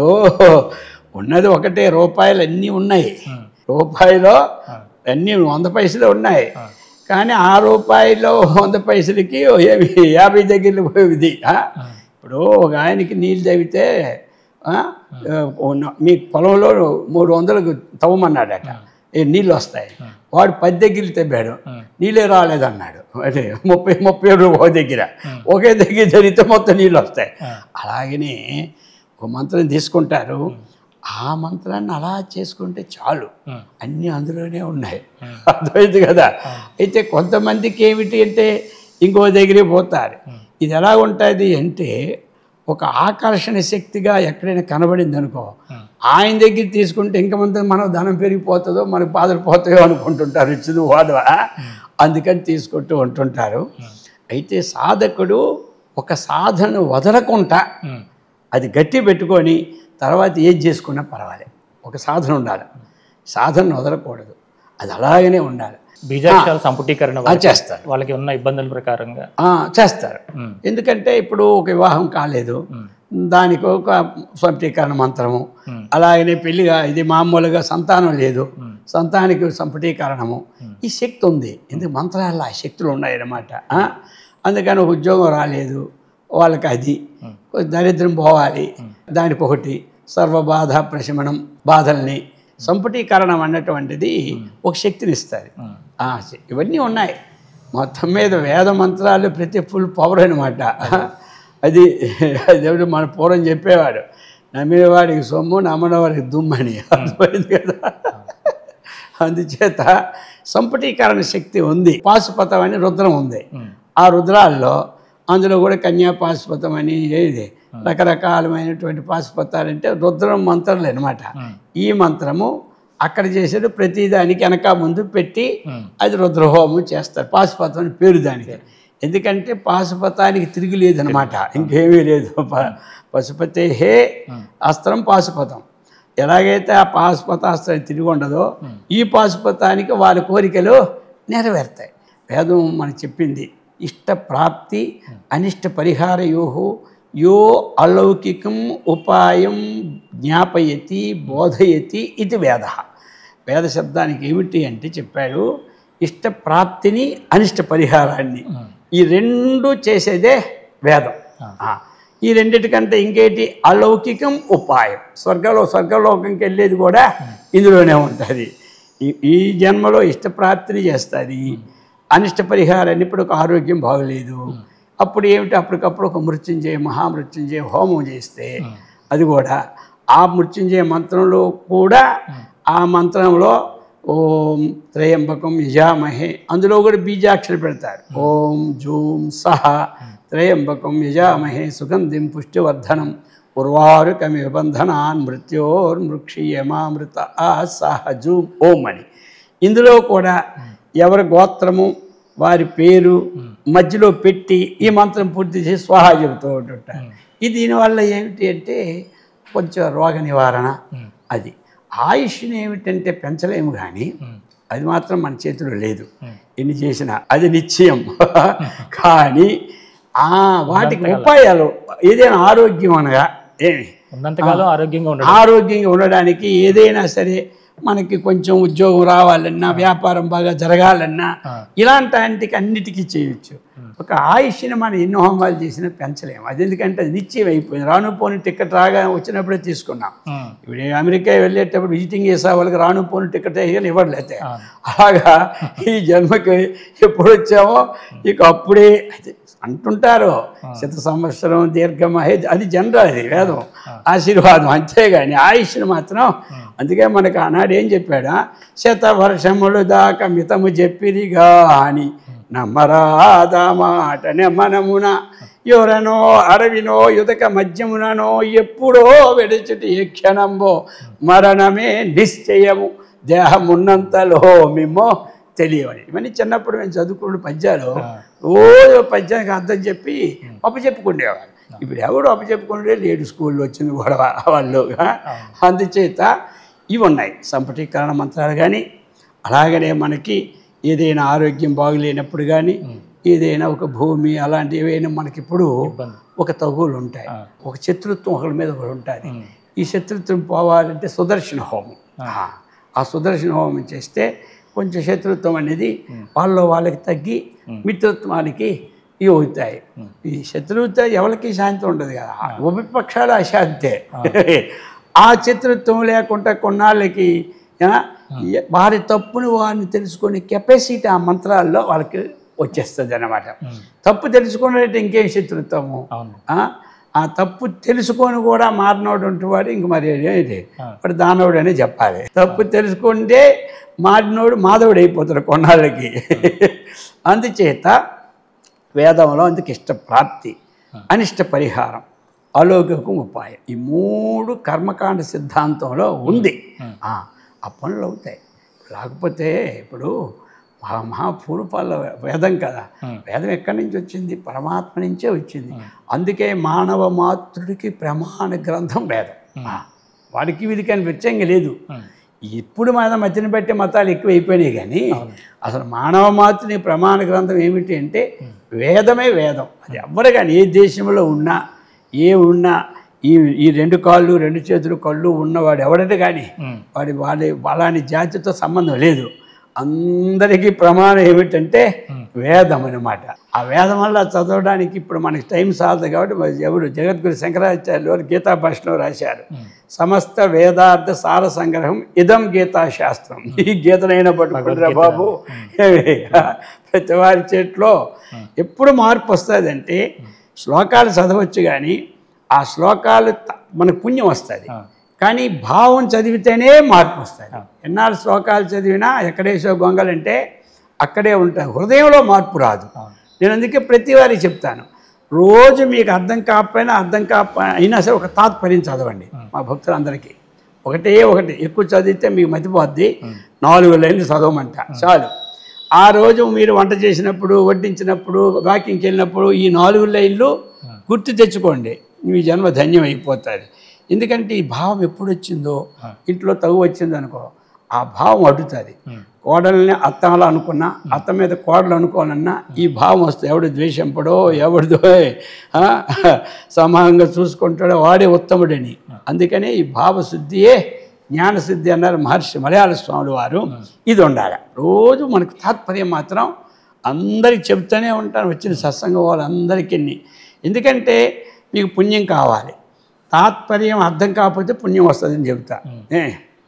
ఉన్నది ఒకటే రూపాయలు అన్నీ ఉన్నాయి రూపాయలో అన్నీ వంద పైసలు ఉన్నాయి కానీ ఆ రూపాయలు వంద పైసలకి ఏమి యాభై దగ్గర పోయేది ఆ? ఇప్పుడు ఒక ఆయనకి నీళ్ళు తవ్వితే ఆ, ఉన్న- మీ పొలంలో మూడు వందలకు తవ్వమన్నాడట ఏ నీళ్ళు వస్తాయి వాడు పది దగ్గర తవ్వాడు నీళ్ళే రాలేదన్నాడు అదే ముప్పై ముప్పై రూపాయ దగ్గర ఒకే దగ్గర జరిగితే మొత్తం నీళ్ళు వస్తాయి అలాగనే ఒక మంత్రం తీసుకుంటారు ఆ మంత్రాన్ని అలా చేసుకుంటే చాలు ఉమ్. అన్నీ అందులోనే ఉన్నాయి అర్థమైంది కదా అయితే కొంతమందికి ఏమిటి అంటే ఇంకో దగ్గరికి పోతారు ఇది ఎలా ఉంటుంది అంటే ఒక ఆకర్షణ శక్తిగా ఎక్కడైనా కనబడింది అనుకో ఆయన దగ్గర తీసుకుంటే ఇంకమంది మనం ధనం పెరిగిపోతుందో మనకు బాధలు పోతాయో అనుకుంటుంటారు ఇచ్చింది వాడు ఆ? అందుకని తీసుకుంటూ ఉంటుంటారు అయితే సాధకుడు ఒక సాధన వదలకుండా ఉమ్. అది గట్టి పెట్టుకొని తర్వాత ఏది చేసుకున్నా పర్వాలేదు ఒక సాధన ఉండాలి సాధన వదలకూడదు అది అలాగనే ఉండాలి బీజాక్షరాల సంపుటీకరణ అది చేస్తారు వాళ్ళకి ఉన్న ఇబ్బందుల ప్రకారంగా ఆ, చేస్తారు ఉమ్. ఎందుకంటే ఇప్పుడు ఒక వివాహం కాలేదు ఉమ్. దానికి ఒక సంపటీకరణ మంత్రము ఉమ్. అలాగనే పెళ్లిగా ఇది మామూలుగా సంతానం లేదు ఉమ్. సంతానికి సంపటీకరణము ఈ శక్తి ఉంది ఎందుకు మంత్రాల్లో ఆ శక్తులు ఉన్నాయన్నమాట ఆ? అందుకని ఒక ఉద్యోగం రాలేదు వాళ్ళకి అది దరిద్రం పోవాలి దానికి ఒకటి సర్వబాధ ప్రశమనం బాధల్ని సంపుటీకరణం అన్నటువంటిది ఒక శక్తిని ఇస్తుంది ఉమ్. ఆ, ఇవన్నీ ఉన్నాయి మొత్తం మీద వేద మంత్రాలు ప్రతి ఫుల్ పవర్ అనమాట అది దేవుడు మన పూర్వం చెప్పేవాడు నమ్మిన వాడికి సొమ్ము నమ్మని వాడికి దుమ్మని అర్థమైంది కదా అందుచేత సంపుటీకరణ శక్తి ఉంది పాశుపతం అని రుద్రం ఉంది ఉమ్. ఆ రుద్రాల్లో అందులో కూడా కన్యా పాశుపతం అని ఏది రకరకాలమైనటువంటి పాశుపతాలు అంటే రుద్రం మంత్రాలు అనమాట ఉమ్. ఈ మంత్రము అక్కడ చేసేది ప్రతిదానికి వెనక ముందు పెట్టి ఉమ్. అది రుద్రహోమం చేస్తారు పాశుపతం అని పేరు దానికి ఎందుకంటే పాశుపతానికి తిరిగి లేదనమాట ఇంకేమీ లేదు ప- పశుపతే హే అస్త్రం పాశుపతం ఎలాగైతే ఆ పాశుపత అస్త్రం తిరిగి ఉండదో ఈ పాశుపతానికి వారి కోరికలు నెరవేరుతాయి వేదం మనకు చెప్పింది ఇష్ట ప్రాప్తి అనిష్ట పరిహార యోహో యో అలౌకికం ఉపాయం జ్ఞాపయతి బోధయతి ఇది వేద వేద శబ్దానికి ఏమిటి అంటే చెప్పాడు ఇష్ట ప్రాప్తిని అనిష్ట పరిహారాన్ని ఈ రెండు చేసేదే వేదం ఆ, ఈ రెండిటికంటే ఇంకేటి అలౌకికం ఉపాయం స్వర్గలో స్వర్గలోకంకి వెళ్ళేది కూడా ఇందులోనే ఉంటుంది ఈ- ఈ జన్మలో ఇష్టప్రాప్తిని చేస్తుంది అనిష్ట పరిహారాన్ని ఇప్పుడు ఒక ఆరోగ్యం బాగలేదు అప్పుడు ఏమిటి అప్పటికప్పుడు ఒక మృత్యుంజయ మహామృత్యుంజయ హోమం చేస్తే అది కూడా ఆ మృత్యుంజయ మంత్రంలో కూడా ఆ మంత్రంలో ఓం త్రయంబకం యజామహే అందులో కూడా బీజాక్షరం పెడతారు ఓం జూం సహ త్రయంబకం యజామహే సుగంధిం పుష్టివర్ధనం ఉర్వారుకమివ బంధనాన్ మృత్యోర్మృక్షీయమామృత ఆ సహ జూం ఓం అని ఇందులో కూడా ఎవరి గోత్రము వారి పేరు మధ్యలో పెట్టి ఈ మంత్రం పూర్తి చేసి స్వాహా చెబుతూ ఉంటుంటారు ఇది దీనివల్ల ఏమిటి అంటే కొంచెం రోగ నివారణ అది ఆయుష్ని ఏమిటంటే పెంచలేము కానీ అది మాత్రం మన చేతిలో లేదు ఎన్ని చేసినా అది నిశ్చయం కానీ ఆ వాటికి ఉపాయాలు ఏదైనా ఆరోగ్యం అనగా ఏమి ఉన్నంతకాలం ఆరోగ్యంగా ఉండడం ఆరోగ్యంగా ఉండడానికి ఏదైనా సరే మనకి కొంచెం ఉద్యోగం రావాలన్నా వ్యాపారం బాగా జరగాలన్నా ఇలాంటి వాటికి అన్నిటికీ చేయొచ్చు ఒక ఆయుష్ని మనం ఎన్నో హోమాలు చేసినా పెంచలేము అది ఎందుకంటే అది నిశ్చయం అయిపోయింది రాను పోని టికెట్ రాగా వచ్చినప్పుడే తీసుకున్నాం ఉమ్. ఇప్పుడు నేను అమెరికా వెళ్ళేటప్పుడు విజిటింగ్ చేసే వాళ్ళకి రాను పోని టికెట్ వేయగానే ఇవ్వట్లేతే ఆ. అలాగా ఈ జన్మకి ఎప్పుడు వచ్చామో ఇక అప్పుడే అది అంటుంటారు శత సంవత్సరం దీర్ఘమహే అది జనరల్ అది వేదం ఆశీర్వాదం అంతేగాని ఆయుష్ని మాత్రం అందుకే మనకు ఆనాడు ఏం చెప్పాడా శత వర్షములు దాకా మితము చెప్పిరిగా అని నమ్మరాదా మాట మనమున ఎవరనో అడవినో యుదక మధ్యముననో ఎప్పుడో వెడచటి ఏ క్షణంబో మరణమే నిశ్చయము దేహమున్నంతలో మిమ్మో తెలియవని ఇవన్నీ చిన్నప్పుడు మేము చదువుకున్న పద్యాలు రోజు పద్యానికి అర్థం చెప్పి అప్పచెప్పుకునేవారు ఇప్పుడు ఎవడు అప్పచెప్పుకుంటే లేడు స్కూల్లో వచ్చింది కూడా వాళ్ళు అందుచేత ఇవి ఉన్నాయి సంపటీకరణ మంత్రాలు కానీ అలాగనే మనకి ఏదైనా ఆరోగ్యం బాగులేనప్పుడు కానీ ఏదైనా ఒక భూమి అలాంటి ఏవైనా మనకిప్పుడు ఇబ్బంది ఒక తగులు ఉంటాయి ఆ. ఒక శత్రుత్వం ఒకరి మీద ఒకటి ఉంటుంది ఉమ్. ఈ శత్రుత్వం పోవాలంటే సుదర్శన హోమం ఆ. ఆ సుదర్శన హోమం చేస్తే కొంచెం శత్రుత్వం అనేది వాళ్ళలో వాళ్ళకి తగ్గి మిత్రత్వానికి ఇవి అవుతాయి ఈ శత్రుత్వం ఎవరికి శాంతి ఉండదు కదా ఉపపక్షాలు అశాంతే ఆ శత్రుత్వం లేకుండా కొన్నాళ్ళకి ఆ, వారి తప్పుని వారిని తెలుసుకునే కెపాసిటీ ఆ మంత్రాల్లో వాళ్ళకి వచ్చేస్తుంది అన్నమాట ఉమ్. తప్పు తెలుసుకున్నట్టు ఇంకేం శత్రుత్వము అవును ఆ? ఆ తప్పు తెలుసుకొని కూడా మారినోడు ఉంటువాడు ఇంక మరి ఏంటి ఆ. వాడు దానవుడు అనే చెప్పాలి తప్పు తెలుసుకుంటే మారినోడు మాధవుడు అయిపోతాడు కొన్నాళ్ళకి అందుచేత వేదంలో అందుకు ఇష్ట ప్రాప్తి అనిష్ట పరిహారం అలౌకికం ఉపాయం ఈ మూడు కర్మకాండ సిద్ధాంతంలో ఉంది ఆ ఆ పనులు అవుతాయి లేకపోతే ఇప్పుడు మహా మహాపూర్వపాల వేదం కదా వేదం ఎక్కడి నుంచి వచ్చింది పరమాత్మ నుంచే వచ్చింది అందుకే మానవ మాతృడికి ప్రమాణ గ్రంథం వేదం ఆ, వాడికి వీడికి అని ప్రత్యేకంగా లేదు ఉమ్. ఇప్పుడు మన మధ్యన బట్టి మతాలు ఎక్కువ అయిపోయినాయి కానీ అసలు మానవ మాతృని ప్రమాణ గ్రంథం ఏమిటి అంటే వేదమే వేదం అది ఎవ్వరు కానీ ఏ దేశంలో ఉన్నా ఏ ఉన్నా ఈ ఈ రెండు కాళ్ళు రెండు చేతులు కళ్ళు ఉన్నవాడు ఎవడంటే కానీ ఉమ్. వాడి వాడి వాళ్ళని జాతితో సంబంధం లేదు అందరికీ ప్రమాణం ఏమిటంటే వేదం అనమాట ఆ వేదం వల్ల చదవడానికి ఇప్పుడు మనకి టైం సాలదు కాబట్టి మరి ఎవరు జగద్గురు శంకరాచార్యులు వారు గీతా భాషలో రాశారు సమస్త వేదార్థ సార సంగ్రహం ఇదం గీతా శాస్త్రం ఈ గీతనైనా పట్టుకుంటారా బాబు ప్రతి వారి చేతిలో ఎప్పుడు మార్పు వస్తుందంటే శ్లోకాలు చదవచ్చు కానీ ఆ శ్లోకాలు త- మనకు పుణ్యం వస్తుంది ఆ. కానీ భావం చదివితేనే మార్పు వస్తుంది ఎన్నాళ్ళు శ్లోకాలు చదివినా ఎక్కడేసో గొంగలంటే అక్కడే ఉంటాయి హృదయంలో మార్పు రాదు అవును. నేను అందుకే ప్రతి వారికి చెప్తాను రోజు మీకు అర్థం కాకపోయినా అర్థం కాప అయినా సరే ఒక తాత్పర్యం చదవండి మా భక్తులందరికీ ఒకటే ఒకటి ఎక్కువ చదివితే మీకు మతిపోద్ది నాలుగు లైన్లు చదవమంట చాలు ఆ రోజు మీరు వంట చేసినప్పుడు వడ్డించినప్పుడు వాకింగ్కి వెళ్ళినప్పుడు ఈ నాలుగు లైన్లు గుర్తు తెచ్చుకోండి మీ జన్మ ధన్యం అయిపోతుంది ఎందుకంటే ఈ భావం ఎప్పుడు వచ్చిందో ఇంట్లో తగు వచ్చింది అనుకో ఆ భావం అడుగుతుంది కోడల్ని అత్త అలా అనుకున్నా అత్త మీద కోడలు అనుకోనన్నా ఈ భావం వస్తుంది ఎవడు ద్వేషంపడో ఎవడిదో ఆ, సమానంగా చూసుకుంటాడో వాడే ఉత్తముడని అందుకనే ఈ భావశుద్ధియే జ్ఞానశుద్ధి అన్నారు మహర్షి మలయాళ స్వాములు వారు ఇది ఉండాలి రోజు మనకు తాత్పర్యం మాత్రం అందరికి చెప్తూనే ఉంటాను వచ్చిన సత్సంగం వాళ్ళందరికీ ఎందుకంటే మీకు పుణ్యం కావాలి తాత్పర్యం అర్థం కాకపోతే పుణ్యం వస్తుందని చెబుతా ఏ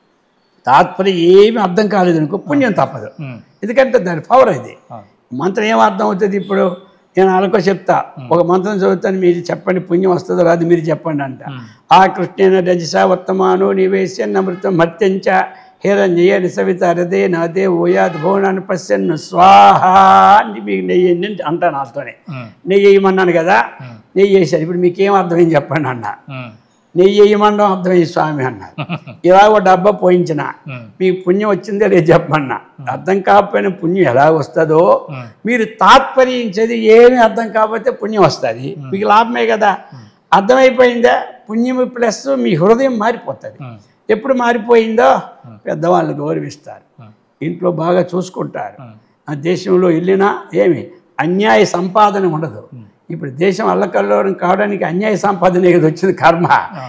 తాత్పర్యం ఏమీ అర్థం కాలేదు అనుకో పుణ్యం తప్పదు ఉమ్. ఎందుకంటే దాని పవర్ ఇది అవును. మంత్రం ఏం అర్థం అవుతుంది ఇప్పుడు నేను అలాగో చెప్తా ఒక మంత్రం చదువుతాను మీరు చెప్పండి పుణ్యం వస్తుందో రాదు మీరు చెప్పండి అంట ఆ కృష్ణేన రజస వర్తమానో నివేశ్య నమృతం మత్యంచ హిరణ్య నిసవిత హృదయ నదే ఓయాద్ భువనాన్ని పశ్యన్ను స్వాహ అని మీకు నెయ్యి వేయండి అని అంటాను వాళ్ళతోనే ఉమ్. నెయ్యి వేయమన్నాను కదా నెయ్యి వేసారు ఇప్పుడు మీకేం అర్థమైంది చెప్పండి అన్న ఉమ్. నెయ్యి వేయమండం అర్థమైంది స్వామి అన్నారు ఇలా ఒక డబ్బా పోయించిన ఉమ్. మీకు పుణ్యం వచ్చిందే లేదు చెప్పమన్నా అర్థం కాకపోయిన పుణ్యం ఎలా వస్తుందో ఉమ్. మీరు తాత్పర్యించేది ఏమీ అర్థం కాకపోతే పుణ్యం వస్తుంది మీకు లాభమే కదా అర్థమైపోయిందా పుణ్యం ప్లస్ మీ హృదయం మారిపోతుంది ఉమ్. ఎప్పుడు మారిపోయిందో పెద్దవాళ్ళు గౌరవిస్తారు ఉమ్. ఇంట్లో బాగా చూసుకుంటారు ఉమ్. ఆ దేశంలో వెళ్ళినా ఏమి అన్యాయ సంపాదన ఉండదు ఇప్పుడు దేశం అల్లకల్లోరం కావడానికి అన్యాయ సంపాదన కదా వచ్చింది కర్మ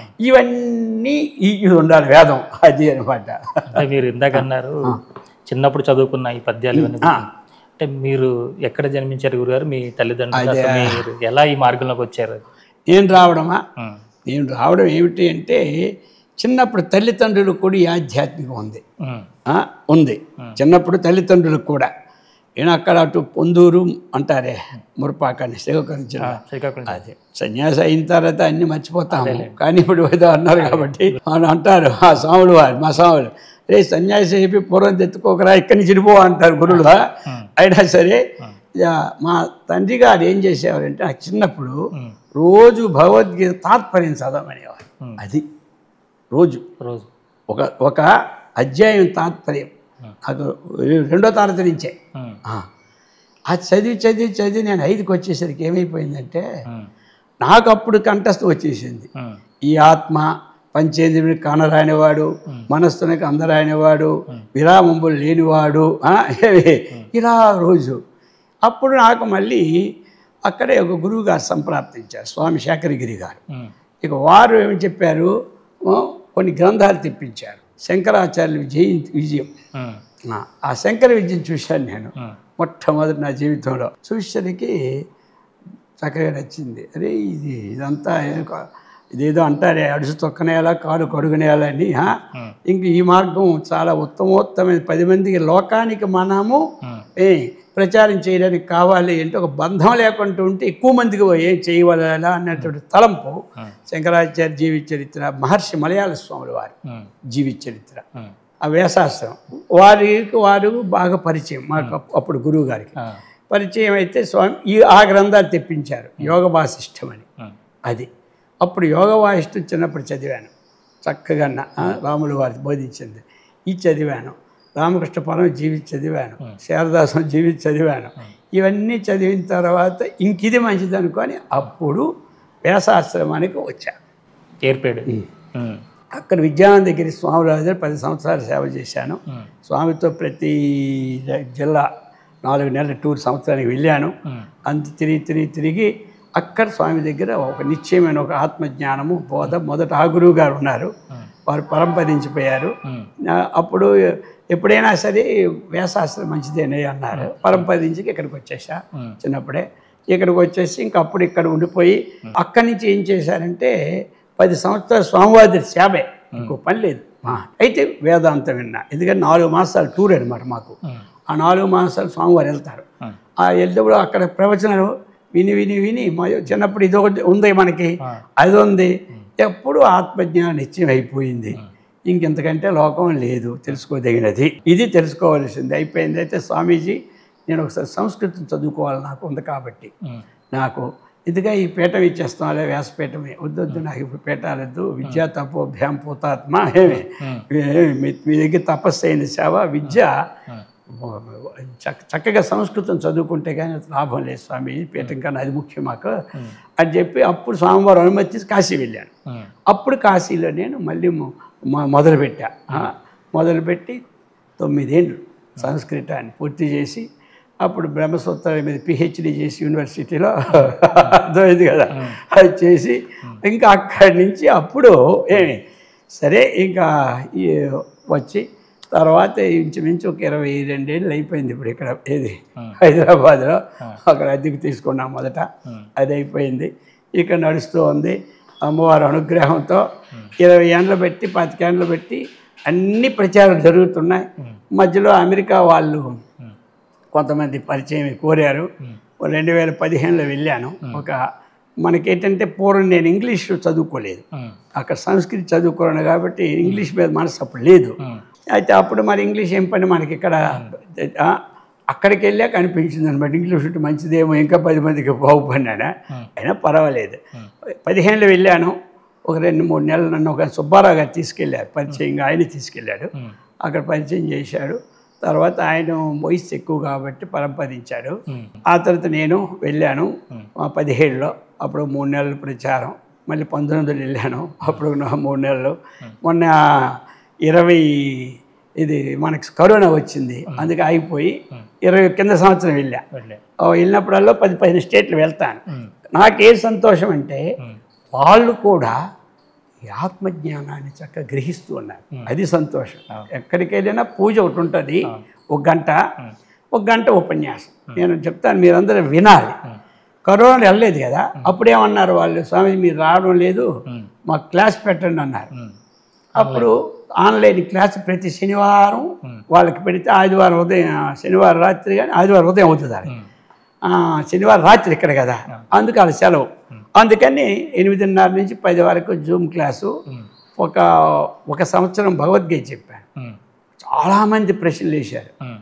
ఇవన్నీ ఈ- ఇది ఉండాలి వేదం అది అనమాట అంటే మీరు ఇందాక అన్నారు చిన్నప్పుడు చదువుకున్న ఈ పద్యాలు ఇవన్నీ ఆ. అంటే మీరు ఎక్కడ జన్మించారు గురుగారు మీ తల్లిదండ్రులు అసలు మీరు ఎలా ఈ మార్గంలోకి వచ్చారు నేను రావడమా ఉమ్. నేను రావడం ఏమిటి అంటే చిన్నప్పుడు తల్లిదండ్రులు కూడా ఈ ఆధ్యాత్మికం ఉంది ఉమ్. ఆ, ఉంది చిన్నప్పుడు తల్లిదండ్రులకు కూడా నేను అక్కడ అటు పొందూరు అంటారే మురపాకాన్ని శ్రీకాకుళం శ్రీకాకుళం అదే సన్యాసి అయిన తర్వాత అన్ని మర్చిపోతాము కానీ ఇప్పుడు ఏదో అన్నారు కాబట్టి వాళ్ళు అంటారు ఆ స్వాములు వారు మా స్వాములు రే సన్యాసి అయిపోయి పూర్వం తెచ్చుకోకరా ఇక్కడి నుంచి పో అంటారు గురువులు అయినా సరే ఇక మా తండ్రి గారు ఏం చేసేవారంటే నాకు చిన్నప్పుడు రోజు భగవద్గీత తాత్పర్యం చదవమనేవారు అది రోజు రోజు ఒక ఒక అధ్యాయం తాత్పర్యం నాకు రెండో తరగతి నుంచే ఉమ్, ఆ. ఆ చదివి చదివి చదివి నేను ఐదుకి వచ్చేసరికి ఏమైపోయిందంటే ఉమ్, నాకు అప్పుడు కంఠస్థ వచ్చేసింది ఉమ్, ఈ ఆత్మ పంచేంద్రుడికి కానరానివాడు మనస్సునికి అందరానివాడు విరామంబులు లేనివాడు ఆ, ఇలా రోజు అప్పుడు నాకు మళ్ళీ అక్కడే ఒక గురువు గారు సంప్రాప్తించారు స్వామి శేఖరగిరి గారు ఉమ్, ఇక వారు ఏమి చెప్పారు ఆ, కొన్ని గ్రంథాలు తెప్పించారు శంకరాచార్యుల జయంతి విజయం ఉమ్, ఆ, ఆ శంకర విజయం చూశాను నేను ఉమ్, మొట్టమొదటి నా జీవితంలో చూసేసరికి చక్కగా నచ్చింది అరే ఇది ఇదంతా ఏ- ఇదేదో అంటారే అడుసు తొక్కనేయాలా కాలు కడుగునేయాలని ఆ? ఉమ్, ఇంక ఈ మార్గం చాలా ఉత్తమోత్తమైన పది మందికి లోకానికి మనము ఉమ్, ఏ ప్రచారం చేయడానికి కావాలి అంటే ఒక బంధం లేకుండా ఉంటే ఎక్కువ మందికి ఏం చేయవాలా అన్నటువంటి తలంపు ఉమ్, శంకరాచార్య జీవిత చరిత్ర మహర్షి మలయాళ స్వాముల వారి ఉమ్, జీవిత చరిత్ర ఉమ్, ఆ వేసాస్త్రం వారికి వారు బాగా పరిచయం మాకు అప్- అప్పుడు గురువు గారికి ఆ, పరిచయం అయితే స్వామి ఈ ఆ గ్రంథాలు తెప్పించారు యోగ వాసిష్టం అని ఉమ్, అది అప్పుడు యోగ వాసిష్టం చిన్నప్పుడు చదివాను చక్కగా నా- ఆ, రాముల వారి బోధించింది ఇది చదివాను రామకృష్ణ పరమ జీవిత చదివాను శారదాసం జీవిత చదివాను ఇవన్నీ చదివిన తర్వాత ఇంకిది మంచిది అనుకొని అప్పుడు వ్యాసాశ్రమానికి వచ్చాను ఏర్పేడు ఉమ్, అక్కడ విద్యానందగిరి స్వామిరాజు దగ్గర పది సంవత్సరాలు సేవ చేశాను ఉమ్, స్వామితో ప్రతి జిల్లా నాలుగు నెలల టూర్ సంవత్సరానికి వెళ్ళాను ఉమ్, అంత తిరిగి తిరిగి తిరిగి అక్కడ స్వామి దగ్గర ఒక నిశ్చయమైన ఒక ఆత్మజ్ఞానము బోధ మొదట ఆ గురువు గారు ఉన్నారు వారు పరంపరించిపోయారు ఉమ్, నా- అప్పుడు ఎప్పుడైనా సరే వేసాస్త్రం మంచిదేనే అన్నారు పరంపరించి ఇక్కడికి వచ్చేసా ఉమ్, చిన్నప్పుడే ఇక్కడికి వచ్చేసి ఇంక అప్పుడు ఇక్కడ ఉండిపోయి అక్కడి నుంచి ఏం చేశారంటే పది సంవత్సరాలు స్వామివారి సేవే ఇంకో పని లేదు ఆ, అయితే వేదాంతం విన్నా ఎందుకంటే నాలుగు మాసాలు టూర్ అనమాట మాకు ఉమ్, ఆ నాలుగు మాసాలు స్వామివారు వెళ్తారు ఉమ్, ఆ వెళ్ళినప్పుడు అక్కడ ప్రవచనాలు విని విని విని మా చిన్నప్పుడు ఇది ఒకటి ఉంది మనకి ఆ. అది ఉంది ఎప్పుడు ఆత్మజ్ఞానం నిశ్చయం అయిపోయింది ఇంకెంతకంటే లోకం లేదు తెలుసుకోదగినది ఇది తెలుసుకోవాల్సింది అయిపోయింది అయితే స్వామీజీ నేను ఒకసారి సంస్కృతం చదువుకోవాలి నాకు ఉంది కాబట్టి ఉమ్, నాకు ఇదిగా ఈ పీఠం ఇచ్చేస్తాంలే వ్యాసపీఠమే వద్దొద్దు నాకు ఇప్పుడు పీఠాలొద్దు విద్యా తపోభ్యాం పూతాత్మ ఏమి ఏమి, మీ- మీ దగ్గర తపస్సు అయింది సేవ విద్య చక్క చక్కగా సంస్కృతం చదువుకుంటే కానీ లాభం లేదు స్వామి పీఠం కన్నా అది ముఖ్యం మాకు అని చెప్పి అప్పుడు స్వామివారు అనుమతి కాశీ వెళ్ళాను ఉమ్, అప్పుడు కాశీలో నేను మళ్ళీ మొ- మొ- మొదలుపెట్టా ఆ, మొదలుపెట్టి తొమ్మిదేళ్ళు సంస్కృతాన్ని పూర్తి చేసి అప్పుడు బ్రహ్మసూత్రాల మీద పిహెచ్డి చేసి యూనివర్సిటీలో అర్థమైంది కదా అది చేసి ఇంకా అక్కడి నుంచి అప్పుడు ఏమి సరే ఇంకా ఈ వచ్చి తర్వాత ఇంచుమించు ఒక ఇరవై రెండేళ్ళు అయిపోయింది ఇప్పుడు ఇక్కడ ఏది హైదరాబాద్లో అక్కడ అద్దెకు తీసుకున్నాం మొదట అది అయిపోయింది ఇక్కడ నడుస్తూ ఉంది అమ్మవారి అనుగ్రహంతో ఇరవై ఏండ్లు పెట్టి పాతికేండ్లు పెట్టి అన్ని ప్రచారాలు జరుగుతున్నాయి మధ్యలో అమెరికా వాళ్ళు కొంతమంది పరిచయం కోరారు రెండు వేల పదిహేనులో వెళ్ళాను ఒక మనకేంటంటే పూర్వం నేను ఇంగ్లీష్ చదువుకోలేదు ఉమ్, అక్కడ సంస్కృతి చదువుకున్నాను కాబట్టి ఇంగ్లీష్ మీద మనసు అప్పుడు లేదు ఉమ్, అయితే అప్పుడు మరి ఇంగ్లీష్ ఏం పని మనకి ఇక్కడ ఆ, అక్కడికి వెళ్ళాక అనిపించింది అనమాట ఇంగ్లీష్ ఉంటే మంచిదేమో ఇంకా పది మందికి బాగుపడినానా అయినా పర్వాలేదు పదిహేనులో వెళ్ళాను ఒక రెండు మూడు నెలలు నన్ను ఒక సుబ్బారావు గారు తీసుకెళ్ళారు పరిచయంగా ఆయన తీసుకెళ్ళాడు ఉమ్, అక్కడ పరిచయం చేశాడు తర్వాత ఆయన వయసు ఎక్కువ కాబట్టి పరంపరించాడు ఉమ్, ఆ తర్వాత నేను వెళ్ళాను ఆ పదిహేడులో అప్పుడు మూడు నెలలు ప్రచారం మళ్ళీ పంతొమ్మిదిలో వెళ్ళాను అప్పుడు నా మూడు నెలలు మొన్న ఇరవై ఇది మనకి కరోనా వచ్చింది అందుకే ఆగిపోయి ఇరవై కింద సంవత్సరం వెళ్ళా వెళ్ళే. ఆ వెళ్ళినప్పుడల్లా పది పదిహేను స్టేట్లు వెళ్తాను ఉమ్, నాకే సంతోషం అంటే ఉమ్, వాళ్ళు కూడా ఈ ఆత్మజ్ఞానాన్ని చక్కగా గ్రహిస్తూ ఉన్నారు అది సంతోషం ఎక్కడికి వెళ్ళినా పూజ ఒకటి ఉంటుంది ఒక గంట ఒక గంట ఉపన్యాసం నేను చెప్తాను మీరందరూ వినాలి కరోనా వెళ్ళలేదు కదా అప్పుడేమన్నారు వాళ్ళు స్వామి మీరు రావడం లేదు ఉమ్, మాకు క్లాస్ పెట్టండి అన్నారు ఉమ్, అప్పుడు ఆన్లైన్ క్లాస్ ప్రతి శనివారం వాళ్ళకి పెడితే ఆదివారం ఉదయం శనివారం రాత్రి కానీ ఆదివారం ఉదయం అవుతుంది అది. ఉమ్, ఆ, శనివారం రాత్రి ఇక్కడ కదా అందుకు వాళ్ళ సెలవు అందుకని ఎనిమిదిన్నర నుంచి పది వరకు జూమ్ క్లాసు ఉమ్, ఒక ఒక సంవత్సరం భగవద్గీత చెప్పాను ఉమ్, చాలామంది ప్రశ్నలు వేశారు ఉమ్,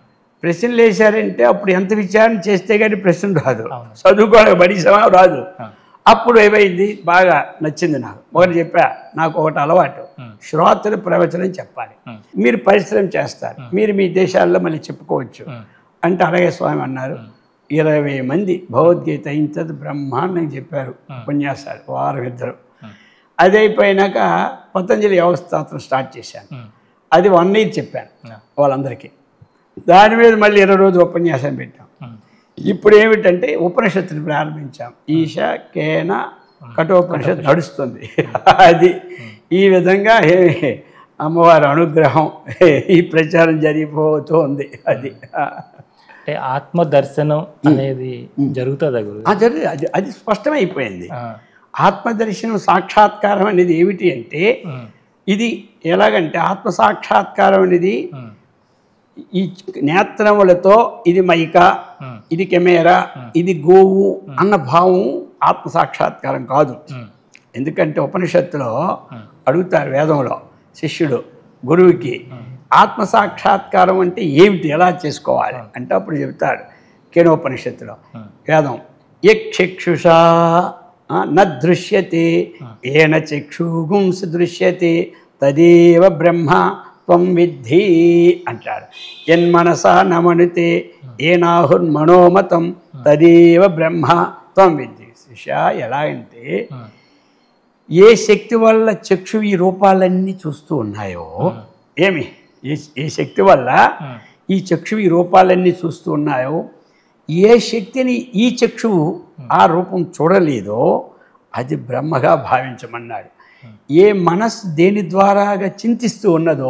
ప్రశ్నలు వేశారంటే అప్పుడు ఎంత విచారణ చేస్తే కానీ ప్రశ్న రాదు అవును. చదువుకోవడానికి బడిసమా రాదు ఆ. అప్పుడు ఏమైంది బాగా నచ్చింది నాకు ఒకటి చెప్పా నాకు ఒకటి అలవాటు ఉమ్. శ్రోతలు ప్రవచనం చెప్పాలి ఉమ్. మీరు పరిశ్రమ చేస్తారు మీరు మీ దేశాల్లో మళ్ళీ చెప్పుకోవచ్చు ఉమ్. అంటే అలాగే స్వామి అన్నారు ఇరవై మంది భగవద్గీత ఇంత బ్రహ్మాండంగా చెప్పారు ఉపన్యాసాలు వారం ఇద్దరు ఉమ్. అది అయిపోయినాక పతంజలి వ్యవస్థాత్రం స్టార్ట్ చేశాను ఉమ్. అది వన్ ఇయర్ చెప్పాను ఆ. వాళ్ళందరికీ దాని మీద మళ్ళీ ఇరవై రోజులు ఉపన్యాసం పెట్టాం ఉమ్. ఇప్పుడు ఏమిటంటే ఉపనిషత్తుని ప్రారంభించాం ఈశ కేన కఠోపనిషత్ నడుస్తుంది అది ఈ విధంగా ఏ- అమ్మవారి అనుగ్రహం ఈ ప్రచారం జరిగిపోతూ ఉంది అది అంటే ఆత్మ దర్శనం అనేది జరుగుతుందా గురు ఆ జరిగి అది అది స్పష్టమైపోయింది ఆ. ఆత్మదర్శనం సాక్షాత్కారం అనేది ఏమిటి అంటే ఉమ్. ఇది ఎలాగంటే ఆత్మ సాక్షాత్కారం అనేది ఉమ్. ఈ నేత్రములతో ఇది మైక ఉమ్. ఇది కెమెరా ఇది గోవు అన్న భావం ఆత్మ సాక్షాత్కారం కాదు ఉమ్. ఎందుకంటే ఉపనిషత్తులో ఉమ్. అడుగుతారు వేదంలో శిష్యుడు గురువుకి ఆత్మ సాక్షాత్కారం అంటే ఏమిటి ఎలా చేసుకోవాలి అంటే అప్పుడు చెప్తాడు కేనోపనిషత్తులో ఉమ్. వేదం యక్షుషా న దృశ్యతే ఏన చక్షుగుంస దృశ్యతే తదేవ బ్రహ్మ త్వం విద్ధి అంటాడు యన్మనస నమనుతే ఏనాహుర్మనోమతం తదేవ బ్రహ్మ త్వం విద్ధి శిష ఎలా అంటే ఉమ్. ఏ శక్తి వల్ల చక్షు ఈ రూపాలన్నీ చూస్తూ ఉన్నాయో ఏమి ఏ ఏ శక్తి వల్ల ఉమ్. ఈ చక్షు ఈ రూపాలన్నీ చూస్తూ ఉన్నాయో ఏ శక్తిని ఈ చక్షువు ఆ రూపం చూడలేదో అది బ్రహ్మగా భావించమన్నాడు ఏ మనస్సు దేని ద్వారాగా చింతిస్తూ ఉన్నదో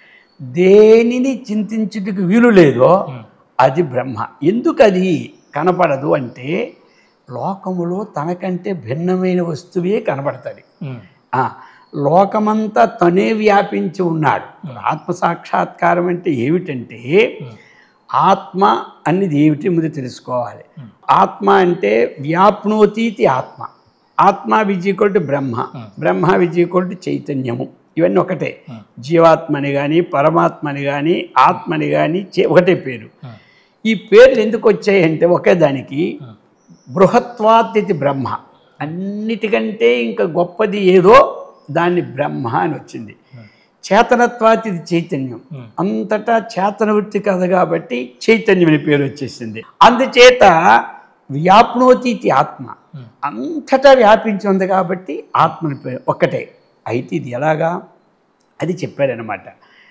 దేనిని చింతించుటకు వీలు లేదో అది బ్రహ్మ ఎందుకు అది కనపడదు అంటే లోకములో తనకంటే భిన్నమైన వస్తువే కనబడుతుంది ఉమ్. ఆ, లోకమంతా తనే వ్యాపించి ఉన్నాడు ఆత్మ సాక్షాత్కారం అంటే ఏమిటంటే ఆత్మ అనేది ఏమిటి ముందు తెలుసుకోవాలి ఆత్మ అంటే వ్యాప్నోతీతి ఆత్మ ఆత్మ విజయకొల్టు బ్రహ్మ బ్రహ్మ విజయకొల్టు చైతన్యము ఇవన్నీ ఒకటే జీవాత్మని కానీ పరమాత్మని కానీ ఆత్మని కానీ చే ఒకటే పేరు ఉమ్. ఈ పేర్లు ఎందుకు వచ్చాయంటే ఒకే దానికి బృహత్వాతిథి బ్రహ్మ అన్నిటికంటే ఇంకా గొప్పది ఏదో దాన్ని బ్రహ్మ అని వచ్చింది చేతనత్వాతిథి చైతన్యం అంతటా చేతన వృత్తి కథ కాబట్టి చైతన్యం అనే పేరు వచ్చేసింది అందుచేత వ్యాప్నోతీతి ఆత్మ అంతటా వ్యాపించి ఉంది కాబట్టి ఆత్మని పేరు ఒక్కటే అయితే ఇది ఎలాగా అది చెప్పారనమాట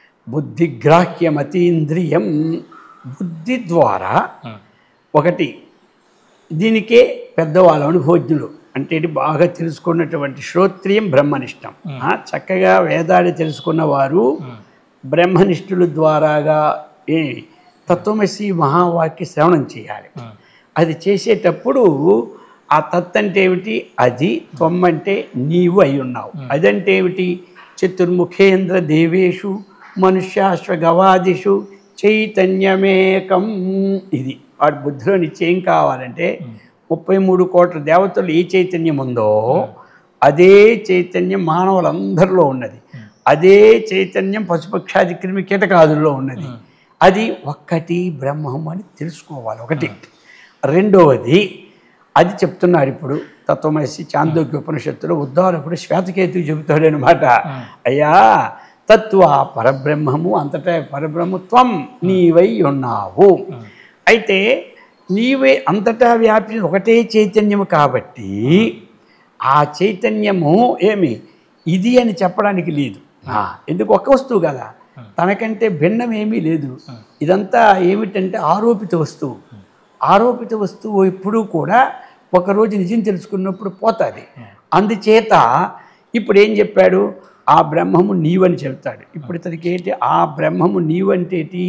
బుద్ధిగ్రాహ్యమతీంద్రియం బుద్ధి ద్వారా ఉమ్. ఒకటి దీనికే పెద్దవాళ్ళు అనుభోజ్ఞులు అంటే ఇది బాగా తెలుసుకున్నటువంటి శ్రోత్రియం బ్రహ్మనిష్టం ఆ, చక్కగా వేదాలు తెలుసుకున్న వారు బ్రహ్మనిష్ఠుల ద్వారాగా ఏ తత్వమసి మహావాక్య శ్రవణం చేయాలి ఉమ్. అది చేసేటప్పుడు ఆ తత్ అంటే ఏమిటి అది త్వం అంటే నీవు అయి ఉన్నావు అదంటే ఏమిటి చతుర్ముఖేంద్ర దేవేషు మనుష్యాశ్వ గవాదిషు చైతన్యమేకం ఇది వాడి బుద్ధిలో నిత్యం కావాలంటే ముప్పై మూడు కోట్ల దేవతలు ఏ చైతన్యం ఉందో అదే చైతన్యం మానవులందరిలో ఉన్నది అదే చైతన్యం పశుపక్షాది క్రిమి కీటకాదుల్లో ఉన్నది అది ఒక్కటి బ్రహ్మం అని తెలుసుకోవాలి ఒకటి రెండవది అది చెప్తున్నాడు ఇప్పుడు తత్వమసి చాందోగ్య ఉపనిషత్తులో ఉద్దారకుడు శ్వేతకేతు చెబుతాడనమాట అయ్యా తత్వ పరబ్రహ్మము అంతటా పరబ్రహ్మత్వం నీవై ఉన్నావు అయితే నీవే అంతటా వ్యాపించి ఒకటే చైతన్యము కాబట్టి ఆ చైతన్యము ఏమి ఇది అని చెప్పడానికి లేదు ఆ, ఎందుకు ఒక వస్తువు కదా తనకంటే భిన్నం ఏమీ లేదు ఇదంతా ఏమిటంటే ఆరోపిత వస్తువు ఆరోపిత వస్తువు ఎప్పుడూ కూడా ఒకరోజు నిజం తెలుసుకున్నప్పుడు పోతుంది అందుచేత ఇప్పుడు ఏం చెప్పాడు ఆ బ్రహ్మము నీవని చెప్తాడు ఇప్పుడు ఇతనికి ఏంటి ఆ బ్రహ్మము నీవంటే ఏంటి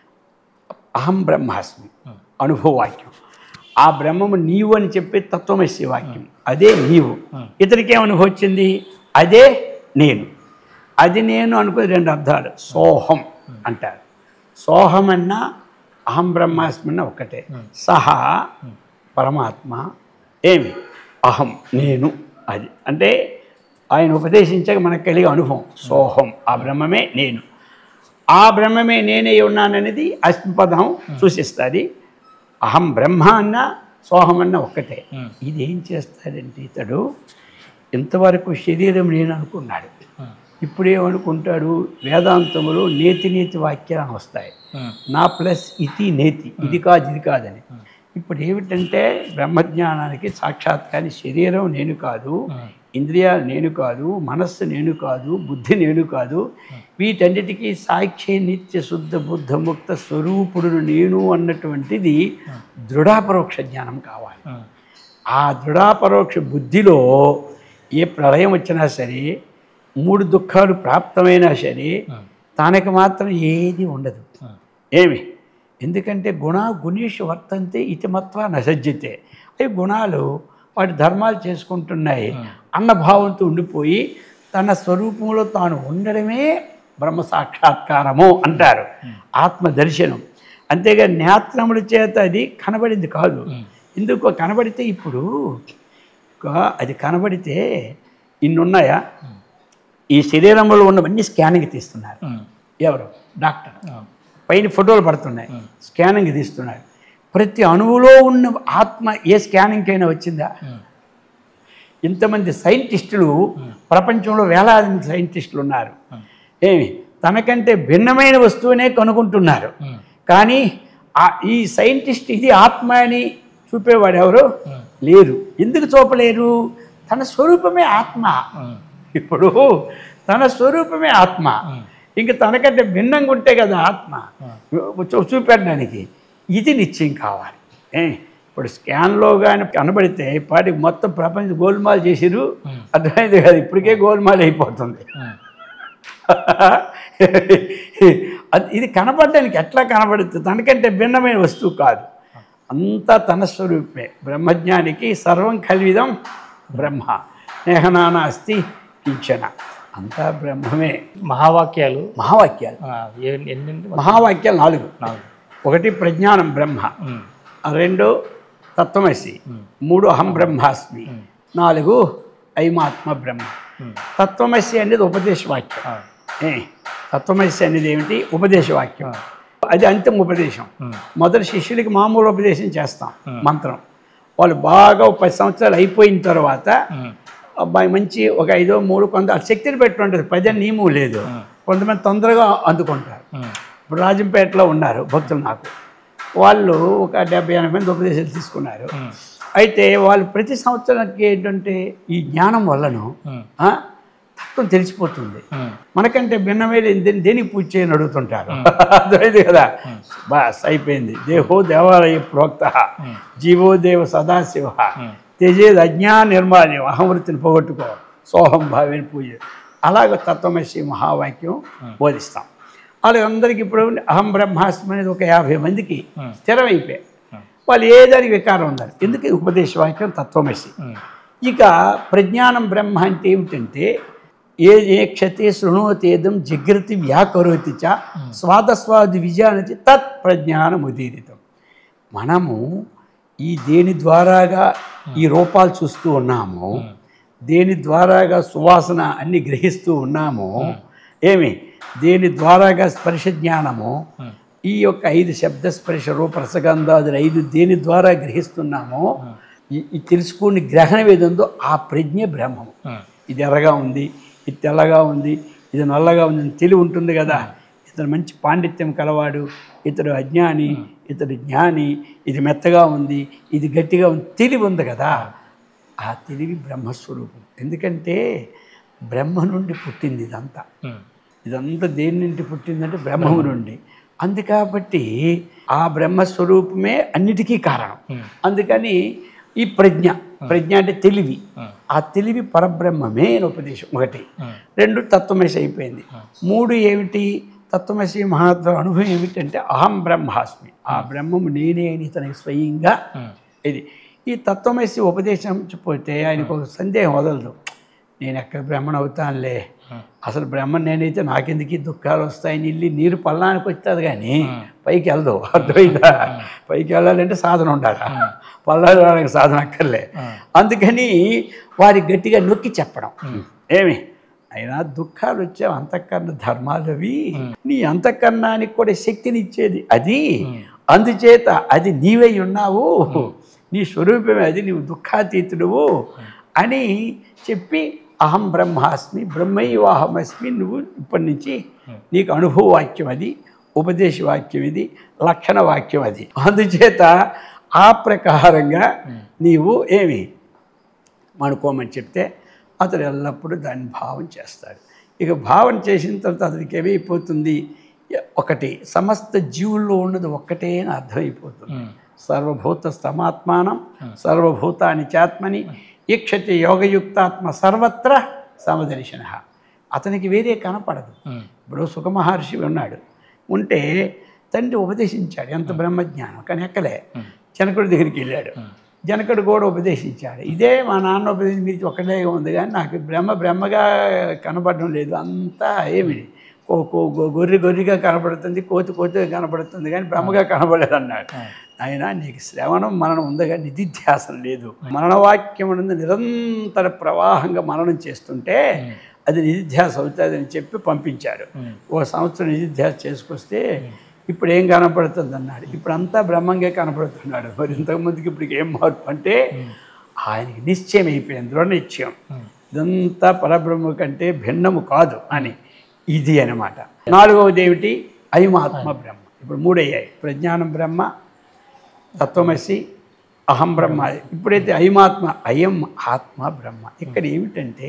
అహం బ్రహ్మాస్మి అనుభవవాక్యం ఆ బ్రహ్మము నీవు అని చెప్పే తత్వమసి వాక్యం అదే నీవు ఇతనికి ఏమనుభవం వచ్చింది అదే నేను అది నేను అనుకుని రెండు అర్థాలు సోహం అంటారు సోహం అన్నా అహం బ్రహ్మాస్మి అన్న ఒకటే సహా పరమాత్మ ఏమి అహం నేను అది అంటే ఆయన ఉపదేశించాక మనకు కలిగే అనుభవం సోహం ఆ బ్రహ్మమే నేను ఆ బ్రహ్మమే నేనే ఉన్నాననేది అస్మిపదం సూచిస్తుంది అహం బ్రహ్మ అన్న సోహం అన్న ఒక్కటే ఉమ్. ఇది ఏం చేస్తాడంటే ఇతడు ఇంతవరకు శరీరం నేను అనుకున్నాడు ఉమ్. ఇప్పుడు ఏమనుకుంటాడు వేదాంతములో నేతి నేతి వాక్యాలు వస్తాయి ఉమ్. నా ప్లస్ ఇది నేతి ఇది కాదు ఇది కాదని ఇప్పుడు ఏమిటంటే బ్రహ్మజ్ఞానానికి సాక్షాత్కారి శరీరం నేను కాదు ఇంద్రియాలు నేను కాదు మనస్సు నేను కాదు బుద్ధి నేను కాదు వీటన్నిటికీ సాక్షి నిత్య శుద్ధ బుద్ధ ముక్త స్వరూపుడు నేను అన్నటువంటిది దృఢాపరోక్ష జ్ఞానం కావాలి ఉమ్. ఆ దృఢాపరోక్ష బుద్ధిలో ఏ ప్రళయం వచ్చినా సరే మూడు దుఃఖాలు ప్రాప్తమైనా సరే ఉమ్. తనకి మాత్రం ఏది ఉండదు ఉమ్. ఏమి ఎందుకంటే గుణ గుణేషు వర్తంతే ఇతిమత్వ నసజ్జితే అవి గుణాలు వాటి ధర్మాలు చేసుకుంటున్నాయి అన్న భావంతో ఉండిపోయి తన స్వరూపంలో తాను ఉండడమే బ్రహ్మ సాక్షాత్కారము అంటారు ఆత్మ దర్శనం అంతేగా నేత్రముల చేత అది కనబడింది కాదు ఎందుకు కనబడితే ఇప్పుడు ఒక- అది కనబడితే ఇన్నున్నాయా ఈ శరీరంలో ఉన్నవన్నీ స్కానింగ్ తీస్తున్నారు ఉమ్. ఎవరు డాక్టర్ ఉమ్. పైన ఫోటోలు పడుతున్నాయి స్కానింగ్ తీస్తున్నారు ప్రతి అణువులో ఉన్న ఆత్మ ఏ స్కానింగ్ అయినా వచ్చిందా ఉమ్. ఇంతమంది సైంటిస్టులు ప్రపంచంలో వేలాది మంది సైంటిస్టులు ఉన్నారు ఏమి తనకంటే భిన్నమైన వస్తువునే కనుగొంటున్నారు ఉమ్. కానీ ఆ- ఈ సైంటిస్ట్ ఇది ఆత్మ అని చూపేవాడు ఎవరు ఉమ్. లేరు ఎందుకు చూపలేరు తన స్వరూపమే ఆత్మ ఉమ్. ఇప్పుడు తన స్వరూపమే ఆత్మ ఉమ్. ఇంక తనకంటే భిన్నంగా ఉంటే కదా ఆత్మ చూ- చూపెట్టడానికి ఇది నిశ్చయం కావాలి ఏ ఇప్పుడు స్కాన్లో కానీ కనబడితే పాటికి మొత్తం ప్రపంచం గోల్మాల్ చేసిరు ఉమ్. అర్థమైంది కదా ఇప్పటికే గోల్మాల్ అయిపోతుంది ఉమ్. అది ఇది కనపడడానికి ఎట్లా కనబడుతుంది తనకంటే భిన్నమైన వస్తువు కాదు అంతా తన స్వరూపమే బ్రహ్మజ్ఞానికి సర్వం కల్విదం బ్రహ్మ నేహనాన అస్తి కించన అంతా బ్రహ్మమే మహావాక్యాలు మహావాక్యాలు ఆ, ఏ- ఎన్ని మహావాక్యాలు నాలుగు నాలుగు ఒకటి ప్రజ్ఞానం బ్రహ్మ ఉమ్. ఆ రెండు తత్వమసి ఉమ్. మూడు అహం బ్రహ్మాస్మి ఉమ్. నాలుగు ఐమాత్మ బ్రహ్మ ఉమ్. తత్వమసి అనేది ఉపదేశ వాక్యం ఆ. ఏ తత్వమసి అనేది ఏమిటి ఉపదేశ వాక్యం అది అంతిమ ఉపదేశం ఉమ్. మొదటి శిష్యులకి మామూలు ఉపదేశం చేస్తాం మంత్రం వాళ్ళు బాగా ఒక పది సంవత్సరాలు అయిపోయిన తర్వాత ఉమ్. అబ్బాయి మంచి ఒక ఐదో మూడు కొంత ఆ శక్తిని పెట్టి ఉంటుంది పది అని నియమం లేదు ఉమ్. కొంతమంది తొందరగా అందుకుంటారు ఉమ్. ఇప్పుడు రాజంపేటలో ఉన్నారు భక్తులు నాకు వాళ్ళు ఒక డెబ్బై ఎనభై మంది ఉపదేశాలు తీసుకున్నారు ఉమ్. అయితే వాళ్ళు ప్రతి సంవత్సరానికి ఏంటంటే ఈ జ్ఞానం వల్లను ఉమ్. ఆ, తత్వం తెలిసిపోతుంది ఉమ్. మనకంటే భిన్నమైన దేని- దేనికి పూజ చేయని అడుగుతుంటారు అర్థమైంది కదా బాస్ అయిపోయింది దేహో దేవాలయ ప్రోక్త జీవో దేవ సదాశివ ఉమ్. తెజేది అజ్ఞాన నిర్మాణ్యం అహమృతిని పోగొట్టుకో సోహం భావేని పూజ అలాగ తత్వమసి మహావాక్యం బోధిస్తాం అలాగే అందరికీ ఇప్పుడు అహం బ్రహ్మాస్మి అనేది ఒక యాభై మందికి ఉమ్. స్థిరమైపోయాయి ఉమ్. వాళ్ళు ఏ దానికి వికారం ఉన్నారు ఎందుకు ఈ ఉపదేశ వాక్యం తత్వమసి ఉమ్. ఇక ప్రజ్ఞానం బ్రహ్మ అంటే ఏమిటంటే ఏ ఏ క్షతే శృణోతేదం జగ్రతి వ్యాకరోతి చ స్వాదస్వాది విజయానతి తత్ ప్రజ్ఞానం ఉదీరితం మనము ఈ దేని ద్వారాగా ఈ రూపాలు చూస్తూ ఉన్నాము దేని ద్వారాగా సువాసన అన్ని గ్రహిస్తూ ఉన్నాము ఏమి దేని ద్వారాగా స్పర్శ జ్ఞానము ఉమ్. ఈ యొక్క ఐదు శబ్ద స్పర్శ రూప రసగంధాదులు ఐదు దేని ద్వారా గ్రహిస్తున్నామో ఈ- ఈ తెలుసుకుని గ్రహణం ఏది ఉందో ఆ ప్రజ్ఞ బ్రహ్మము ఉమ్. ఇది ఎర్రగా ఉంది ఇది తెల్లగా ఉంది ఇది నల్లగా ఉంది అని తెలివి ఉంటుంది కదా ఇతను మంచి పాండిత్యం కలవాడు ఇతడు అజ్ఞాని ఇతడు జ్ఞాని ఇది మెత్తగా ఉంది ఇది గట్టిగా ఉంది తెలివి ఉంది కదా ఆ తెలివి బ్రహ్మస్వరూపం ఎందుకంటే బ్రహ్మ నుండి పుట్టింది ఇదంతా ఉమ్. ఇదంతా దేని నుండి పుట్టిందంటే బ్రహ్మము నుండి అందు కాబట్టి ఆ బ్రహ్మస్వరూపమే అన్నిటికీ కారణం ఉమ్. అందుకని ఈ ప్రజ్ఞ ప్రజ్ఞ అంటే తెలివి ఉమ్. ఆ తెలివి పరబ్రహ్మమే అని ఉపదేశం ఒకటి ఉమ్. రెండు తత్వమసి అయిపోయింది మూడు ఏమిటి తత్వమసి మహాత్మ అనుభవం ఏమిటంటే అహం బ్రహ్మాస్మి ఆ బ్రహ్మము నేనే అని తనకి స్వయంగా ఉమ్. ఇది ఈ తత్వమసి ఉపదేశించకపోతే ఆయనకు ఒక సందేహం వదలదు నేను ఎక్కడ బ్రహ్మణ అవుతానులే అసలు బ్రహ్మ నేనైతే నాకెందుకు ఈ దుఃఖాలు వస్తాయని వెళ్ళి నీరు పల్లానికి వచ్చేది కానీ పైకి వెళ్దావు అర్థమైందా పైకి వెళ్ళాలంటే సాధన ఉండాలి పల్లాలు రావడానికి సాధన అక్కర్లే అందుకని వారి గట్టిగా నొక్కి చెప్పడం ఏమి అయినా దుఃఖాలు వచ్చే అంతఃకరణ ధర్మాలు అవి నీ అంతఃకరణానికి కూడా శక్తిని ఇచ్చేది అది అందుచేత అది నీవై ఉన్నావు నీ స్వరూపమే అది నీవు దుఃఖాతీతుడువు అని చెప్పి అహం బ్రహ్మాస్మి బ్రహ్మైవాహమస్మి నువ్వు ఇప్పటి నుంచి నీకు అనుభవ వాక్యం అది ఉపదేశ వాక్యం ఇది లక్షణ వాక్యం అది అందుచేత ఆ ప్రకారంగా నీవు ఏమి అనుకోమని చెప్తే అతడు ఎల్లప్పుడూ దాన్ని భావం చేస్తాడు ఇక భావన చేసిన తర్వాత అతనికి ఏమైపోతుంది ఒకటి సమస్త జీవుల్లో ఉన్నది ఒక్కటే అని అర్థమైపోతుంది సర్వభూత స్తమాత్మానం సర్వభూతాని చాత్మని ఈక్షతి యోగయుక్తాత్మ సర్వత్ర సమదర్శన అతనికి వేరే కనపడదు ఇప్పుడు సుఖమహర్షి ఉన్నాడు ఉంటే తండ్రి ఉపదేశించాడు ఎంత బ్రహ్మజ్ఞానం కానీ ఎక్కలే జనకుడి దగ్గరికి వెళ్ళాడు జనకుడు కూడా ఉపదేశించాడు ఇదే మా నాన్న ఉపదేశం మీరు ఒక్కడే ఉంది కానీ నాకు బ్రహ్మ బ్రహ్మగా కనపడడం లేదు అంతా ఏమి కో కో గొ- గొర్రె గొర్రెగా కనపడుతుంది కోతి కోతిగా కనపడుతుంది కానీ బ్రహ్మగా కనపడలేదు అన్నాడు ఆయన నీకు శ్రవణం మరణం ఉంది కానీ నిధిధ్యాసన లేదు మరణవాక్యం అనేది నిరంతర ప్రవాహంగా మననం చేస్తుంటే అది నిధిధ్యాస అవుతుందని చెప్పి పంపించాడు ఓ సంవత్సరం నిధిధ్యాస చేసుకొస్తే ఇప్పుడు ఏం కనపడుతుంది అన్నాడు ఇప్పుడు అంతా బ్రహ్మంగా కనపడుతున్నాడు మరి ఇంతకుముందుకి ఇప్పుడు ఏం మార్పు అంటే ఆయనకి నిశ్చయం అయిపోయింది దృఢ నిశ్చయం ఇదంతా పరబ్రహ్మ కంటే భిన్నము కాదు అని ఇది అనమాట నాలుగవది ఏమిటి అయమాత్మ బ్రహ్మ ఇప్పుడు మూడయ్యాయి ప్రజ్ఞానం బ్రహ్మ తత్వమసి అహం బ్రహ్మ ఇప్పుడైతే అయమాత్మ అయం ఆత్మ బ్రహ్మ ఇక్కడ ఏమిటంటే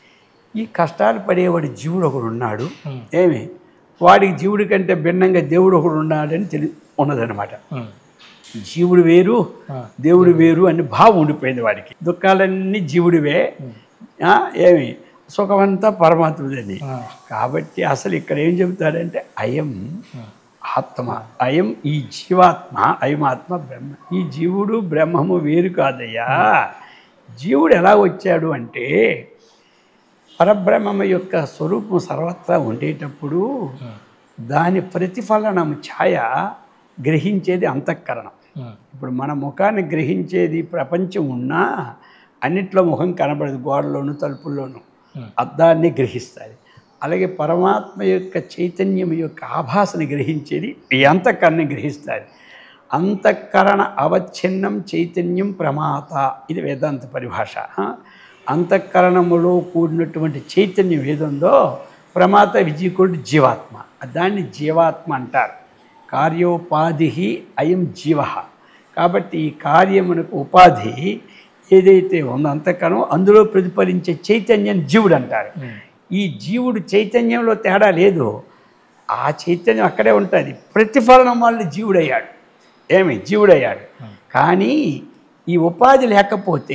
ఈ కష్టాలు పడేవాడి జీవుడు ఒకడు ఉన్నాడు ఏమి వాడికి జీవుడి కంటే భిన్నంగా దేవుడు ఒకడు ఉన్నాడని తెలి ఉన్నదనమాట జీవుడు వేరు దేవుడు వేరు అని భావం ఉండిపోయింది వాడికి దుఃఖాలన్నీ జీవుడివే ఆ, ఏమి సుఖమంతా పరమాత్మదని కాబట్టి అసలు ఇక్కడ ఏం చెబుతాడంటే అయం ఆత్మ అయం ఈ జీవాత్మ అయమాత్మ బ్రహ్మ ఈ జీవుడు బ్రహ్మము వేరు కాదయ్యా జీవుడు ఎలా వచ్చాడు అంటే పరబ్రహ్మము యొక్క స్వరూపం సర్వత్రా ఉండేటప్పుడు దాని ప్రతిఫలనం ఛాయ గ్రహించేది అంతఃకరణం ఇప్పుడు మన ముఖాన్ని గ్రహించేది ప్రపంచం ఉన్నా అన్నిట్లో ముఖం కనబడదు గోడలోను తలుపుల్లోనూ అద్దాన్ని గ్రహిస్తుంది అలాగే పరమాత్మ యొక్క చైతన్యం యొక్క ఆభాసని గ్రహించేది ఈ అంతఃకరణని గ్రహిస్తుంది అంతఃకరణ అవచ్ఛిన్నం చైతన్యం ప్రమాత ఇది వేదాంత పరిభాష ఆ? అంతఃకరణములో కూడినటువంటి చైతన్యం ఏదుందో ప్రమాత విజయకుడు జీవాత్మ దాన్ని జీవాత్మ అంటారు కార్యోపాధి అయం జీవ కాబట్టి ఈ కార్యమునకు ఉపాధి ఏదైతే ఉందో అంతకనం అందులో ప్రతిఫలించే చైతన్యం జీవుడు అంటారు ఈ జీవుడు చైతన్యంలో తేడా లేదు ఆ చైతన్యం అక్కడే ఉంటుంది ప్రతిఫలనం వల్ల జీవుడయ్యాడు ఏమి జీవుడయ్యాడు కానీ ఈ ఉపాధి లేకపోతే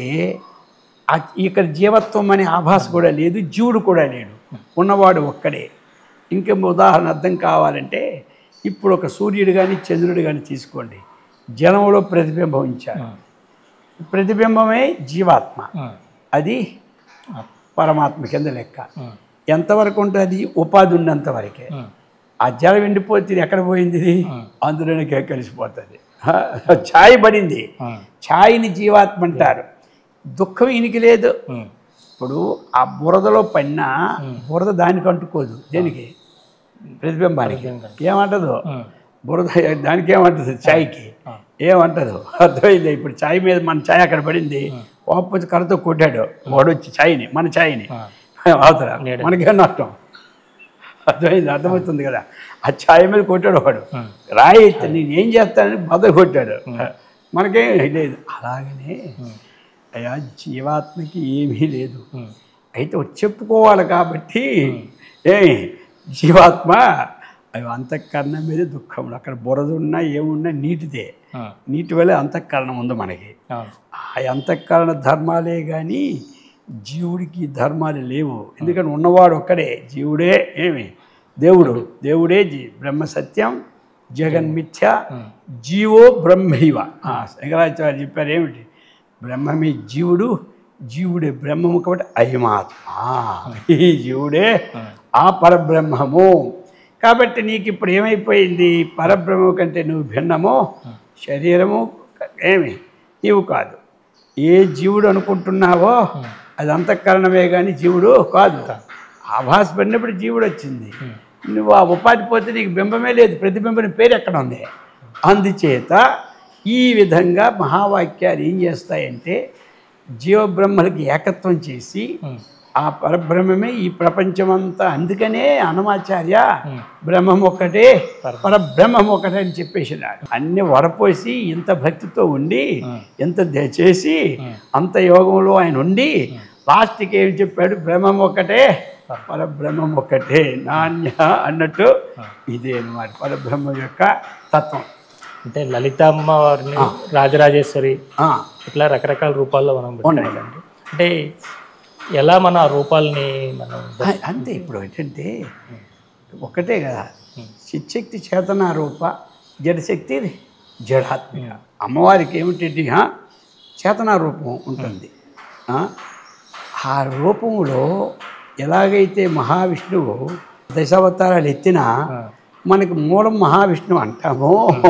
ఆ- ఇక్కడ జీవత్వం అనే ఆభాస కూడా లేదు జీవుడు కూడా లేడు ఉన్నవాడు ఒక్కడే ఇంకేం ఉదాహరణ అర్థం కావాలంటే ఇప్పుడు ఒక సూర్యుడు కానీ చంద్రుడు కానీ తీసుకోండి జలంలో ప్రతిబింబం ఉంచారు ప్రతిబింబమే జీవాత్మ అది పరమాత్మ కింద లెక్క ఎంతవరకు ఉంటుంది ఉపాధి ఉన్నంత వరకే ఆ జలం ఎండిపోతే ఇది ఎక్కడ పోయింది ఇది అందులోనే కే- కలిసిపోతుంది హ, ఛాయ్ పడింది ఛాయ్ని జీవాత్మ అంటారు దుఃఖం ఈయనకి లేదు ఇప్పుడు ఆ బురదలో పడిన బురద దానికి అంటుకోదు దేనికి ప్రతిబింబానికి ఏమంటదు బురద దానికి ఏమంటది ఛాయ్కి ఏమంటదు అర్థమైంది ఇప్పుడు ఛాయ్ మీద మన ఛాయ్ అక్కడ పడింది కోపం కర్రతో కొట్టాడు వాడు వచ్చి ఛాయ్ని మన ఛాయ్ని అవతల మనకేం నష్టం అర్థమైంది అర్థమవుతుంది కదా ఆ ఛాయ్ మీద కొట్టాడు వాడు రాయి ఎత్తి నేను ఏం చేస్తానని బద కొట్టాడు మనకేం లేదు అలాగనే అయ్యా జీవాత్మకి ఏమీ లేదు అయితే ఒకటి చెప్పుకోవాలి కాబట్టి ఏ జీవాత్మ అవి అంతఃకరణం మీద దుఃఖం ఉంది. అక్కడ బురద ఉన్నా ఏమున్నా నీటిదే నీటి వల్ల అంతఃకరణం ఉంది మనకి ఆ అంతఃకరణ ధర్మాలే కానీ జీవుడికి ధర్మాలు లేవు ఎందుకంటే ఉన్నవాడు ఒక్కడే జీవుడే ఏమి దేవుడు దేవుడే జీ బ్రహ్మ సత్యం జగన్మిథ్య జీవో బ్రహ్మైవ ఆ, శంకరాచార్య చెప్పారు ఏమిటి బ్రహ్మమే జీవుడు జీవుడే బ్రహ్మము కాబట్టి అయమాత్మ ఈ జీవుడే ఆ పరబ్రహ్మము కాబట్టి నీకు ఇప్పుడు ఏమైపోయింది పరబ్రహ్మము కంటే నువ్వు భిన్నము శరీరము ఏమి నీవు కాదు ఏ జీవుడు అనుకుంటున్నావో అది అంతఃకరణమే కానీ జీవుడు కాదు ఆభాస పడినప్పుడు జీవుడు వచ్చింది నువ్వు ఆ ఉపాధి పోతే నీకు బింబమే లేదు ప్రతిబింబని పేరు ఎక్కడ ఉంది అందుచేత ఈ విధంగా మహావాక్యాలు ఏం చేస్తాయంటే జీవబ్రహ్మలకి ఏకత్వం చేసి ఆ పరబ్రహ్మమే ఈ ప్రపంచమంతా అందుకనే అనమాచార్య బ్రహ్మం ఒక్కటే పరబ్రహ్మం ఒకటే అని చెప్పేసినాడు అన్ని వరపోసి ఇంత భక్తితో ఉండి ఎంత దే- చేసి అంత యోగంలో ఆయన ఉండి లాస్ట్కి ఏం చెప్పాడు బ్రహ్మం ఒక్కటే పరబ్రహ్మం ఒక్కటే నాణ్య అన్నట్టు ఇదే అన్నమాట పరబ్రహ్మం యొక్క తత్వం అంటే లలితమ్మ వారిని రాజరాజేశ్వరి ఆ, ఇట్లా రకరకాల రూపాల్లో మనం పెట్టాలండి అంటే ఎలా మన ఆ రూపాలని మనం ఆ- అంతే ఇప్పుడు ఏంటంటే ఒకటే కదా చిచ్చక్తి చేతన రూప జడశక్తి జడాత్మిక అమ్మవారికి ఏమిటి ఆ? చేతన రూపం ఉంటుంది ఆ? ఆ రూపంలో ఎలాగైతే మహావిష్ణువు దశావతారాలు ఎత్తినా మనకి మూలం మహావిష్ణువు అంటామో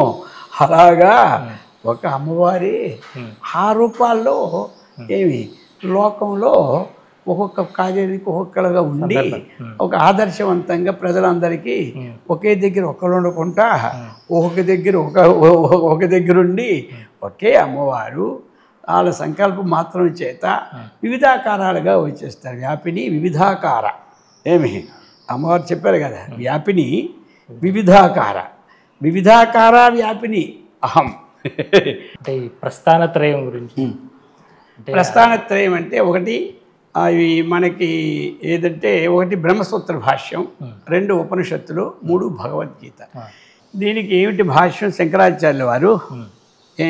అలాగా ఒక అమ్మవారి ఆ రూపాల్లో ఏమి లోకంలో ఒక్కొక్క కార్యానికి ఒక్కొక్కలుగా ఉండి ఒక ఆదర్శవంతంగా ప్రజలందరికీ ఒకే దగ్గర ఒకరు ఉండకుండా ఒక్కొక్క దగ్గర ఒక ఒ- ఒక దగ్గర ఉండి ఒకే అమ్మవారు వాళ్ళ సంకల్పం మాత్రం చేత వివిధాకారాలుగా వచ్చేస్తారు వ్యాపిని వివిధాకార ఏమి అమ్మవారు చెప్పారు కదా వ్యాపిని వివిధాకార వివిధాకార వ్యాపిని అహం అంటే ఈ ప్రస్థానత్రయం గురించి ప్రస్థానత్రయం అంటే ఒకటి అవి మనకి ఏదంటే ఒకటి బ్రహ్మసూత్ర భాష్యం రెండు ఉపనిషత్తులు మూడు భగవద్గీత దీనికి ఏమిటి భాష్యం శంకరాచార్యుల వారు ఏ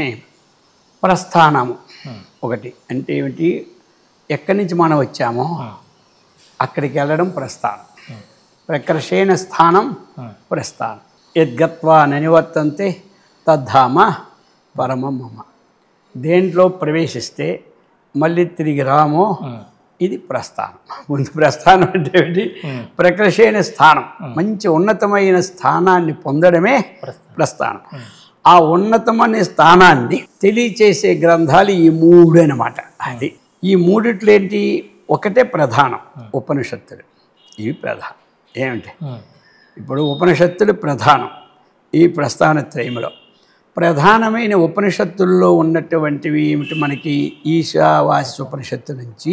ప్రస్థానము ఒకటి అంటే ఏమిటి ఎక్కడి నుంచి మనం వచ్చామో అక్కడికి వెళ్ళడం ప్రస్థానం ప్రకర్షేణ స్థానం ప్రస్థానం యద్గత్వా ననివర్తంతే తద్ధామ పరమం మమ దేంట్లో ప్రవేశిస్తే మళ్ళీ తిరిగి రామో ఇది ప్రస్థానం ముందు ప్రస్థానం అంటే ఏంటి ప్రకర్షైన స్థానం మంచి ఉన్నతమైన స్థానాన్ని పొందడమే ప్రస్థానం ఆ ఉన్నతమైన స్థానాన్ని తెలియచేసే గ్రంథాలు ఈ మూడు అన్నమాట అది ఈ మూడిట్లో ఏంటి ఒకటే ప్రధానం ఉపనిషత్తులు ఇవి ప్రధానం ఏమిటి ఇప్పుడు ఉపనిషత్తులు ప్రధానం ఈ ప్రస్థానత్రయంలో ప్రధానమైన ఉపనిషత్తుల్లో ఉన్నటువంటివి ఏమిటి మనకి ఈశావాసి ఉపనిషత్తు నుంచి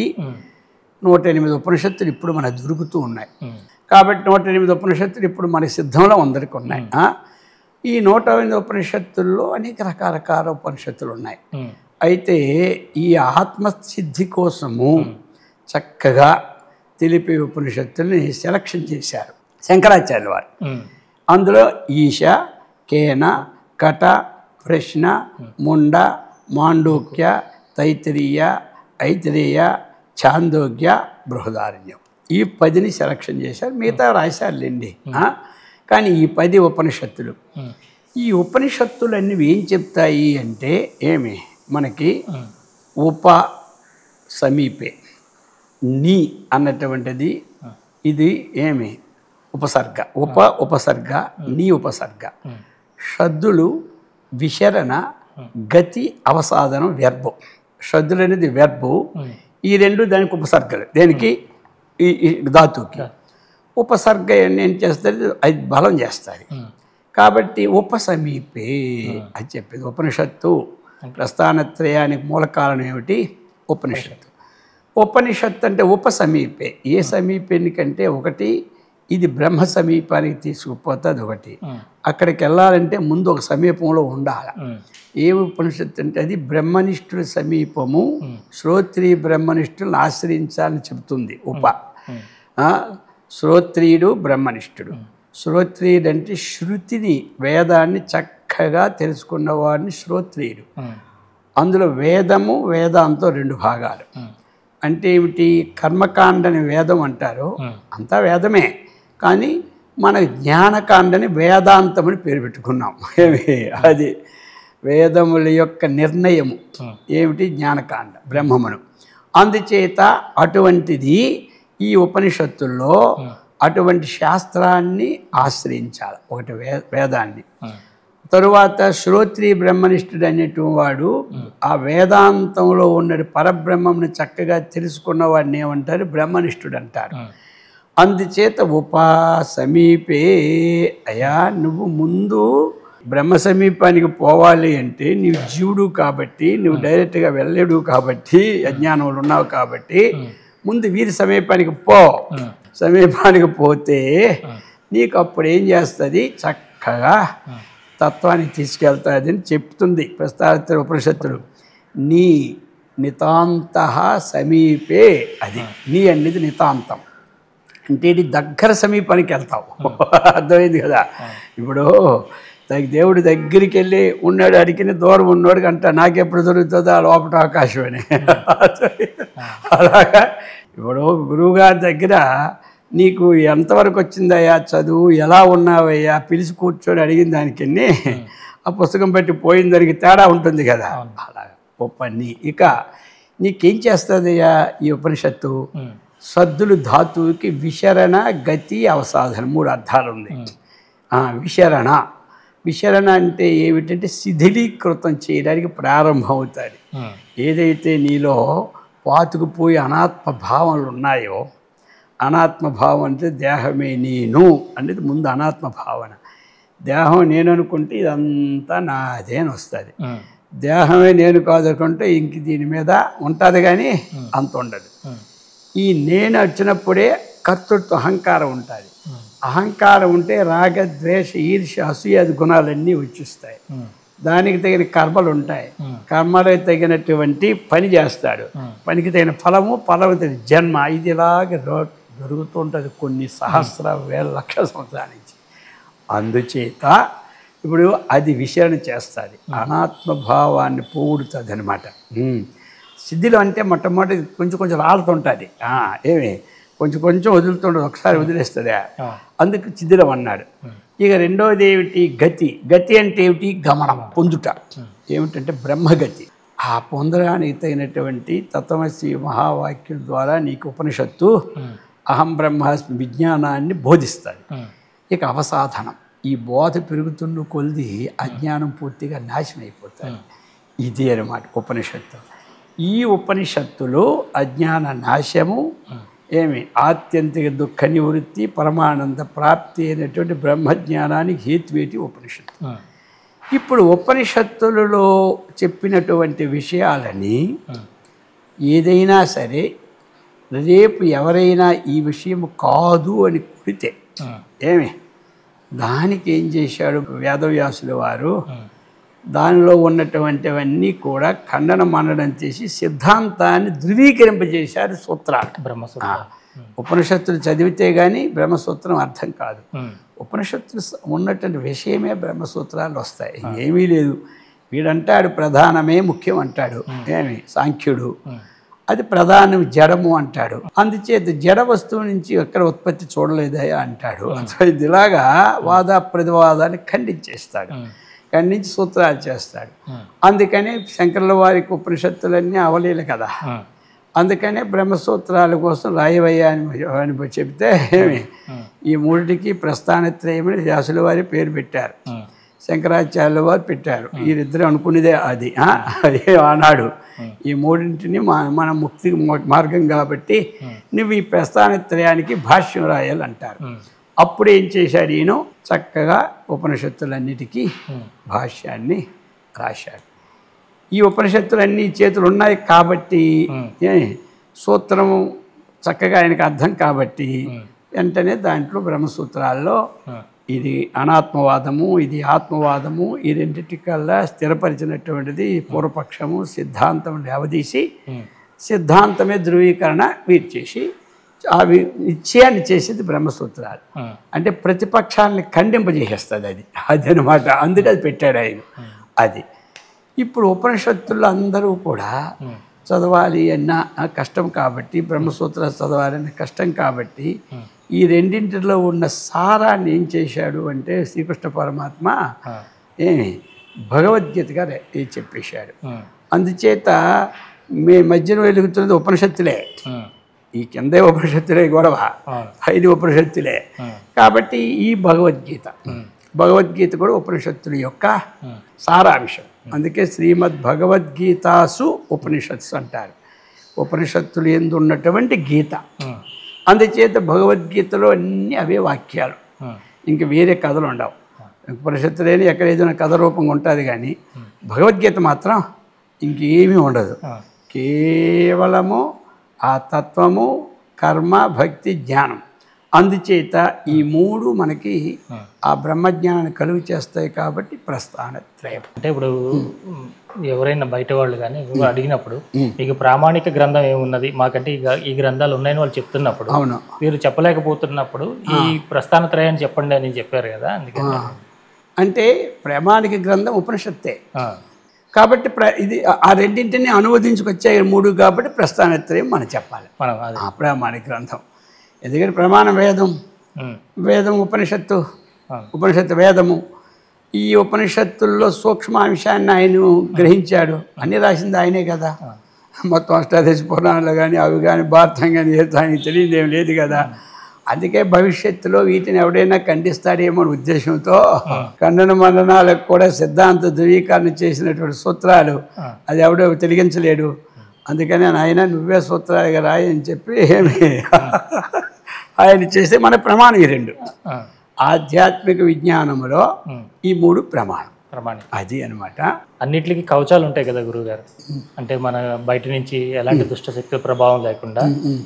నూట ఎనిమిది ఉపనిషత్తులు ఇప్పుడు మనకు దొరుకుతూ ఉన్నాయి కాబట్టి నూట ఎనిమిది ఉపనిషత్తులు ఇప్పుడు మన సిద్ధంలో అందరికి ఉన్నాయి ఆ? ఈ నూట ఎనిమిది ఉపనిషత్తుల్లో అనేక రకరకాల ఉపనిషత్తులు ఉన్నాయి అయితే ఈ ఆత్మసిద్ధి కోసము చక్కగా తెలిపే ఉపనిషత్తుల్ని సెలక్షన్ చేశారు శంకరాచార్యుల వారు అందులో ఈశ కేన కట ప్రశ్న ముండ మాండూక్య తైత్రీయ ఐతిరేయ చాందోగ్య బృహదారణ్యం ఈ పదిని సెలక్షన్ చేశారు మిగతా రాశారులేండి ఆ? కానీ ఈ పది ఉపనిషత్తులు ఈ ఉపనిషత్తులన్నీ ఏం చెప్తాయి అంటే ఏమి మనకి ఉప సమీపే నీ అన్నటువంటిది ఇది ఏమి ఉపసర్గ ఉప ఉపసర్గ నీ ఉపసర్గ షద్దులు విశరణ గతి అవసాదనం వెర్బు షద్దులు అనేది వెర్బు ఈ రెండు దానికి ఉపసర్గలు దేనికి ఈ ఈ ధాతువుకి ఉపసర్గ ఏం చేస్తుంది అది బలం చేస్తుంది కాబట్టి ఉపసమీపే అని చెప్పింది ఉపనిషత్తు ప్రస్థానత్రయానికి మూల కారణం ఏమిటి ఉపనిషత్తు ఉపనిషత్తు అంటే ఉపసమీపే ఏ సమీపానికంటే ఒకటి ఇది బ్రహ్మ సమీపానికి తీసుకుపోతుంది ఒకటి అక్కడికి వెళ్ళాలంటే ముందు ఒక సమీపంలో ఉండాలి ఏ ఉపనిషత్తు అంటే అది బ్రహ్మనిష్ఠుల సమీపము శ్రోత్రి బ్రహ్మనిష్ఠులను ఆశ్రయించాలని చెబుతుంది ఉప ఆ, శ్రోత్రియుడు బ్రహ్మనిష్ఠుడు శ్రోత్రియుడు అంటే శృతిని వేదాన్ని చక్కగా తెలుసుకున్న వాడిని శ్రోత్రియుడు అందులో వేదము వేదాంతం రెండు భాగాలు అంటే ఏమిటి కర్మకాండని వేదం అంటారు అంతా వేదమే కానీ మన జ్ఞానకాండని వేదాంతం అని పేరు పెట్టుకున్నాం ఏమి అది వేదముల యొక్క నిర్ణయము ఏమిటి జ్ఞానకాండ బ్రహ్మమును అందుచేత అటువంటిది ఈ ఉపనిషత్తుల్లో అటువంటి శాస్త్రాన్ని ఆశ్రయించాలి ఒకటి వే వేదాన్ని తరువాత శ్రోత్రి బ్రహ్మనిష్ఠుడు అనేటువంటి వాడు ఆ వేదాంతంలో ఉన్న పరబ్రహ్మంని చక్కగా తెలుసుకున్న వాడిని ఏమంటారు బ్రహ్మనిష్ఠుడు అంటారు అందుచేత ఉపా సమీపే అయా నువ్వు ముందు బ్రహ్మ సమీపానికి పోవాలి అంటే నీవు జీవుడు కాబట్టి నువ్వు డైరెక్ట్గా వెళ్ళలేడు కాబట్టి అజ్ఞానంలో ఉన్నావు కాబట్టి ముందు వీరి సమీపానికి పో సమీపానికి పోతే నీకు అప్పుడు ఏం చేస్తుంది చక్కగా తత్వాన్ని తీసుకెళ్తాది అని చెప్తుంది ప్రస్తావిత ఉపనిషత్తులు నీ నితాంత సమీపే అది నీ అనేది నితాంతం అంటే ఇది దగ్గర సమీపానికి వెళ్తావు అర్థమైంది కదా ఇప్పుడు తగ్గ దేవుడి దగ్గరికి వెళ్ళి ఉన్నాడు అడిగిన దూరం ఉన్నోడికి అంట నాకెప్పుడు దొరుకుతుందో ఆ లోపల ఆకాశం అని అలాగా ఇప్పుడు గురువుగారి దగ్గర నీకు ఎంతవరకు వచ్చిందయ్యా చదువు ఎలా ఉన్నావయ్యా పిలిచి కూర్చొని అడిగిన దానికి ఆ పుస్తకం పెట్టి పోయిన దానికి తేడా ఉంటుంది కదా అలా ఒప్పని ఇక నీకేం చేస్తుందయ్యా ఈ ఉపనిషత్తు ఉమ్, సద్దులు ధాతువుకి విశరణ గతి అవసాధన మూడు అర్థాలు ఉంది ఆ, విశరణ విశరణ అంటే ఏమిటంటే శిథిలీకృతం చేయడానికి ప్రారంభం అవుతుంది ఉమ్, ఏదైతే నీలో పాతుకుపోయి అనాత్మ భావనలు ఉన్నాయో అనాత్మ భావం అంటే దేహమే నేను అనేది ముందు అనాత్మ భావన దేహం నేను అనుకుంటే ఇదంతా నాదే అని వస్తుంది ఉమ్, దేహమే నేను కాదు అనుకుంటే ఇంక దీని మీద ఉంటుంది కానీ అంత ఉండదు ఉమ్, ఈ నేను వచ్చినప్పుడే కర్తృత్వ అహంకారం ఉంటుంది ఉమ్, అహంకారం ఉంటే రాగ ద్వేష ఈర్ష అసూయాది గుణాలన్నీ వచ్చిస్తాయి ఉమ్, దానికి తగిన కర్మలు ఉంటాయి ఉమ్. కర్మలకు తగినటువంటి పని చేస్తాడు ఉమ్. పనికి తగిన ఫలము ఫలం తగిన జన్మ ఇది ఇలాగ రో- జరుగుతుంటుంది కొన్ని సహస్ర వేల లక్షల సంవత్సరాల నుంచి అందుచేత ఇప్పుడు అది విషరణ చేస్తుంది అనాత్మ భావాన్ని పోగొడుతుంది అనమాట సిద్ధిలో అంటే మొట్టమొదటి కొంచెం కొంచెం రాలుతుంటుంది ఆ, ఏమి కొంచెం కొంచెం వదులుతుండదు ఒకసారి వదిలేస్తుంది ఆ, అందుకు చిదిరం అన్నాడు ఇక రెండవది ఏమిటి గతి గతి అంటే ఏమిటి గమనం పొందుట ఏమిటంటే బ్రహ్మగతి ఆ పొందడానికి తగినటువంటి తత్వమసి మహావాక్యం ద్వారా నీకు ఉపనిషత్తు ఉమ్, అహం బ్రహ్మాస్మి విజ్ఞానాన్ని బోధిస్తుంది ఉమ్, ఇక అవసాధనం ఈ బోధ పెరుగుతున్న కొలిది అజ్ఞానం పూర్తిగా నాశనం అయిపోతుంది ఇది అనమాట ఉపనిషత్తు ఈ ఉపనిషత్తులో అజ్ఞాన నాశము ఏమి ఆత్యంతిక దుఃఖ నివృత్తి పరమానంద ప్రాప్తి అయినటువంటి బ్రహ్మజ్ఞానానికి హేతువేటి ఉపనిషత్తు ఉమ్, ఇప్పుడు ఉపనిషత్తులలో చెప్పినటువంటి విషయాలని ఉమ్, ఏదైనా సరే రేపు ఎవరైనా ఈ విషయం కాదు అని కుడితే ఉమ్, ఏమి దానికి ఏం చేశాడు వేదవ్యాసుల వారు ఉమ్, దానిలో ఉన్నటువంటివన్నీ కూడా ఖండన మననం చేసి సిద్ధాంతాన్ని ధృవీకరింపజేశారు సూత్రాలు బ్రహ్మసూత్ర ఉపనిషత్తులు చదివితే కానీ బ్రహ్మసూత్రం అర్థం కాదు ఉమ్, ఉపనిషత్తులు స- ఉన్నటువంటి విషయమే బ్రహ్మసూత్రాలు వస్తాయి ఏమీ లేదు వీడంటాడు ప్రధానమే ముఖ్యం అంటాడు ఏమి సాంఖ్యుడు ఉమ్, అది ప్రధానం జడము అంటాడు అందుచేత జడ వస్తువు నుంచి ఎక్కడ ఉత్పత్తి చూడలేదయా అంటాడు సో ఇది ఇలాగా వాద ప్రతివాదాన్ని ఖండించేస్తాడు ఉమ్, ఖండించి సూత్రాలు చేస్తాడు ఉమ్, అందుకని శంకరుల వారికి ఉపనిషత్తులన్నీ అవలేలు కదా ఉమ్, అందుకనే బ్రహ్మసూత్రాల కోసం రాయవయ్యా అని అని చెప్తే ఏమి ఉమ్, ఈ మూడిటికి ప్రస్థానత్రయమని వ్యాసుల వారి పేరు పెట్టారు ఉమ్, శంకరాచార్యుల వారు పెట్టారు వీరిద్దరు అనుకునేదే అది ఆ? అదే ఆనాడు ఈ మూడింటిని మా మన ముక్తి మో- మార్గం కాబట్టి నువ్వు ఈ ప్రస్థానత్రయానికి భాష్యం రాయాలంటారు ఉమ్, అప్పుడు ఏం చేశాడు ఈయన చక్కగా ఉపనిషత్తులన్నిటికీ ఉమ్, భాష్యాన్ని రాశాడు ఈ ఉపనిషత్తులన్నీ చేతులు ఉన్నాయి కాబట్టి ఏ, సూత్రము చక్కగా ఆయనకు అర్థం కాబట్టి వెంటనే దాంట్లో బ్రహ్మసూత్రాల్లో ఉమ్, ఇది అనాత్మవాదము ఇది ఆత్మవాదము ఈ రెండింటి కల్లా స్థిరపరిచినటువంటిది పూర్వపక్షము సిద్ధాంతం లేవదీసి ఉమ్, సిద్ధాంతమే ధృవీకరణ వీరు చేసి అవి నిశ్చయాన్ని చేసేది బ్రహ్మసూత్రాలు ఉమ్, అంటే ప్రతిపక్షాలని ఖండింపజేసేస్తుంది అది అది అనమాట అందుకే అది పెట్టాడు ఆయన అది ఇప్పుడు ఉపనిషత్తుల్లో అందరూ కూడా ఉమ్, చదవాలి అన్న ఆ కష్టం కాబట్టి బ్రహ్మసూత్రాలు చదవాలన్న కష్టం కాబట్టి ఈ రెండింటిలో ఉన్న సారాన్ని ఏం చేశాడు అంటే శ్రీకృష్ణ పరమాత్మ ఆ, ఏమి భగవద్గీతగా రే- ఇది చెప్పేశాడు ఉమ్, అందుచేత మీ మధ్యన వెలుగుతున్నది ఉపనిషత్తులే ఉమ్, ఈ కిందే ఉపనిషత్తులే గొడవ అవును పైన ఉపనిషత్తులే ఉమ్, కాబట్టి ఈ భగవద్గీత ఉమ్, భగవద్గీత కూడా ఉపనిషత్తుల యొక్క ఉమ్, సారాంశం అందుకే శ్రీమద్ భగవద్గీతాసు ఉపనిషత్సు అంటారు ఉపనిషత్తులు ఎందు ఉన్నటువంటి గీత ఉమ్, అందుచేత భగవద్గీతలో అన్ని అవే వాక్యాలు ఉమ్, ఇంక వేరే కథలు ఉండవు ఉపనిషత్తులేని ఎక్కడ ఏదైనా కథ రూపంగా ఉంటుంది కానీ భగవద్గీత మాత్రం ఇంకేమీ ఉండదు ఆ, కేవలము ఆ తత్వము కర్మ భక్తి జ్ఞానం అందుచేత ఈ మూడు మనకి ఆ బ్రహ్మజ్ఞానాన్ని కలుగు చేస్తాయి కాబట్టి ప్రస్థాన త్రయం అంటే ఇప్పుడు ఉమ్, ఎవరైనా బయట వాళ్ళు కానీ అడిగినప్పుడు మీకు ప్రామాణిక గ్రంథం ఏమున్నది మాకంటే ఈ గ- ఈ గ్రంథాలు ఉన్నాయని వాళ్ళు చెప్తున్నప్పుడు అవును మీరు చెప్పలేకపోతున్నప్పుడు ఈ ప్రస్థాన త్రయాన్ని చెప్పండి అని చెప్పారు కదా అందుకని అంటే ప్రామాణిక గ్రంథం ఉపనిషత్తే ఆ, కాబట్టి ప్ర ఇది ఆ- ఆ రెండింటిని అనువదించుకొచ్చాయి మూడు కాబట్టి ప్రస్థానత్రయం మనం చెప్పాలి మనం అది ఆ ప్రామాణిక గ్రంథం ఎందుకంటే ప్రమాణ వేదం ఉమ్, వేదం ఉపనిషత్తు ఆ, ఉపనిషత్తు వేదము ఈ ఉపనిషత్తుల్లో సూక్ష్మాంశాన్ని ఆయన గ్రహించాడు అన్ని రాసింది ఆయనే కదా మొత్తం అష్టాదశ పురాణాలు కానీ అవి కానీ భారతం కానీ ఏదో ఆయనకి తెలియదు ఏం లేదు కదా అందుకే భవిష్యత్తులో వీటిని ఎవడైనా ఖండిస్తాడేమో అనే ఉద్దేశంతో ఖండన మండనాలకు కూడా సిద్ధాంత ధృవీకరణ చేసినటువంటి సూత్రాలు అది ఎవడో తెలిగించలేడు అందుకని ఆయన నువ్వే సూత్రాలుగా రాయి అని చెప్పి ఏమి ఆయన చేస్తే మన ప్రమాణం ఈ రెండు ఆ, ఆధ్యాత్మిక విజ్ఞానములో ఉమ్, ఈ మూడు ప్రమాణం ప్రమాణిక అది అనమాట అన్నిటికీ కవచాలు ఉంటాయి కదా గురువుగారు అంటే మన బయట నుంచి ఎలాంటి దుష్ట శక్తుల ప్రభావం లేకుండా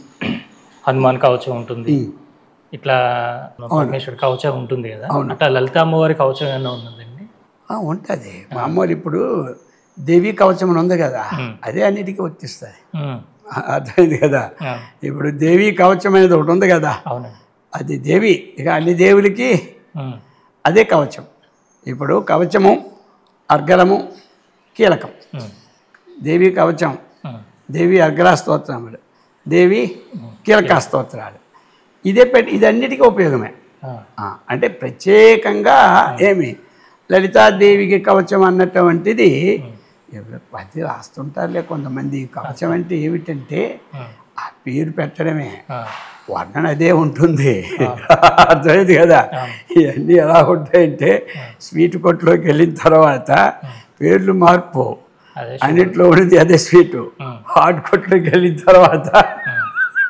హనుమాన్ కవచం ఉంటుంది ఇట్లా పరమేశ్వరుడు కవచం ఉంటుంది కదా అట్లా లలిత అమ్మవారి కవచం ఏమైనా ఉన్నదండి ఉంటుంది మామూలు ఇప్పుడు దేవి కవచం అని ఉంది కదా అదే అన్నిటికీ వర్తిస్తుంది ఉమ్, అర్థమైంది కదా ఆ, ఇప్పుడు దేవి కవచం అనేది ఒకటి ఉంది కదా అవునండి అది దేవి ఇక అన్ని దేవులకి ఉమ్, అదే కవచం ఇప్పుడు కవచము అర్గలము కీలకం ఉమ్, దేవి కవచం ఉమ్, దేవి అర్గలా స్తోత్రములు దేవి కీలక స్తోత్రాలు ఇదే పెట్టి ఇదన్నిటికీ ఉపయోగమే ఆ, ఆ, అంటే ప్రత్యేకంగా ఏమి లలితాదేవికి కవచం అన్నటువంటిది ఎవరు అది రాస్తుంటారులే కొంతమంది కవచం అంటే ఏమిటంటే ఉమ్, ఆ పేరు పెట్టడమే ఆ, వర్ణన అదే ఉంటుంది అర్థమైంది కదా ఇవన్నీ ఎలా ఉంటాయంటే స్వీట్ కొట్టులోకి వెళ్ళిన తర్వాత పేర్లు మార్పు అదే అన్నిట్లో ఉన్నది అదే స్వీటు ఉమ్, హాట్ కొట్టులోకి వెళ్ళిన తర్వాత ఉమ్,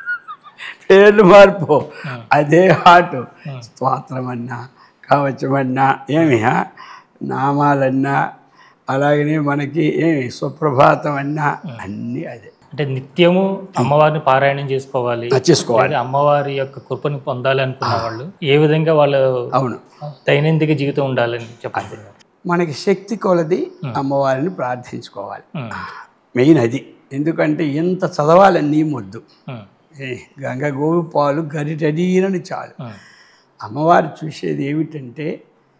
పేర్లు మార్పు అదే హాట్ స్తోత్రమన్నా కవచమన్నా ఏమి ఆ? నామాలన్నా అలాగనే మనకి ఏమి సుప్రభాతం అన్నా అన్నీ అదే అంటే నిత్యము అమ్మవారిని పారాయణం చేసుకోవాలి అది చేసుకోవాలి లేదా అమ్మవారి యొక్క కృపను పొందాలి అనుకున్న వాళ్ళు ఏ విధంగా వాళ్ళు అవును దైనందిక జీవితం ఉండాలని చెప్పండి మనకి శక్తి కొలది అమ్మవారిని ప్రార్థించుకోవాలి ఉమ్, మెయిన్ అది ఎందుకంటే ఎంత చదవాలని మొద్దు ఉమ్, ఏ గంగ గోవు పాలు గరిటడీనని చాలు ఉమ్, అమ్మవారు చూసేది ఏమిటంటే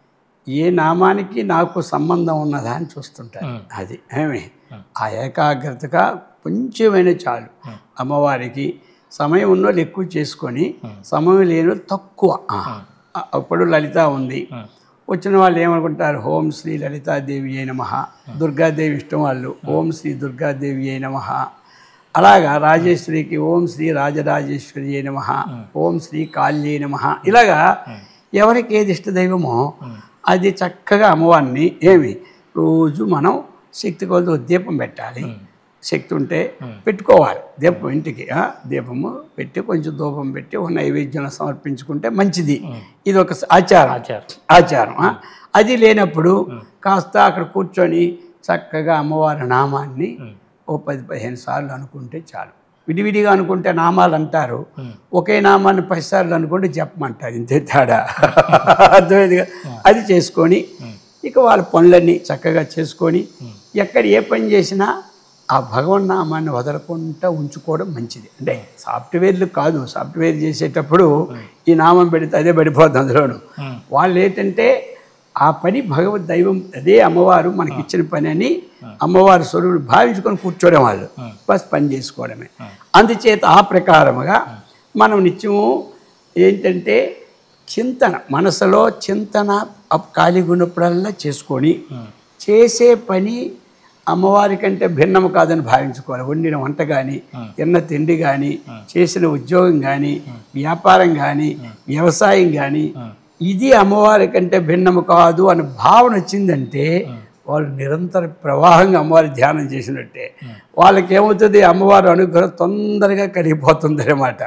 ఏ నామానికి నాకు సంబంధం ఉన్నదా అని చూస్తుంటారు అది ఏమి ఆ ఏకాగ్రతగా కొంచెమైనా చాలు అమ్మవారికి సమయం ఉన్న వాళ్ళు ఎక్కువ చేసుకొని సమయం లేని వాళ్ళు తక్కువ ఆ, అప్పుడు లలిత ఉంది వచ్చిన వాళ్ళు ఏమనుకుంటారు ఓం శ్రీ లలితాదేవి అయిన మహా దుర్గాదేవి ఇష్టం వాళ్ళు ఓం శ్రీ దుర్గాదేవి అయిన మహా అలాగా రాజేశ్వరికి ఓం శ్రీ రాజరాజేశ్వరి అయిన మహా ఓం శ్రీ కాళ్యై నమః ఇలాగా ఎవరికి ఏది ఇష్టదైవమో అది చక్కగా అమ్మవారిని ఏమి రోజు మనం శక్తి కొలతో దీపం పెట్టాలి శక్తి ఉంటే పెట్టుకోవాలి దీపం ఇంటికి ఆ, దీపము పెట్టి కొంచెం ధూపం పెట్టి ఒక నైవేద్యం సమర్పించుకుంటే మంచిది ఇది ఒక ఆచారం ఆచారం ఆచారం ఆ? అది లేనప్పుడు కాస్త అక్కడ కూర్చొని చక్కగా అమ్మవారి నామాన్ని ఓ పది పదిహేను సార్లు అనుకుంటే చాలు విడివిడిగా అనుకుంటే నామాలు అంటారు ఒకే నామాన్ని పది సార్లు అనుకుంటే చెప్పమంటారు ఇంతే తేడా అర్థమైందిగా అది చేసుకొని ఇక వాళ్ళ పనులన్నీ చక్కగా చేసుకొని ఎక్కడ ఏ పని చేసినా ఆ భగవన్ నామాన్ని వదలకుండా ఉంచుకోవడం మంచిది అంటే సాఫ్ట్వేర్లు కాదు సాఫ్ట్వేర్ చేసేటప్పుడు ఈ నామం పెడితే అదే పడిపోద్ది అందులోను వాళ్ళు ఏంటంటే ఆ పని భగవద్ దైవం అదే అమ్మవారు మనకి ఇచ్చిన పని అని అమ్మవారి స్వరూపుడు భావించుకొని కూర్చోవడం వాళ్ళు బస్ పని చేసుకోవడమే అందుచేత ఆ ప్రకారముగా మనం నిత్యము ఏంటంటే చింతన మనసులో చింతన అప్- ఖాళీగా ఉన్నప్పుడల్లా చేసుకొని చేసే పని అమ్మవారి కంటే భిన్నం కాదని భావించుకోవాలి వండిన వంట కానీ తిన్న తిండి కానీ చేసిన ఉద్యోగం కానీ వ్యాపారం కానీ వ్యవసాయం కానీ ఇది అమ్మవారి కంటే భిన్నము కాదు అని భావన వచ్చిందంటే వాళ్ళు నిరంతర ప్రవాహంగా అమ్మవారి ధ్యానం చేసినట్టే వాళ్ళకి ఏమవుతుంది అమ్మవారి అనుగ్రహం తొందరగా కలిగిపోతుంది అనమాట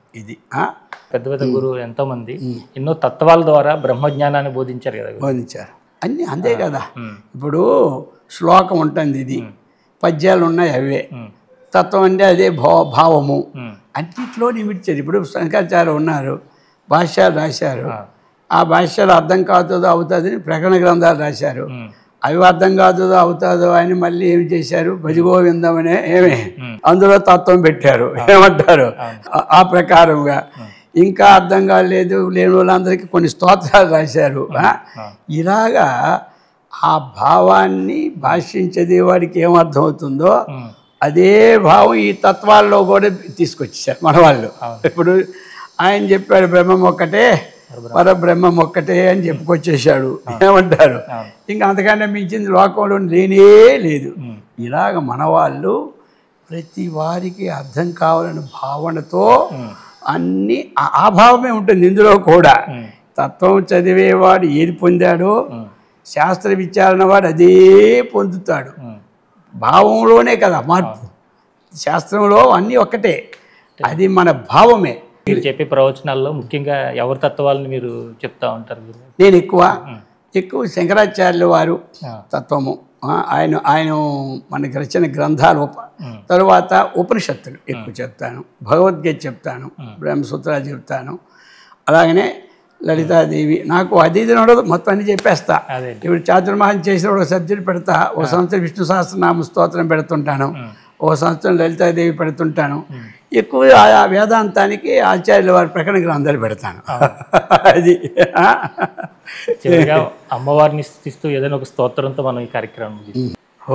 ఇది ఆ? పెద్ద పెద్ద గురువులు ఎంతో మంది ఎన్నో తత్వాల ద్వారా బ్రహ్మజ్ఞానాన్ని బోధించారు కదా గురు. బోధించారు అన్నీ అంతే కదా ఉమ్, ఇప్పుడు శ్లోకం ఉంటుంది ఇది పద్యాలు ఉన్నాయి అవే ఉమ్, తత్వం అంటే అదే భావ భావము ఉమ్, అన్నిట్లో నిమిడిచారు ఇప్పుడు శంకరాచార్య ఉన్నారు భాష్యాలు రాశారు ఆ, ఆ భాష్యాలు అర్థం కాతుందో అవుతుందని ప్రకటన గ్రంథాలు రాశారు ఉమ్, అవి అర్థం కాతుందో అవుతుందో అని మళ్ళీ ఏమి చేశారు భజగోవిందం అనే ఏమి ఉమ్. అందులో తత్వం పెట్టారు ఏమంటారు ఆ- ఆ ప్రకారంగా ఇంకా అర్థం కాలేదు లేని వాళ్ళందరికీ కొన్ని స్తోత్రాలు రాశారు ఆ? ఇలాగా ఆ భావాన్ని భాష్యం చదివేవాడికి ఏమర్థం అవుతుందో ఉమ్, అదే భావం ఈ తత్వాల్లో కూడా తీసుకొచ్చేసారు మన వాళ్ళు ఇప్పుడు ఆయన చెప్పాడు బ్రహ్మం ఒక్కటే పరబ్రహ్మం ఒక్కటే అని చెప్పుకొచ్చేసాడు ఏమంటారు అవును. ఇంకా అంతకన్నా మించింది లోకంలో లేనే లేదు ఉమ్, ఇలాగ మన వాళ్ళు ప్రతి వారికి అర్థం కావాలనే భావనతో ఉమ్, అన్ని ఆ- ఆ భావమే ఉంటుంది ఇందులో కూడా ఉమ్, తత్వం చదివేవాడు ఏది పొందాడో ఉమ్, శాస్త్ర విచారణ వాడు అదే పొందుతాడు ఉమ్. భావంలోనే కదా మార్పు శాస్త్రంలో అన్నీ ఒక్కటే అది మన భావమే మీరు చెప్పే ప్రవచనాల్లో ముఖ్యంగా ఎవరి తత్వాలను మీరు చెప్తా ఉంటారు గురు నేను ఎక్కువ ఎక్కువ శంకరాచార్యుల వారు ఆ, తత్వము ఆ, ఆయన ఆయన మనకి రచన గ్రంథాలు ఉప ఉమ్, తరువాత ఉపనిషత్తులు ఎక్కువ చెప్తాను భగవద్గీత చెప్తాను బ్రహ్మసూత్రాలు చెప్తాను అలాగనే లలితాదేవి నాకు అది ఇది ఉండదు మొత్తం అన్ని చెప్పేస్తా అదే ఇప్పుడు చాతుర్మాసం చేసినప్పుడు ఒక సబ్జెక్ట్ పెడతా ఓ సంవత్సరం విష్ణు సహస్రనామ స్తోత్రం పెడుతుంటాను ఓ సంవత్సరం లలితాదేవి పెడుతుంటాను ఎక్కువ ఆ వేదాంతానికి ఆచార్యుల వారి ప్రకటన గ్రంథాలు పెడతాను అది ఆ? చివరిగా అమ్మవారిని స్థిస్తూ ఏదైనా ఒక స్తోత్రంతో మనం ఈ కార్యక్రమం ముగిస్తాం.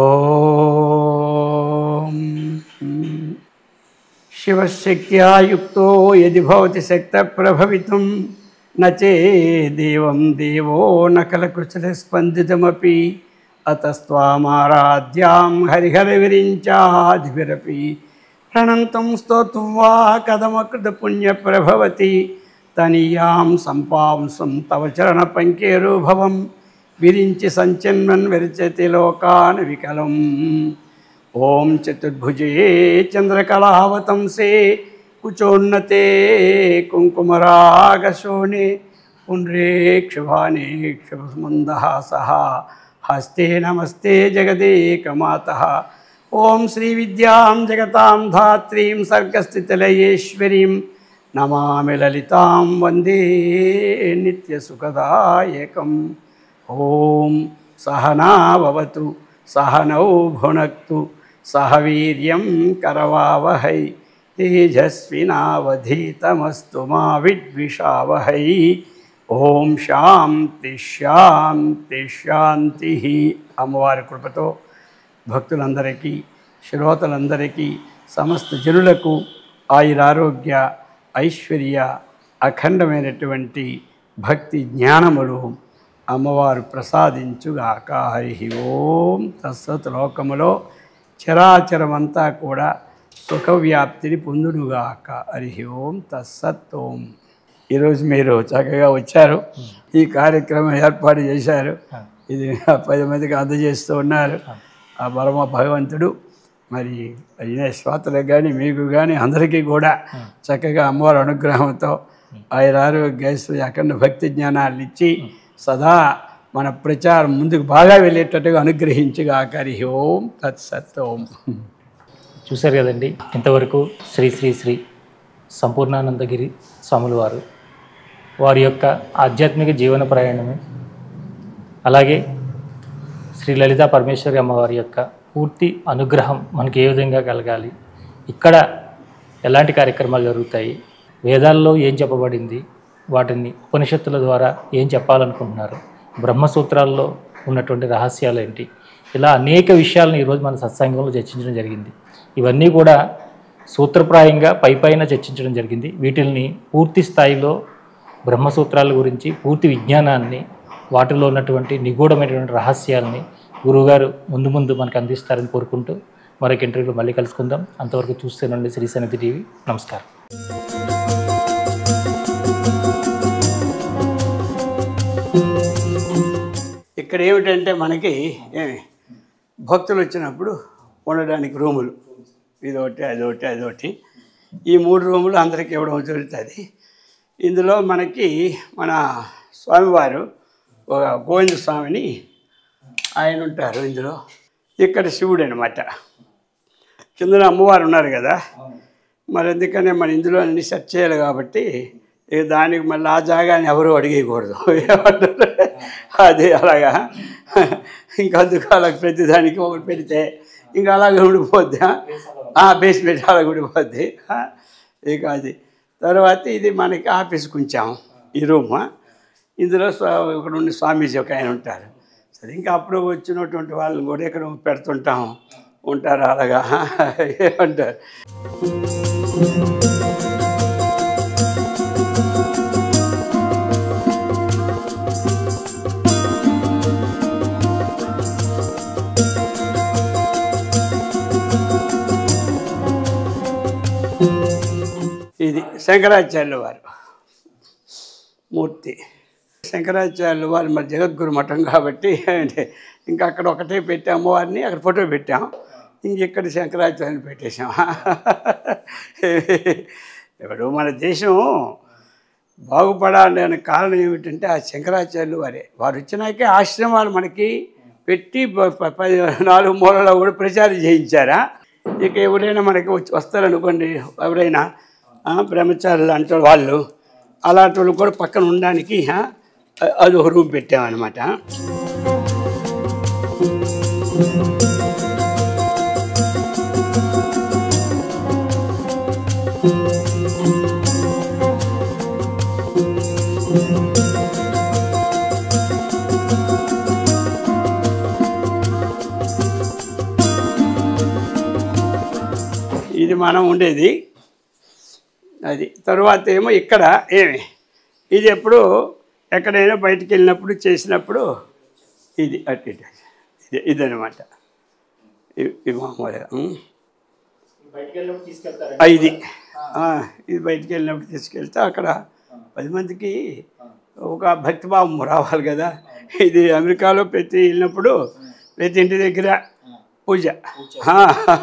ఓం శివశక్త్యా యుక్తో యది భవతి శక్త ప్రభవితం నచే దేవం దేవో నకలకృచల స్పందితమపి అతస్వామారాధ్యాం హరిహరవిరించాదిభిరపి ప్రణంతం స్తోత్రం వా కథమకృత పుణ్య ప్రభవతి తనీయాం సంపాంసం తవ చరణ పంకేరుభవం విరించి సంచన్మన్ విరచతి లోకాన్ వికలం ఓం చతుర్భుజే చంద్రకళావతంసే కుచోన్నతే కుంకుమరాగశోణే పుండ్రేక్షుభానే క్షుభమందహాసः హస్తే నమస్తే జగదేకమాత ఓం శ్రీ విద్యాం జగతాం ధాత్రీం సర్గస్థితిలయేశ్వరీం నమామి లలితాం వందే నిత్యసుఖదాయకం ఓం సహనావతు సహనౌ భునక్తు సహ వీర్యం కరవావహై తేజస్వినావధీతమస్తు మా విద్విషావహై ఓం శాంతి శాంతి శాంతి అమ్మవారి కృపతో భక్తులందరికీ శ్రోతలందరికీ సమస్త జనులకు ఆయురారోగ్య ఐశ్వర్య అఖండమైనటువంటి భక్తి జ్ఞానములు అమ్మవారు ప్రసాదించుగాక హరి ఓం తత్సత్ లోకములో చరాచరమంతా కూడా సుఖవ్యాప్తిని పొందునుగాక హరి ఓం తత్సత్ ఓం ఈరోజు మీరు చక్కగా వచ్చారు ఈ కార్యక్రమం ఏర్పాటు చేశారు ఇది పది మందికి అందజేస్తూ ఉన్నారు ఆ పరమ భగవంతుడు మరి అయిన శ్రోతలకు కానీ మీకు కానీ అందరికీ కూడా చక్కగా అమ్మవారి అనుగ్రహంతో ఆయన ఆరోగ్య ఐశ్వర్య అఖండ భక్తి జ్ఞానాలు ఇచ్చి సదా మన ప్రచారం ముందుకు బాగా వెళ్ళేటట్టుగా అనుగ్రహించుగా హరి ఓం తత్సత్ ఓం చూశారు కదండి ఇంతవరకు శ్రీ శ్రీ శ్రీ సంపూర్ణానందగిరి స్వాముల వారు వారి యొక్క ఆధ్యాత్మిక జీవన ప్రయాణమే అలాగే శ్రీ లలిత పరమేశ్వరి అమ్మవారి యొక్క పూర్తి అనుగ్రహం మనకి ఏ విధంగా కలగాలి ఇక్కడ ఎలాంటి కార్యక్రమాలు జరుగుతాయి వేదాల్లో ఏం చెప్పబడింది వాటిని ఉపనిషత్తుల ద్వారా ఏం చెప్పాలనుకుంటున్నారు బ్రహ్మసూత్రాల్లో ఉన్నటువంటి రహస్యాలు ఏంటి ఇలా అనేక విషయాలను ఈరోజు మన సత్సంగంలో చర్చించడం జరిగింది ఇవన్నీ కూడా సూత్రప్రాయంగా పై పైన చర్చించడం జరిగింది వీటిల్ని పూర్తి స్థాయిలో బ్రహ్మసూత్రాల గురించి పూర్తి విజ్ఞానాన్ని వాటిలో ఉన్నటువంటి నిగూఢమైనటువంటి రహస్యాలని గురువుగారు ముందు ముందు మనకు అందిస్తారని కోరుకుంటూ మరొక ఇంటర్వ్యూలో మళ్ళీ కలుసుకుందాం అంతవరకు చూస్తేనండి శ్రీ సన్నిధి టీవీ నమస్కారం ఇక్కడ ఏమిటంటే మనకి ఏమి భక్తులు వచ్చినప్పుడు ఉండడానికి రూములు ఇదొకటి అదొకటి అదొకటి ఈ మూడు రూములు అందరికి ఇవ్వడం జరుగుతుంది ఇందులో మనకి మన స్వామివారు ఒక గోవింద స్వామిని ఆయన ఉంటారు ఇందులో ఇక్కడ శివుడు అనమాట కిందన అమ్మవారు ఉన్నారు కదా మరి ఎందుకనే మన ఇందులో అన్ని సెట్ చేయాలి కాబట్టి ఇక దానికి మళ్ళీ ఆ జాగాని ఎవరు అడిగేయకూడదు ఏమంటారు అది అలాగా ఇంకా అందుకు అలా ప్రతి దానికి ఒకటి పెడితే ఇంకా అలాగే ఉండిపోద్ది బేస్మెంట్ అలాగే ఉండిపోద్ది ఆ, ఇక అది తర్వాత ఇది మనకి ఆఫీస్ కొంచాం ఈ రూమ్ ఇందులో స్వా- ఇక్కడ ఉన్న స్వామీజీ ఒక ఆయన ఉంటారు సరే ఇంకా అప్పుడు వచ్చినటువంటి వాళ్ళని కూడా ఇక్కడ పెడుతుంటాం ఉంటారు అలాగా ఏమంటారు ఇది శంకరాచార్యుల వారు మూర్తి శంకరాచార్యుల వారు మరి జగద్గురు మఠం కాబట్టి అంటే ఇంకా అక్కడ ఒకటే పెట్టి అమ్మవారిని అక్కడ ఫోటో పెట్టాం ఇంక ఇక్కడ శంకరాచార్యుని పెట్టేశాం ఇప్పుడు మన దేశం బాగుపడాలని కారణం ఏమిటంటే ఆ శంకరాచార్యులు వారే వారు వచ్చినాకే ఆశ్రమాలు మనకి పెట్టి ప- ప- పది నాలుగు మూలలో కూడా ప్రచారం చేయించారా ఇక ఎవరైనా మనకి వచ్చి వస్తారనుకోండి ఎవరైనా ఆ, బ్రహ్మచారులు అంటే వాళ్ళు అలాంటి వాళ్ళు కూడా పక్కన ఉండడానికి ఆ, అది ఒక రూమ్ పెట్టామన్నమాట ఇది మనం ఉండేది అది తరువాత ఏమో ఇక్కడ ఏమి ఇది ఎప్పుడు ఎక్కడైనా బయటికి వెళ్ళినప్పుడు చేసినప్పుడు ఇది అటు ఇటు ఇది ఇదనమాట ఇది మామూలుగా ఉం. ఆ, ఇది ఆ, ఇది బయటికి వెళ్ళినప్పుడు తీసుకెళ్తే అక్కడ పది మందికి ఒక భక్తిభావం రావాలి కదా ఇది అమెరికాలో ప్రతి వెళ్ళినప్పుడు ప్రతి ఇంటి దగ్గర పూజ ఆ.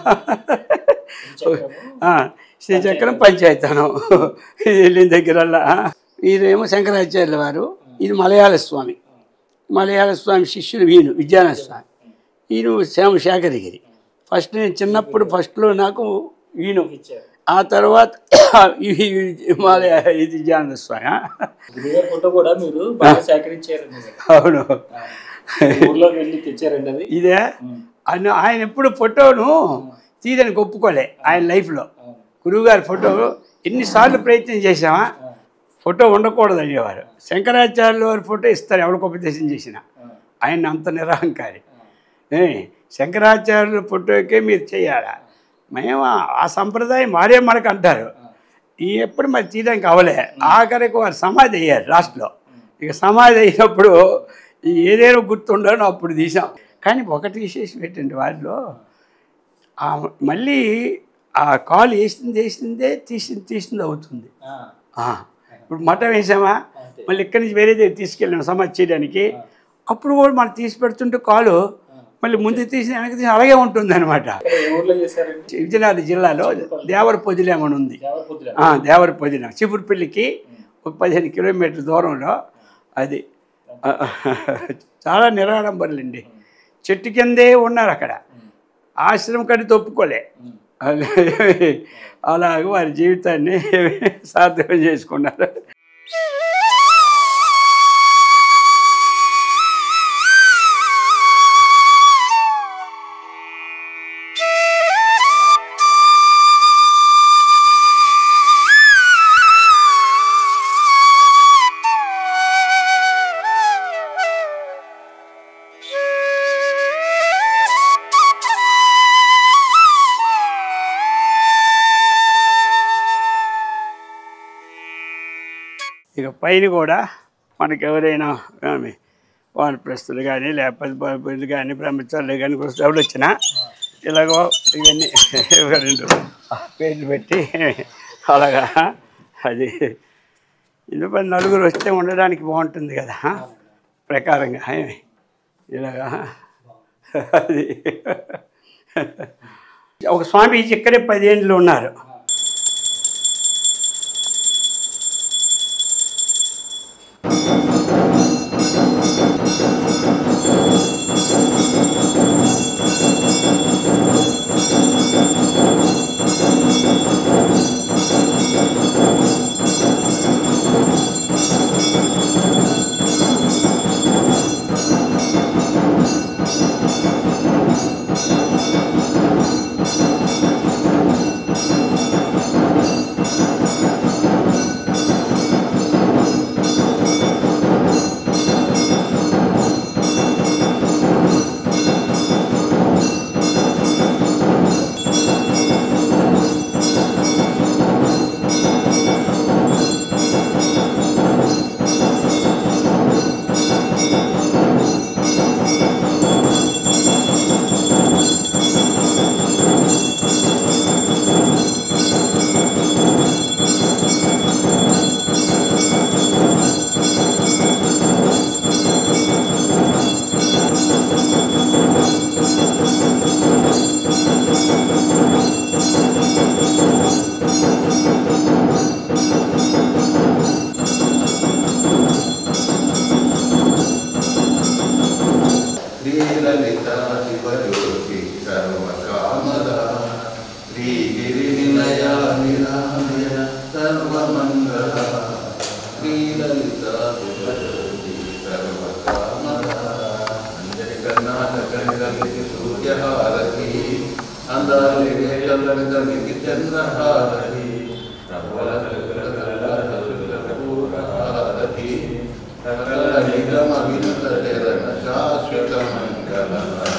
ఆ, శ్రీచక్రం పంచాయతనం ఇది వెళ్ళిన దగ్గరల్లా వీరేమో శంకరాచార్యుల వారు ఇది మలయాళ స్వామి మలయాళ స్వామి శిష్యుడు వీణు విద్యానంద స్వామి ఈయన శ్యామ శేఖరగిరి ఫస్ట్ నేను చిన్నప్పుడు ఫస్ట్లో నాకు ఈయన ఆ తర్వాత ఈ హిమాలయ ఇది విద్యానంద స్వామి ఆ? గురుగారి ఫోటో కూడా మీరు బాగా సేకరించారండి అవును ఊర్లోకి వెళ్ళి తెచ్చారండి అది ఇదే ఆయన ఆయన ఎప్పుడు ఫోటోను తీయడానికి ఒప్పుకోలే ఆయన లైఫ్లో గురువుగారి ఫోటో ఎన్నిసార్లు ప్రయత్నం చేసామా ఫోటో ఉండకూడదు అనేవారు శంకరాచార్యుల వారి ఫోటో ఇస్తారు ఎవరికి ఉపదేశం చేసిన ఆయన అంత నిరహంకారి ఏ, శంకరాచార్యుల ఫోటోకే మీరు చేయాలా మేము ఆ- ఆ సంప్రదాయం మారే మనకు అంటారు ఈ ఎప్పుడు మరి తీయడానికి అవలే ఆఖరికి వారు సమాధి అయ్యారు లాస్ట్లో ఇక సమాధి అయినప్పుడు ఈ ఏదేదో గుర్తుండో అప్పుడు తీసాం కానీ ఒకటి విశేషం ఏంటంటే వారిలో ఆ మళ్ళీ ఆ కాలు వేసింది వేసిందే తీసింది తీసింది అవుతుంది ఆ, ఇప్పుడు మఠం వేసామా మళ్ళీ ఇక్కడి నుంచి వేరే దగ్గర తీసుకెళ్ళాం సమాధి చేయడానికి అప్పుడు కూడా మనం తీసి పెడుతుంటే కాలు మళ్ళీ ముందు తీసి వెనక్కి తీసి అలాగే ఉంటుంది అనమాట ఏ ఊర్లో చేశారండి విజయనగరం జిల్లాలో దేవర పొదిలేం అని ఉంది దేవరపొద్దుల ఆ, దేవర పొదిన చిపురుపల్లికి ఒక పదిహేను కిలోమీటర్ల దూరంలో అది ఆ, చాలా నిరాడంబరులండి చెట్టు కిందే ఉన్నారు అక్కడ ఆశ్రమం కడి తొప్పుకోలే అలాగే వారి జీవితాన్ని సార్థకం చేసుకున్నారు ఇక పైన కూడా మనకి ఎవరైనా ఆమె వానప్రస్తులు కానీ లేకపోతే బాబులు కానీ బ్రహ్మచారులు కానీ వస్తే ఎవరు వచ్చినా ఇలాగో ఇవన్నీ ఒక రెండు పేర్లు పెట్టి అలాగా అది ఎందుకంటే నలుగురు వస్తే ఉండడానికి బాగుంటుంది కదా ప్రకారంగా ఏమి? ఇలాగా అది ఒక స్వామీజీ ఇక్కడే పదేళ్ళు ఉన్నారు శ్రీలలిత శివజ్యోతి సర్వకామద శ్రీగిరి నిలయ నిరామయ సర్వమంగళ శ్రీలలిత శివజ్యోతి సర్వకామద అంజలి కర్ణాటక నిరమితి సూర్యహారతి అందాలి చంద్రని తమికి చంద్రహారతి ప్రబల పూరహారతి సకల నిగమ వినుత చరణ శాశ్వత మంగళ